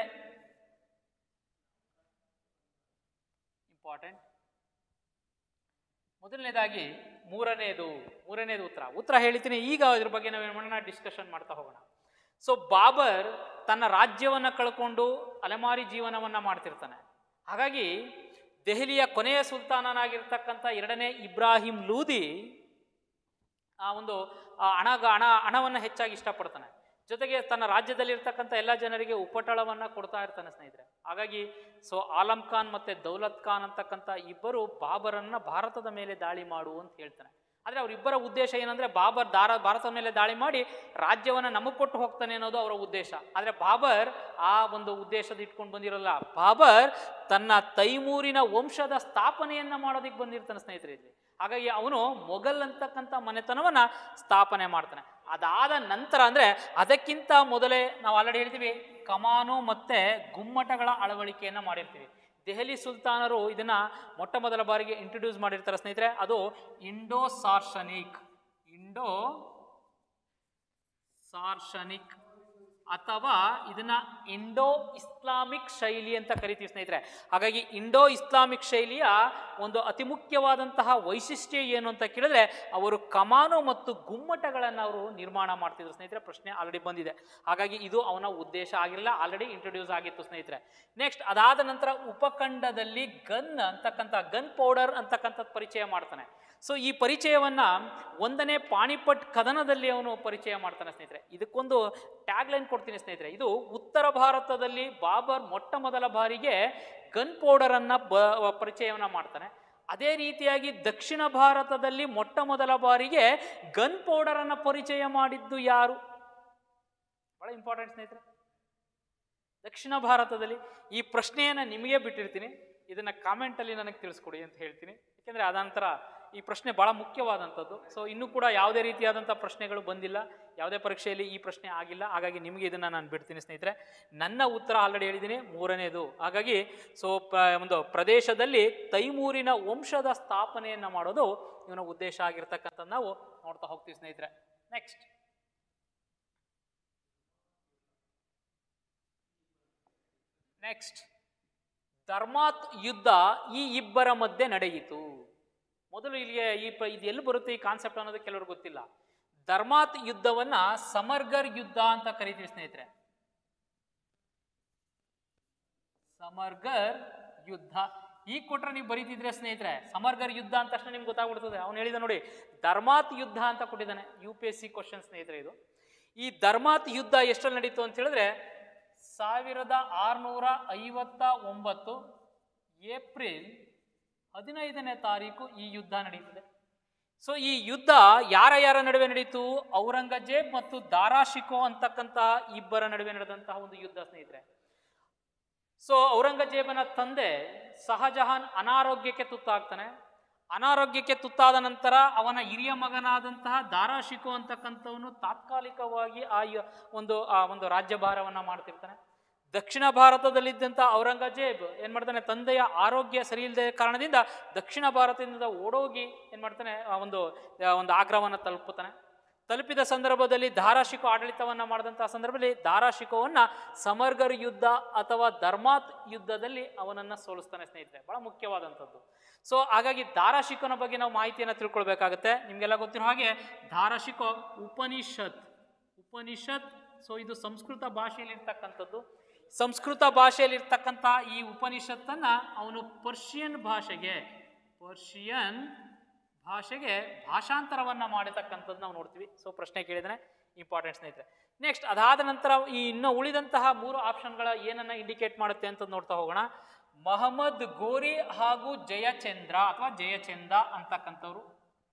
ಇಂಪಾರ್ಟೆಂಟ್ ಮೊದಲನೇದಾಗಿ ಮೂರನೇದು ಮೂರನೇದು ಉತ್ತರ ಉತ್ತರ ಹೇಳ್ತೀನಿ ಈಗ ಇದ್ರ ಬಗ್ಗೆ ನಾವೇನು ಮಾಡೋಣ ಡಿಸ್ಕಷನ್ ಮಾಡ್ತಾ ಹೋಗೋಣ ಸೊ ಬಾಬರ್ ತನ್ನ ರಾಜ್ಯವನ್ನು ಕಳ್ಕೊಂಡು ಅಲೆಮಾರಿ ಜೀವನವನ್ನು ಮಾಡ್ತಿರ್ತಾನೆ ಹಾಗಾಗಿ ದೆಹಲಿಯ ಕೊನೆಯ ಸುಲ್ತಾನನಾಗಿರ್ತಕ್ಕಂಥ ಎರಡನೇ ಇಬ್ರಾಹಿಂ ಲೂದಿ ಆ ಒಂದು ಆ ಹಣ ಹಣ ಹಣವನ್ನು ಹೆಚ್ಚಾಗಿ ಇಷ್ಟಪಡ್ತಾನೆ ಜೊತೆಗೆ ತನ್ನ ರಾಜ್ಯದಲ್ಲಿರ್ತಕ್ಕಂಥ ಎಲ್ಲ ಜನರಿಗೆ ಉಪಟಳವನ್ನು ಕೊಡ್ತಾ ಇರ್ತಾನೆ ಸ್ನೇಹಿತರೆ ಹಾಗಾಗಿ ಸೊ ಆಲಂ ಖಾನ್ ಮತ್ತು ದೌಲತ್ ಖಾನ್ ಅಂತಕ್ಕಂಥ ಇಬ್ಬರು ಬಾಬರನ್ನ ಭಾರತದ ಮೇಲೆ ದಾಳಿ ಮಾಡು ಅಂತ ಹೇಳ್ತಾನೆ ಆದರೆ ಅವರಿಬ್ಬರ ಉದ್ದೇಶ ಏನಂದ್ರೆ ಬಾಬರ್ ದಾರ ಭಾರತದ ಮೇಲೆ ದಾಳಿ ಮಾಡಿ ರಾಜ್ಯವನ್ನು ನಮಗೆ ಕೊಟ್ಟು ಹೋಗ್ತಾನೆ ಅನ್ನೋದು ಅವರ ಉದ್ದೇಶ ಆದರೆ ಬಾಬರ್ ಆ ಒಂದು ಉದ್ದೇಶದ ಇಟ್ಕೊಂಡು ಬಂದಿರಲ್ಲ ಬಾಬರ್ ತನ್ನ ತೈಮೂರಿನ ವಂಶದ ಸ್ಥಾಪನೆಯನ್ನ ಮಾಡೋದಕ್ಕೆ ಬಂದಿರ್ತಾನೆ ಸ್ನೇಹಿತರೆ ಇಲ್ಲಿ ಹಾಗಾಗಿ ಅವನು ಮೊಘಲ್ ಅಂತಕ್ಕಂಥ ಮನೆತನವನ್ನ ಸ್ಥಾಪನೆ ಮಾಡ್ತಾನೆ ಅದಾದ ನಂತರ ಅಂದ್ರೆ ಅದಕ್ಕಿಂತ ಮೊದಲೇ ನಾವು ಆಲ್ರೆಡಿ ಹೇಳ್ತೀವಿ ಕಮಾನು ಮತ್ತೆ ಗುಮ್ಮಟಗಳ ಅಳವಡಿಕೆಯನ್ನ ಮಾಡಿರ್ತೀವಿ ದೆಹಲಿ ಸುಲ್ತಾನರು ಇದನ್ನ ಮೊಟ್ಟ ಮೊದಲ ಬಾರಿಗೆ ಇಂಟ್ರೊಡ್ಯೂಸ್ ಮಾಡಿರ್ತಾರೆ ಸ್ನೇಹಿತರೆ ಅದು ಇಂಡೋ ಸಾರ್ಷನಿಕ್ ಇಂಡೋ ಸಾರ್ಷನಿಕ್ ಅಥವಾ ಇದನ್ನ ಇಂಡೋ ಇಸ್ಲಾಮಿಕ್ ಶೈಲಿ ಅಂತ ಕರಿತೀವಿ ಸ್ನೇಹಿತರೆ ಹಾಗಾಗಿ ಇಂಡೋ ಇಸ್ಲಾಮಿಕ್ ಶೈಲಿಯ ಒಂದು ಅತಿ ಮುಖ್ಯವಾದಂತಹ ವೈಶಿಷ್ಟ್ಯ ಏನು ಅಂತ ಕೇಳಿದ್ರೆ ಅವರು ಕಮಾನು ಮತ್ತು ಗುಮ್ಮಟಗಳನ್ನು ಅವರು ನಿರ್ಮಾಣ ಮಾಡ್ತಿದ್ರು ಸ್ನೇಹಿತರೆ ಪ್ರಶ್ನೆ ಆಲ್ರೆಡಿ ಬಂದಿದೆ ಹಾಗಾಗಿ ಇದು ಅವನ ಉದ್ದೇಶ ಆಗಿರಲಿಲ್ಲ ಆಲ್ರೆಡಿ ಇಂಟ್ರೊಡ್ಯೂಸ್ ಆಗಿತ್ತು ಸ್ನೇಹಿತರೆ ನೆಕ್ಸ್ಟ್ ಅದಾದ ನಂತರ ಉಪಖಂಡದಲ್ಲಿ ಗನ್ ಅಂತಕ್ಕಂಥ ಗನ್ ಪೌಡರ್ ಅಂತಕ್ಕಂಥದ್ದು ಪರಿಚಯ ಮಾಡ್ತಾನೆ ಸೊ ಈ ಪರಿಚಯವನ್ನ ಒಂದನೇ ಪಾಣಿಪಟ್ ಕದನದಲ್ಲಿ ಅವನು ಪರಿಚಯ ಮಾಡ್ತಾನೆ ಸ್ನೇಹಿತರೆ ಇದಕ್ಕೊಂದು ಟ್ಯಾಗ್ ಲೈನ್ ಕೊಡ್ತೀನಿ ಸ್ನೇಹಿತರೆ ಇದು ಉತ್ತರ ಭಾರತದಲ್ಲಿ ಬಾಬರ್ ಮೊಟ್ಟ ಮೊದಲ ಬಾರಿಗೆ ಗನ್ ಪೌಡರ್ ಅನ್ನ ಬ ಪರಿಚಯವನ್ನ ಮಾಡ್ತಾನೆ ಅದೇ ರೀತಿಯಾಗಿ ದಕ್ಷಿಣ ಭಾರತದಲ್ಲಿ ಮೊಟ್ಟ ಮೊದಲ ಬಾರಿಗೆ ಗನ್ ಪೌಡರ್ ಅನ್ನ ಪರಿಚಯ ಮಾಡಿದ್ದು ಯಾರು ಬಹಳ ಇಂಪಾರ್ಟೆಂಟ್ ಸ್ನೇಹಿತರೆ ದಕ್ಷಿಣ ಭಾರತದಲ್ಲಿ ಈ ಪ್ರಶ್ನೆಯನ್ನು ನಿಮಗೆ ಬಿಟ್ಟಿರ್ತೀನಿ ಇದನ್ನ ಕಾಮೆಂಟಲ್ಲಿ ನನಗೆ ತಿಳಿಸ್ಕೊಡಿ ಅಂತ ಹೇಳ್ತೀನಿ ಯಾಕೆಂದರೆ ಅದಂತರ ಈ ಪ್ರಶ್ನೆ ಭಾಳ ಮುಖ್ಯವಾದಂಥದ್ದು ಸೊ ಇನ್ನೂ ಕೂಡ ಯಾವುದೇ ರೀತಿಯಾದಂಥ ಪ್ರಶ್ನೆಗಳು ಬಂದಿಲ್ಲ ಯಾವುದೇ ಪರೀಕ್ಷೆಯಲ್ಲಿ ಈ ಪ್ರಶ್ನೆ ಆಗಿಲ್ಲ ಹಾಗಾಗಿ ನಿಮಗೆ ಇದನ್ನು ನಾನು ಬಿಡ್ತೀನಿ ಸ್ನೇಹಿತರೆ ನನ್ನ ಉತ್ತರ ಆಲ್ರೆಡಿ ಹೇಳಿದ್ದೀನಿ ಮೂರನೇದು ಹಾಗಾಗಿ ಸೊ ಪ ಒಂದು ಪ್ರದೇಶದಲ್ಲಿ ತೈಮೂರಿನ ವಂಶದ ಸ್ಥಾಪನೆಯನ್ನು ಮಾಡೋದು ಇವನ ಉದ್ದೇಶ ಆಗಿರ್ತಕ್ಕಂಥದ್ದು ನಾವು ನೋಡ್ತಾ ಹೋಗ್ತೀವಿ ಸ್ನೇಹಿತರೆ ನೆಕ್ಸ್ಟ್ ನೆಕ್ಸ್ಟ್ ಧರ್ಮಾತ್ ಯುದ್ಧ ಈ ಇಬ್ಬರ ಮಧ್ಯೆ ನಡೆಯಿತು ಮೊದಲು ಇಲ್ಲಿಗೆ ಈ ಪ ಇದು ಎಲ್ಲಿ ಬರುತ್ತೆ ಈ ಕಾನ್ಸೆಪ್ಟ್ ಅನ್ನೋದು ಕೆಲವರು ಗೊತ್ತಿಲ್ಲ ಧರ್ಮಾತ್ ಯುದ್ಧವನ್ನ ಸಮರ್ಗರ್ ಯುದ್ಧ ಅಂತ ಕರಿತೀವಿ ಸ್ನೇಹಿತರೆ ಸಮರ್ಗರ್ ಯುದ್ಧ ಈಗ ಕೊಟ್ರೆ ನೀವು ಬರೀತಿದ್ರೆ ಸ್ನೇಹಿತರೆ ಸಮರ್ಗರ್ ಯುದ್ಧ ಅಂತ ತಕ್ಷಣ ನಿಮ್ಗೆ ಗೊತ್ತಾಗ್ಬಿಡ್ತದೆ ಅವ್ನು ಹೇಳಿದ ನೋಡಿ ಧರ್ಮಾತ್ ಯುದ್ಧ ಅಂತ ಕೊಟ್ಟಿದ್ದಾನೆ U P S C question ಸ್ನೇಹಿತರೆ ಇದು ಈ ಧರ್ಮಾತ್ ಯುದ್ಧ ಎಷ್ಟರಲ್ಲಿ ನಡೀತು ಅಂತ ಹೇಳಿದ್ರೆ ಸಾವಿರದ ಆರುನೂರ ಐವತ್ತ ಒಂಬತ್ತು ಏಪ್ರಿಲ್ ಹದಿನೈದನೇ ತಾರೀಕು ಈ ಯುದ್ಧ ನಡೀತದೆ ಸೊ ಈ ಯುದ್ಧ ಯಾರ ಯಾರ ನಡುವೆ ನಡೀತು ಔರಂಗಜೇಬ್ ಮತ್ತು ದಾರಾಶಿಕೋ ಅಂತಕ್ಕಂಥ ಇಬ್ಬರ ನಡುವೆ ನಡೆದಂತಹ ಒಂದು ಯುದ್ಧ ಸ್ನೇಹಿತರೆ ಸೊ ಔರಂಗಜೇಬನ ತಂದೆ ಶಹಜಹಾನ್ ಅನಾರೋಗ್ಯಕ್ಕೆ ತುತ್ತಾಗ್ತಾನೆ ಅನಾರೋಗ್ಯಕ್ಕೆ ತುತ್ತಾದ ನಂತರ ಅವನ ಹಿರಿಯ ಮಗನಾದಂತಹ ದಾರಾಶಿಕೋ ಅಂತಕ್ಕಂಥವನು ತಾತ್ಕಾಲಿಕವಾಗಿ ಆ ಯ- ಒಂದು ಆ ಒಂದು ರಾಜ್ಯಭಾರವನ್ನ ಮಾಡ್ತಿರ್ತಾನೆ ದಕ್ಷಿಣ ಭಾರತದಲ್ಲಿದ್ದಂಥ ಔರಂಗಜೇಬ್ ಏನ್ ಮಾಡ್ತಾನೆ ತಂದೆಯ ಆರೋಗ್ಯ ಸರಿ ಇಲ್ಲದೆ ಕಾರಣದಿಂದ ದಕ್ಷಿಣ ಭಾರತದಿಂದ ಓಡೋಗಿ ಏನ್ ಮಾಡ್ತಾನೆ ಆ ಒಂದು ಆ ಒಂದು ಆಗ್ರಾವನ್ನ ತಲುಪುತ್ತಾನೆ ತಲುಪಿದ ಸಂದರ್ಭದಲ್ಲಿ ಧಾರಾಶಿಕೋ ಆಡಳಿತವನ್ನ ಮಾಡಿದಂತಹ ಸಂದರ್ಭದಲ್ಲಿ ಧಾರಾಶಿಕೋವನ್ನ ಸಮರ್ಗರ್ ಯುದ್ಧ ಅಥವಾ ಧರ್ಮಾತ್ ಯುದ್ಧದಲ್ಲಿ ಅವನನ್ನ ಸೋಲಿಸ್ತಾನೆ ಸ್ನೇಹಿತರೆ ಬಹಳ ಮುಖ್ಯವಾದಂಥದ್ದು ಸೊ ಹಾಗಾಗಿ ಧಾರಾಶಿಕೋನ ಬಗ್ಗೆ ನಾವು ಮಾಹಿತಿಯನ್ನು ತಿಳ್ಕೊಳ್ಬೇಕಾಗತ್ತೆ ನಿಮಗೆಲ್ಲ ಗೊತ್ತಿರೋ ಹಾಗೆ ಧಾರಾಶಿಕೋ ಉಪನಿಷತ್ ಉಪನಿಷತ್ ಸೊ ಇದು ಸಂಸ್ಕೃತ ಭಾಷೆಯಲ್ಲಿ ಇರ್ತಕ್ಕಂಥದ್ದು ಸಂಸ್ಕೃತ ಭಾಷೆಯಲ್ಲಿ ಇರ್ತಕ್ಕಂಥ ಈ ಉಪನಿಷತ್ತನ್ನ ಅವನು ಪರ್ಷಿಯನ್ ಭಾಷೆಗೆ ಪರ್ಷಿಯನ್ ಭಾಷೆಗೆ ಭಾಷಾಂತರವನ್ನ ಮಾಡಿರ್ತಕ್ಕಂಥದ್ದು ನಾವು ನೋಡ್ತೀವಿ ಸೊ ಪ್ರಶ್ನೆ ಕೇಳಿದ್ರೆ ಇಂಪಾರ್ಟೆಂಟ್ ಸ್ನೇಹಿತರೆ ನೆಕ್ಸ್ಟ್ ಅದಾದ ನಂತರ ಈ ಇನ್ನು ಉಳಿದಂತಹ ಮೂರು ಆಪ್ಷನ್ಗಳ ಏನನ್ನ ಇಂಡಿಕೇಟ್ ಮಾಡುತ್ತೆ ಅಂತ ನೋಡ್ತಾ ಹೋಗೋಣ ಮಹಮ್ಮದ್ ಗೋರಿ ಹಾಗೂ ಜಯಚಂದ್ರ ಅಥವಾ ಜಯಚಂದ ಅಂತಕ್ಕಂಥವ್ರು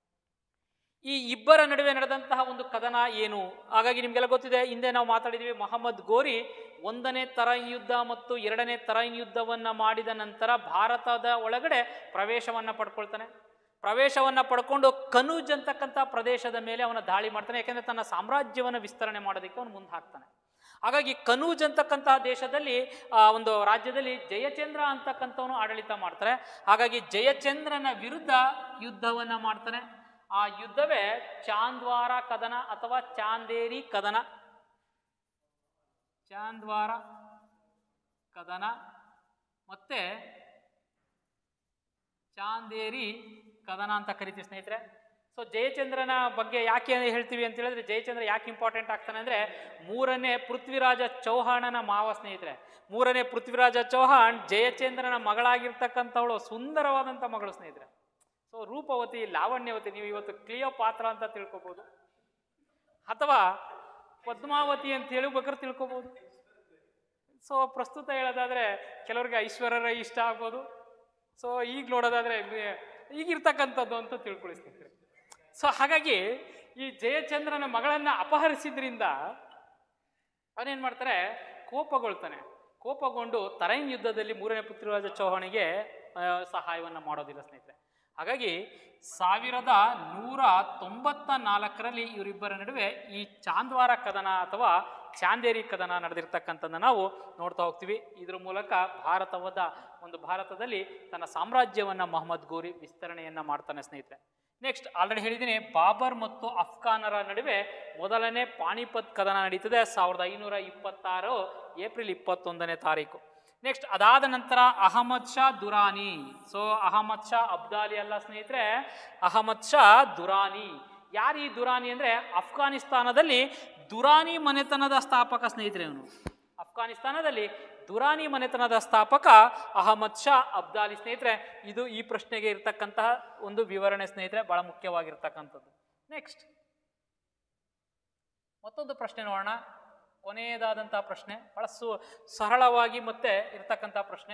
ಈ ಇಬ್ಬರ ನಡುವೆ ನಡೆದಂತಹ ಒಂದು ಕದನ ಏನು ಹಾಗಾಗಿ ನಿಮ್ಗೆಲ್ಲ ಗೊತ್ತಿದೆ ಹಿಂದೆ ನಾವು ಮಾತಾಡಿದ್ವಿ ಮಹಮ್ಮದ್ ಗೋರಿ ಒಂದನೇ ತರೈನ್ ಯುದ್ಧ ಮತ್ತು ಎರಡನೇ ತರೈನ್ ಯುದ್ಧವನ್ನ ಮಾಡಿದ ನಂತರ ಭಾರತದ ಒಳಗಡೆ ಪ್ರವೇಶವನ್ನ ಪಡ್ಕೊಳ್ತಾನೆ ಪ್ರವೇಶವನ್ನ ಪಡ್ಕೊಂಡು ಕನೂಜ್ ಅಂತಕ್ಕಂಥ ಪ್ರದೇಶದ ಮೇಲೆ ಅವನ ದಾಳಿ ಮಾಡ್ತಾನೆ ಯಾಕೆಂದ್ರೆ ತನ್ನ ಸಾಮ್ರಾಜ್ಯವನ್ನು ವಿಸ್ತರಣೆ ಮಾಡೋದಕ್ಕೆ ಅವನು ಮುಂದೆ ಹಾಕ್ತಾನೆ ಹಾಗಾಗಿ ಕನೂಜ್ ಅಂತಕ್ಕಂತಹ ದೇಶದಲ್ಲಿ ಆ, ಒಂದು ರಾಜ್ಯದಲ್ಲಿ ಜಯಚಂದ್ರ ಅಂತಕ್ಕಂಥವನು ಆಡಳಿತ ಮಾಡ್ತಾರೆ ಹಾಗಾಗಿ ಜಯಚಂದ್ರನ ವಿರುದ್ಧ ಯುದ್ಧವನ್ನ ಮಾಡ್ತಾನೆ ಆ ಯುದ್ಧವೇ ಚಾಂದ್ವಾರ ಕದನ ಅಥವಾ ಚಾಂದೇರಿ ಕದನ ಚಾಂದ್ವಾರ ಕದನ ಮತ್ತೆ ಚಾಂದೇರಿ ಕದನ ಅಂತ ಕರಿತೀವಿ ಸ್ನೇಹಿತರೆ ಸೊ ಜಯಚಂದ್ರನ ಬಗ್ಗೆ ಯಾಕೆ ಹೇಳ್ತೀವಿ ಅಂತ ಹೇಳಿದ್ರೆ ಜಯಚಂದ್ರ ಯಾಕೆ ಇಂಪಾರ್ಟೆಂಟ್ ಆಗ್ತಾನೆ ಅಂದ್ರೆ ಮೂರನೇ ಪೃಥ್ವಿರಾಜ ಚೌಹಾಣನ ಮಾವ ಸ್ನೇಹಿತರೆ ಮೂರನೇ ಪೃಥ್ವಿರಾಜ ಚೌಹಾಣ್ ಜಯಚಂದ್ರನ ಮಗಳಾಗಿರ್ತಕ್ಕಂಥವಳು ಸುಂದರವಾದಂಥ ಮಗಳು ಸ್ನೇಹಿತರೆ ಸೊ ರೂಪವತಿ ಲಾವಣ್ಯವತಿ ನೀವು ಇವತ್ತು ಕ್ಲಿಯೋ ಪಾತ್ರ ಅಂತ ತಿಳ್ಕೊಬೋದು ಅಥವಾ ಪದ್ಮಾವತಿ ಅಂತ ಹೇಳ್ಬೇಕಾದ್ರೆ ತಿಳ್ಕೊಬೋದು ಸೊ ಪ್ರಸ್ತುತ ಹೇಳೋದಾದ್ರೆ ಕೆಲವ್ರಿಗೆ ಐಶ್ವರ್ಯ ಇಷ್ಟ ಆಗ್ಬೋದು ಸೊ ಈಗ ನೋಡೋದಾದ್ರೆ ಮೆ- ಈಗಿರ್ತಕ್ಕಂಥದ್ದು ಅಂತ ತಿಳ್ಕೊಳ್ಳಿ ಸ್ನೇಹಿತರೆ ಸೊ ಹಾಗಾಗಿ ಈ ಜಯಚಂದ್ರನ ಮಗಳನ್ನ ಅಪಹರಿಸಿದ್ರಿಂದ ಅವನೇನ್ ಮಾಡ್ತಾರೆ ಕೋಪಗೊಳ್ತಾನೆ ಕೋಪಗೊಂಡು ತರೈನ್ ಯುದ್ಧದಲ್ಲಿ ಮೂರನೇ ಪೃಥ್ವಿರಾಜ ಚೌಹಾಣಿಗೆ ಆ, ಸಹಾಯವನ್ನ ಮಾಡೋದಿಲ್ಲ ಸ್ನೇಹಿತರೆ ಹಾಗಾಗಿ ಸಾವಿರದ ನೂರ ತೊಂಬತ್ತ ನಾಲ್ಕರಲ್ಲಿ ಇವರಿಬ್ಬರ ನಡುವೆ ಈ ಚಾಂದ್ವಾರ ಕದನ ಅಥವಾ ಚಾಂದೇರಿ ಕದನ ನಡೆದಿರ್ತಕ್ಕಂಥದ್ದನ್ನ ನಾವು ನೋಡ್ತಾ ಹೋಗ್ತೀವಿ ಇದ್ರ ಮೂಲಕ ಭಾರತವಾದ ಒಂದು ಭಾರತದಲ್ಲಿ ತನ್ನ ಸಾಮ್ರಾಜ್ಯವನ್ನ ಮೊಹಮ್ಮದ್ ಗೋರಿ ವಿಸ್ತರಣೆಯನ್ನ ಮಾಡ್ತಾನೆ ಸ್ನೇಹಿತರೆ ನೆಕ್ಸ್ಟ್ ಆಲ್ರೆಡಿ ಹೇಳಿದ್ದೀನಿ ಬಾಬರ್ ಮತ್ತು ಅಫ್ಘಾನರ ನಡುವೆ ಮೊದಲನೇ ಪಾಣಿಪತ್ ಕದನ ನಡೀತದೆ ಸಾವಿರದ ಐನೂರ ಇಪ್ಪತ್ತಾರು ಏಪ್ರಿಲ್ ಇಪ್ಪತ್ತೊಂದನೇ ತಾರೀಕು ನೆಕ್ಸ್ಟ್ ಅದಾದ ನಂತರ ಅಹಮದ್ ಶಾ ದುರಾನಿ ಸೊ ಅಹಮದ್ ಶಾ ಅಬ್ದಾಲಿ ಅಲ್ಲ ಸ್ನೇಹಿತರೆ ಅಹಮದ್ ಶಾ ದುರಾನಿ ಯಾರು ಈ ದುರಾನಿ ಅಂದ್ರೆ ಅಫ್ಘಾನಿಸ್ತಾನದಲ್ಲಿ ದುರಾನಿ ಮನೆತನದ ಸ್ಥಾಪಕ ಸ್ನೇಹಿತರೆ ಅವನು ಅಫ್ಘಾನಿಸ್ತಾನದಲ್ಲಿ ದುರಾನಿ ಮನೆತನದ ಸ್ಥಾಪಕ ಅಹಮದ್ ಶಾ ಅಬ್ದಾಲಿ ಸ್ನೇಹಿತರೆ ಇದು ಈ ಪ್ರಶ್ನೆಗೆ ಇರತಕ್ಕಂತಹ ಒಂದು ವಿವರಣೆ ಸ್ನೇಹಿತರೆ ಬಹಳ ಮುಖ್ಯವಾಗಿರ್ತಕ್ಕಂಥದ್ದು ನೆಕ್ಸ್ಟ್ ಮತ್ತೊಂದು ಪ್ರಶ್ನೆ ನೋಡೋಣ ಕೊನೆಯದಾದಂತಹ ಪ್ರಶ್ನೆ ಬಹಳ ಸು ಸರಳವಾಗಿ ಮತ್ತೆ ಇರ್ತಕ್ಕಂತಹ ಪ್ರಶ್ನೆ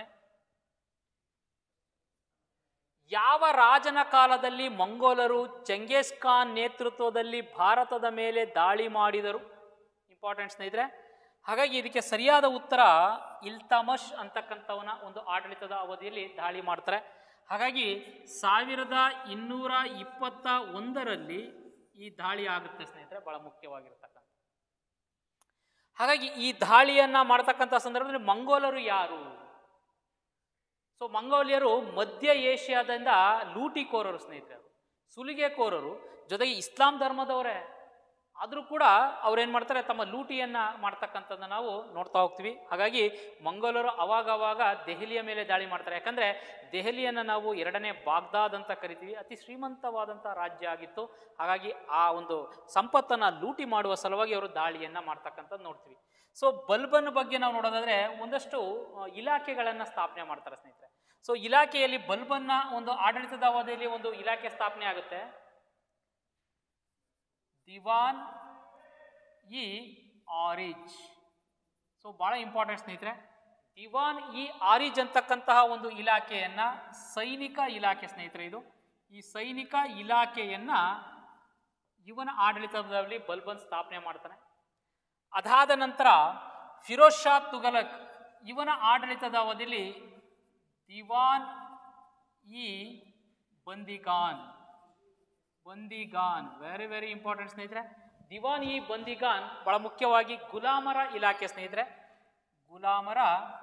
ಯಾವ ರಾಜನ ಕಾಲದಲ್ಲಿ ಮಂಗೋಲರು ಚೆಂಗೇಸ್ ಖಾನ್ ನೇತೃತ್ವದಲ್ಲಿ ಭಾರತದ ಮೇಲೆ ದಾಳಿ ಮಾಡಿದರು ಇಂಪಾರ್ಟೆಂಟ್ ಸ್ನೇಹಿತರೆ ಹಾಗಾಗಿ ಇದಕ್ಕೆ ಸರಿಯಾದ ಉತ್ತರ ಇಲ್ತಮಶ್ ಅಂತಕ್ಕಂಥವನ ಒಂದು ಆಡಳಿತದ ಅವಧಿಯಲ್ಲಿ ದಾಳಿ ಮಾಡ್ತಾರೆ ಹಾಗಾಗಿ ಸಾವಿರದ ಇನ್ನೂರ ಇಪ್ಪತ್ತ ಒಂದರಲ್ಲಿ ಈ ದಾಳಿ ಆಗುತ್ತೆ ಸ್ನೇಹಿತರೆ ಬಹಳ ಮುಖ್ಯವಾಗಿರ್ತಕ್ಕಂಥ ಹಾಗಾಗಿ ಈ ದಾಳಿಯನ್ನ ಮಾಡತಕ್ಕಂಥ ಸಂದರ್ಭದಲ್ಲಿ ಮಂಗೋಲರು ಯಾರು ಸೊ ಮಂಗೋಲಿಯರು ಮಧ್ಯ ಏಷ್ಯಾದಿಂದ ಲೂಟಿಕೋರರು ಸ್ನೇಹಿತರೆ ಸುಲಿಗೆಕೋರರು ಜೊತೆಗೆ ಇಸ್ಲಾಂ ಧರ್ಮದವರೇ ಆದರೂ ಕೂಡ ಅವ್ರೇನು ಮಾಡ್ತಾರೆ ತಮ್ಮ ಲೂಟಿಯನ್ನ ಮಾಡ್ತಕ್ಕಂಥದ್ದನ್ನ ನಾವು ನೋಡ್ತಾ ಹೋಗ್ತೀವಿ ಹಾಗಾಗಿ ಮಂಗೋಲರು ಅವಾಗವಾಗ ದೆಹಲಿಯ ಮೇಲೆ ದಾಳಿ ಮಾಡ್ತಾರೆ ಯಾಕಂದ್ರೆ ದೆಹಲಿಯನ್ನು ನಾವು ಎರಡನೇ ಬಾಗ್ದಾದ್ ಅಂತ ಕರಿತೀವಿ ಅತಿ ಶ್ರೀಮಂತವಾದಂಥ ರಾಜ್ಯ ಆಗಿತ್ತು ಹಾಗಾಗಿ ಆ ಒಂದು ಸಂಪತ್ತನ್ನು ಲೂಟಿ ಮಾಡುವ ಸಲುವಾಗಿ ಅವರು ದಾಳಿಯನ್ನ ಮಾಡ್ತಕ್ಕಂಥದ್ದು ನೋಡ್ತೀವಿ ಸೊ ಬಲ್ಬನ್ ಬಗ್ಗೆ ನಾವು ನೋಡೋದಾದ್ರೆ ಒಂದಷ್ಟು ಆ, ಇಲಾಖೆಗಳನ್ನ ಸ್ಥಾಪನೆ ಮಾಡ್ತಾರೆ ಸ್ನೇಹಿತರೆ ಸೊ ಇಲಾಖೆಯಲ್ಲಿ ಬಲ್ಬನ್ನ ಒಂದು ಆಡಳಿತದ ಅವಧಿಯಲ್ಲಿ ಒಂದು ಇಲಾಖೆ ಸ್ಥಾಪನೆ ಆಗುತ್ತೆ ದಿವಾನ್ ಇ ಆರಿಜ್ ಸೊ ಬಹಳ ಇಂಪಾರ್ಟೆಂಟ್ ಸ್ನೇಹಿತರೆ ದಿವಾನ್ ಇ ಆರಿಜ್ ಅಂತಕ್ಕಂತಹ ಒಂದು ಇಲಾಖೆಯನ್ನ ಸೈನಿಕ ಇಲಾಖೆ ಸ್ನೇಹಿತರೆ ಇದು ಈ ಸೈನಿಕ ಇಲಾಖೆಯನ್ನ ಇವನ ಆಡಳಿತದಲ್ಲಿ ಬಲ್ಬನ್ ಸ್ಥಾಪನೆ ಮಾಡ್ತಾನೆ ಅದಾದ ನಂತರ ಫಿರೋಜ್ ಶಾ ತುಗಲಕ್ ಇವನ ಆಡಳಿತದ ಅವಧಿಯಲ್ಲಿ ದಿವಾನ್ ಇ ಬಂದಿಗಾನ್ ಬಂದಿಗಾನ್ ವೆರಿ ವೆರಿ ಇಂಪಾರ್ಟೆಂಟ್ ಸ್ನೇಹಿತರೆ ದಿವಾನ್ ಇ ಬಂದಿಗಾನ್ ಬಹಳ ಮುಖ್ಯವಾಗಿ ಗುಲಾಮರ ಇಲಾಖೆ ಸ್ನೇಹಿತರೆ ಗುಲಾಮರ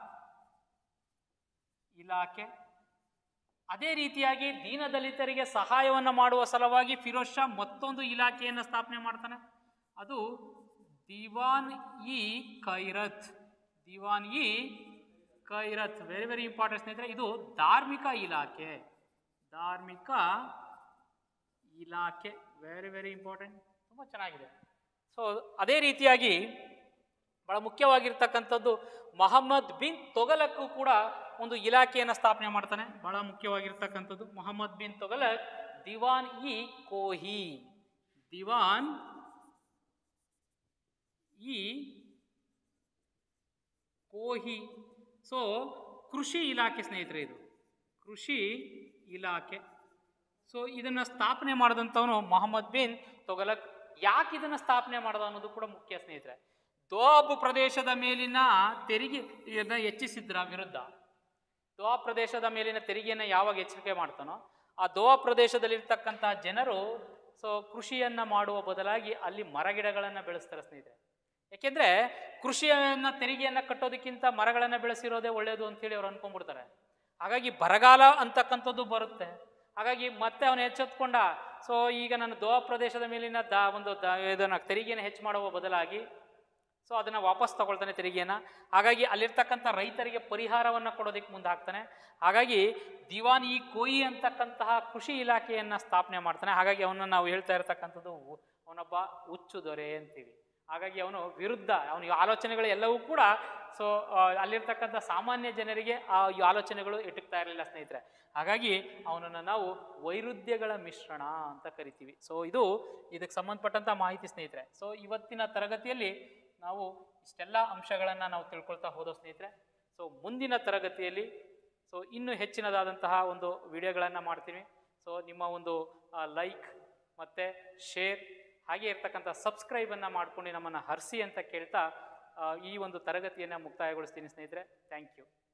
ಇಲಾಖೆ ಅದೇ ರೀತಿಯಾಗಿ ದೀನದಲಿತರಿಗೆ ಸಹಾಯವನ್ನು ಮಾಡುವ ಸಲುವಾಗಿ ಫಿರೋಜ್ ಶಾ ಮತ್ತೊಂದು ಇಲಾಖೆಯನ್ನು ಸ್ಥಾಪನೆ ಮಾಡ್ತಾನೆ ಅದು ದಿವಾನ್ ಇ ಕೈರತ್ ದಿವಾನ್ ಇ ಕೈರತ್ ವೆರಿ ವೆರಿ ಇಂಪಾರ್ಟೆಂಟ್ ಸ್ನೇಹಿತರೆ ಇದು ಧಾರ್ಮಿಕ ಇಲಾಖೆ ಧಾರ್ಮಿಕ ಇಲಾಖೆ ವೆರಿ ವೆರಿ ಇಂಪಾರ್ಟೆಂಟ್ ತುಂಬ ಚೆನ್ನಾಗಿದೆ ಸೊ ಅದೇ ರೀತಿಯಾಗಿ ಬಹಳ ಮುಖ್ಯವಾಗಿರ್ತಕ್ಕಂಥದ್ದು ಮೊಹಮ್ಮದ್ ಬಿನ್ ತೊಗಲಕ್ಕೂ ಕೂಡ ಒಂದು ಇಲಾಖೆಯನ್ನು ಸ್ಥಾಪನೆ ಮಾಡ್ತಾನೆ ಬಹಳ ಮುಖ್ಯವಾಗಿರ್ತಕ್ಕಂಥದ್ದು ಮೊಹಮ್ಮದ್ ಬಿನ್ ತೊಗಲಕ್ ದಿವಾನ್ ಇ ಕೋಹಿ ದಿವಾನ್ ಈ ಕೋಹಿ ಸೊ ಕೃಷಿ ಇಲಾಖೆ ಸ್ನೇಹಿತರೆ ಇದು ಕೃಷಿ ಇಲಾಖೆ ಸೊ ಇದನ್ನು ಸ್ಥಾಪನೆ ಮಾಡಿದಂಥವನು ಮೊಹಮ್ಮದ್ ಬಿನ್ ತೊಗಲಕ್ ಯಾಕೆ ಇದನ್ನು ಸ್ಥಾಪನೆ ಮಾಡ್ದ ಅನ್ನೋದು ಕೂಡ ಮುಖ್ಯ ಸ್ನೇಹಿತರೆ ದೋಬ್ ಪ್ರದೇಶದ ಮೇಲಿನ ತೆರಿಗೆಯನ್ನು ಹೆಚ್ಚಿಸಿದ್ರ ವಿರುದ್ಧ ದೋವಾ ಪ್ರದೇಶದ ಮೇಲಿನ ತೆರಿಗೆಯನ್ನು ಯಾವಾಗ ಎಚ್ಚರಿಕೆ ಮಾಡ್ತಾನೋ ಆ ದೋವಾ ಪ್ರದೇಶದಲ್ಲಿರ್ತಕ್ಕಂಥ ಜನರು ಸೊ ಕೃಷಿಯನ್ನ ಮಾಡುವ ಬದಲಾಗಿ ಅಲ್ಲಿ ಮರಗಿಡಗಳನ್ನು ಬೆಳೆಸ್ತಾರೆ ಸ್ನೇಹಿತರೆ ಯಾಕೆಂದ್ರೆ ಕೃಷಿಯನ್ನ ತೆರಿಗೆಯನ್ನ ಕಟ್ಟೋದಕ್ಕಿಂತ ಮರಗಳನ್ನು ಬೆಳೆಸಿರೋದೇ ಒಳ್ಳೆಯದು ಅಂತೇಳಿ ಅವ್ರು ಅನ್ಕೊಂಡ್ಬಿಡ್ತಾರೆ ಹಾಗಾಗಿ ಬರಗಾಲ ಅಂತಕ್ಕಂಥದ್ದು ಬರುತ್ತೆ ಹಾಗಾಗಿ ಮತ್ತೆ ಅವನು ಎಚ್ಚೆತ್ಕೊಂಡ ಸೊ ಈಗ ನಾನು ದೋವಾ ಪ್ರದೇಶದ ಮೇಲಿನ ದ ಒಂದು ದ ಇದನ್ನು ತೆರಿಗೆಯನ್ನು ಹೆಚ್ಚು ಮಾಡುವ ಬದಲಾಗಿ ಸೊ ಅದನ್ನು ವಾಪಸ್ ತಗೊಳ್ತಾನೆ ತೆರಿಗೆಯನ್ನು ಹಾಗಾಗಿ ಅಲ್ಲಿರ್ತಕ್ಕಂಥ ರೈತರಿಗೆ ಪರಿಹಾರವನ್ನು ಕೊಡೋದಕ್ಕೆ ಮುಂದೆ ಹಾಕ್ತಾನೆ ಹಾಗಾಗಿ ದಿವಾನ್ ಈ ಕೋಯಿ ಅಂತಕ್ಕಂತಹ ಕೃಷಿ ಇಲಾಖೆಯನ್ನು ಸ್ಥಾಪನೆ ಮಾಡ್ತಾನೆ ಹಾಗಾಗಿ ಅವನನ್ನು ನಾವು ಹೇಳ್ತಾ ಇರತಕ್ಕಂಥದ್ದು ಅವನೊಬ್ಬ ಹುಚ್ಚು ದೊರೆ ಅಂತೀವಿ ಹಾಗಾಗಿ ಅವನು ವಿರುದ್ಧ ಅವನ ಆಲೋಚನೆಗಳು ಎಲ್ಲವೂ ಕೂಡ ಸೊ ಅಲ್ಲಿರ್ತಕ್ಕಂಥ ಸಾಮಾನ್ಯ ಜನರಿಗೆ ಆ ಈ ಆಲೋಚನೆಗಳು ಎಟುಕ್ತಾ ಇರಲಿಲ್ಲ ಸ್ನೇಹಿತರೆ ಹಾಗಾಗಿ ಅವನನ್ನು ನಾವು ವೈರುಧ್ಯಗಳ ಮಿಶ್ರಣ ಅಂತ ಕರಿತೀವಿ ಸೊ ಇದು ಇದಕ್ಕೆ ಸಂಬಂಧಪಟ್ಟಂಥ ಮಾಹಿತಿ ಸ್ನೇಹಿತರೆ ಸೊ ಇವತ್ತಿನ ತರಗತಿಯಲ್ಲಿ ನಾವು ಇಷ್ಟೆಲ್ಲ ಅಂಶಗಳನ್ನು ನಾವು ತಿಳ್ಕೊಳ್ತಾ ಹೋದೋ ಸ್ನೇಹಿತರೆ ಸೊ ಮುಂದಿನ ತರಗತಿಯಲ್ಲಿ ಸೊ ಇನ್ನೂ ಹೆಚ್ಚಿನದಾದಂತಹ ಒಂದು ವಿಡಿಯೋಗಳನ್ನು ಮಾಡ್ತೀವಿ ಸೊ ನಿಮ್ಮ ಒಂದು ಲೈಕ್ ಮತ್ತು ಶೇರ್ ಹಾಗೆ ಇರ್ತಕ್ಕಂಥ ಸಬ್ಸ್ಕ್ರೈಬನ್ನು ಮಾಡ್ಕೊಂಡು ನಮ್ಮನ್ನು ಹರಿಸಿ ಅಂತ ಕೇಳ್ತಾ ಆ, ಈ ಒಂದು ತರಗತಿಯನ್ನು ಮುಕ್ತಾಯಗೊಳಿಸ್ತೀನಿ ಸ್ನೇಹಿತರೆ ಥ್ಯಾಂಕ್ ಯು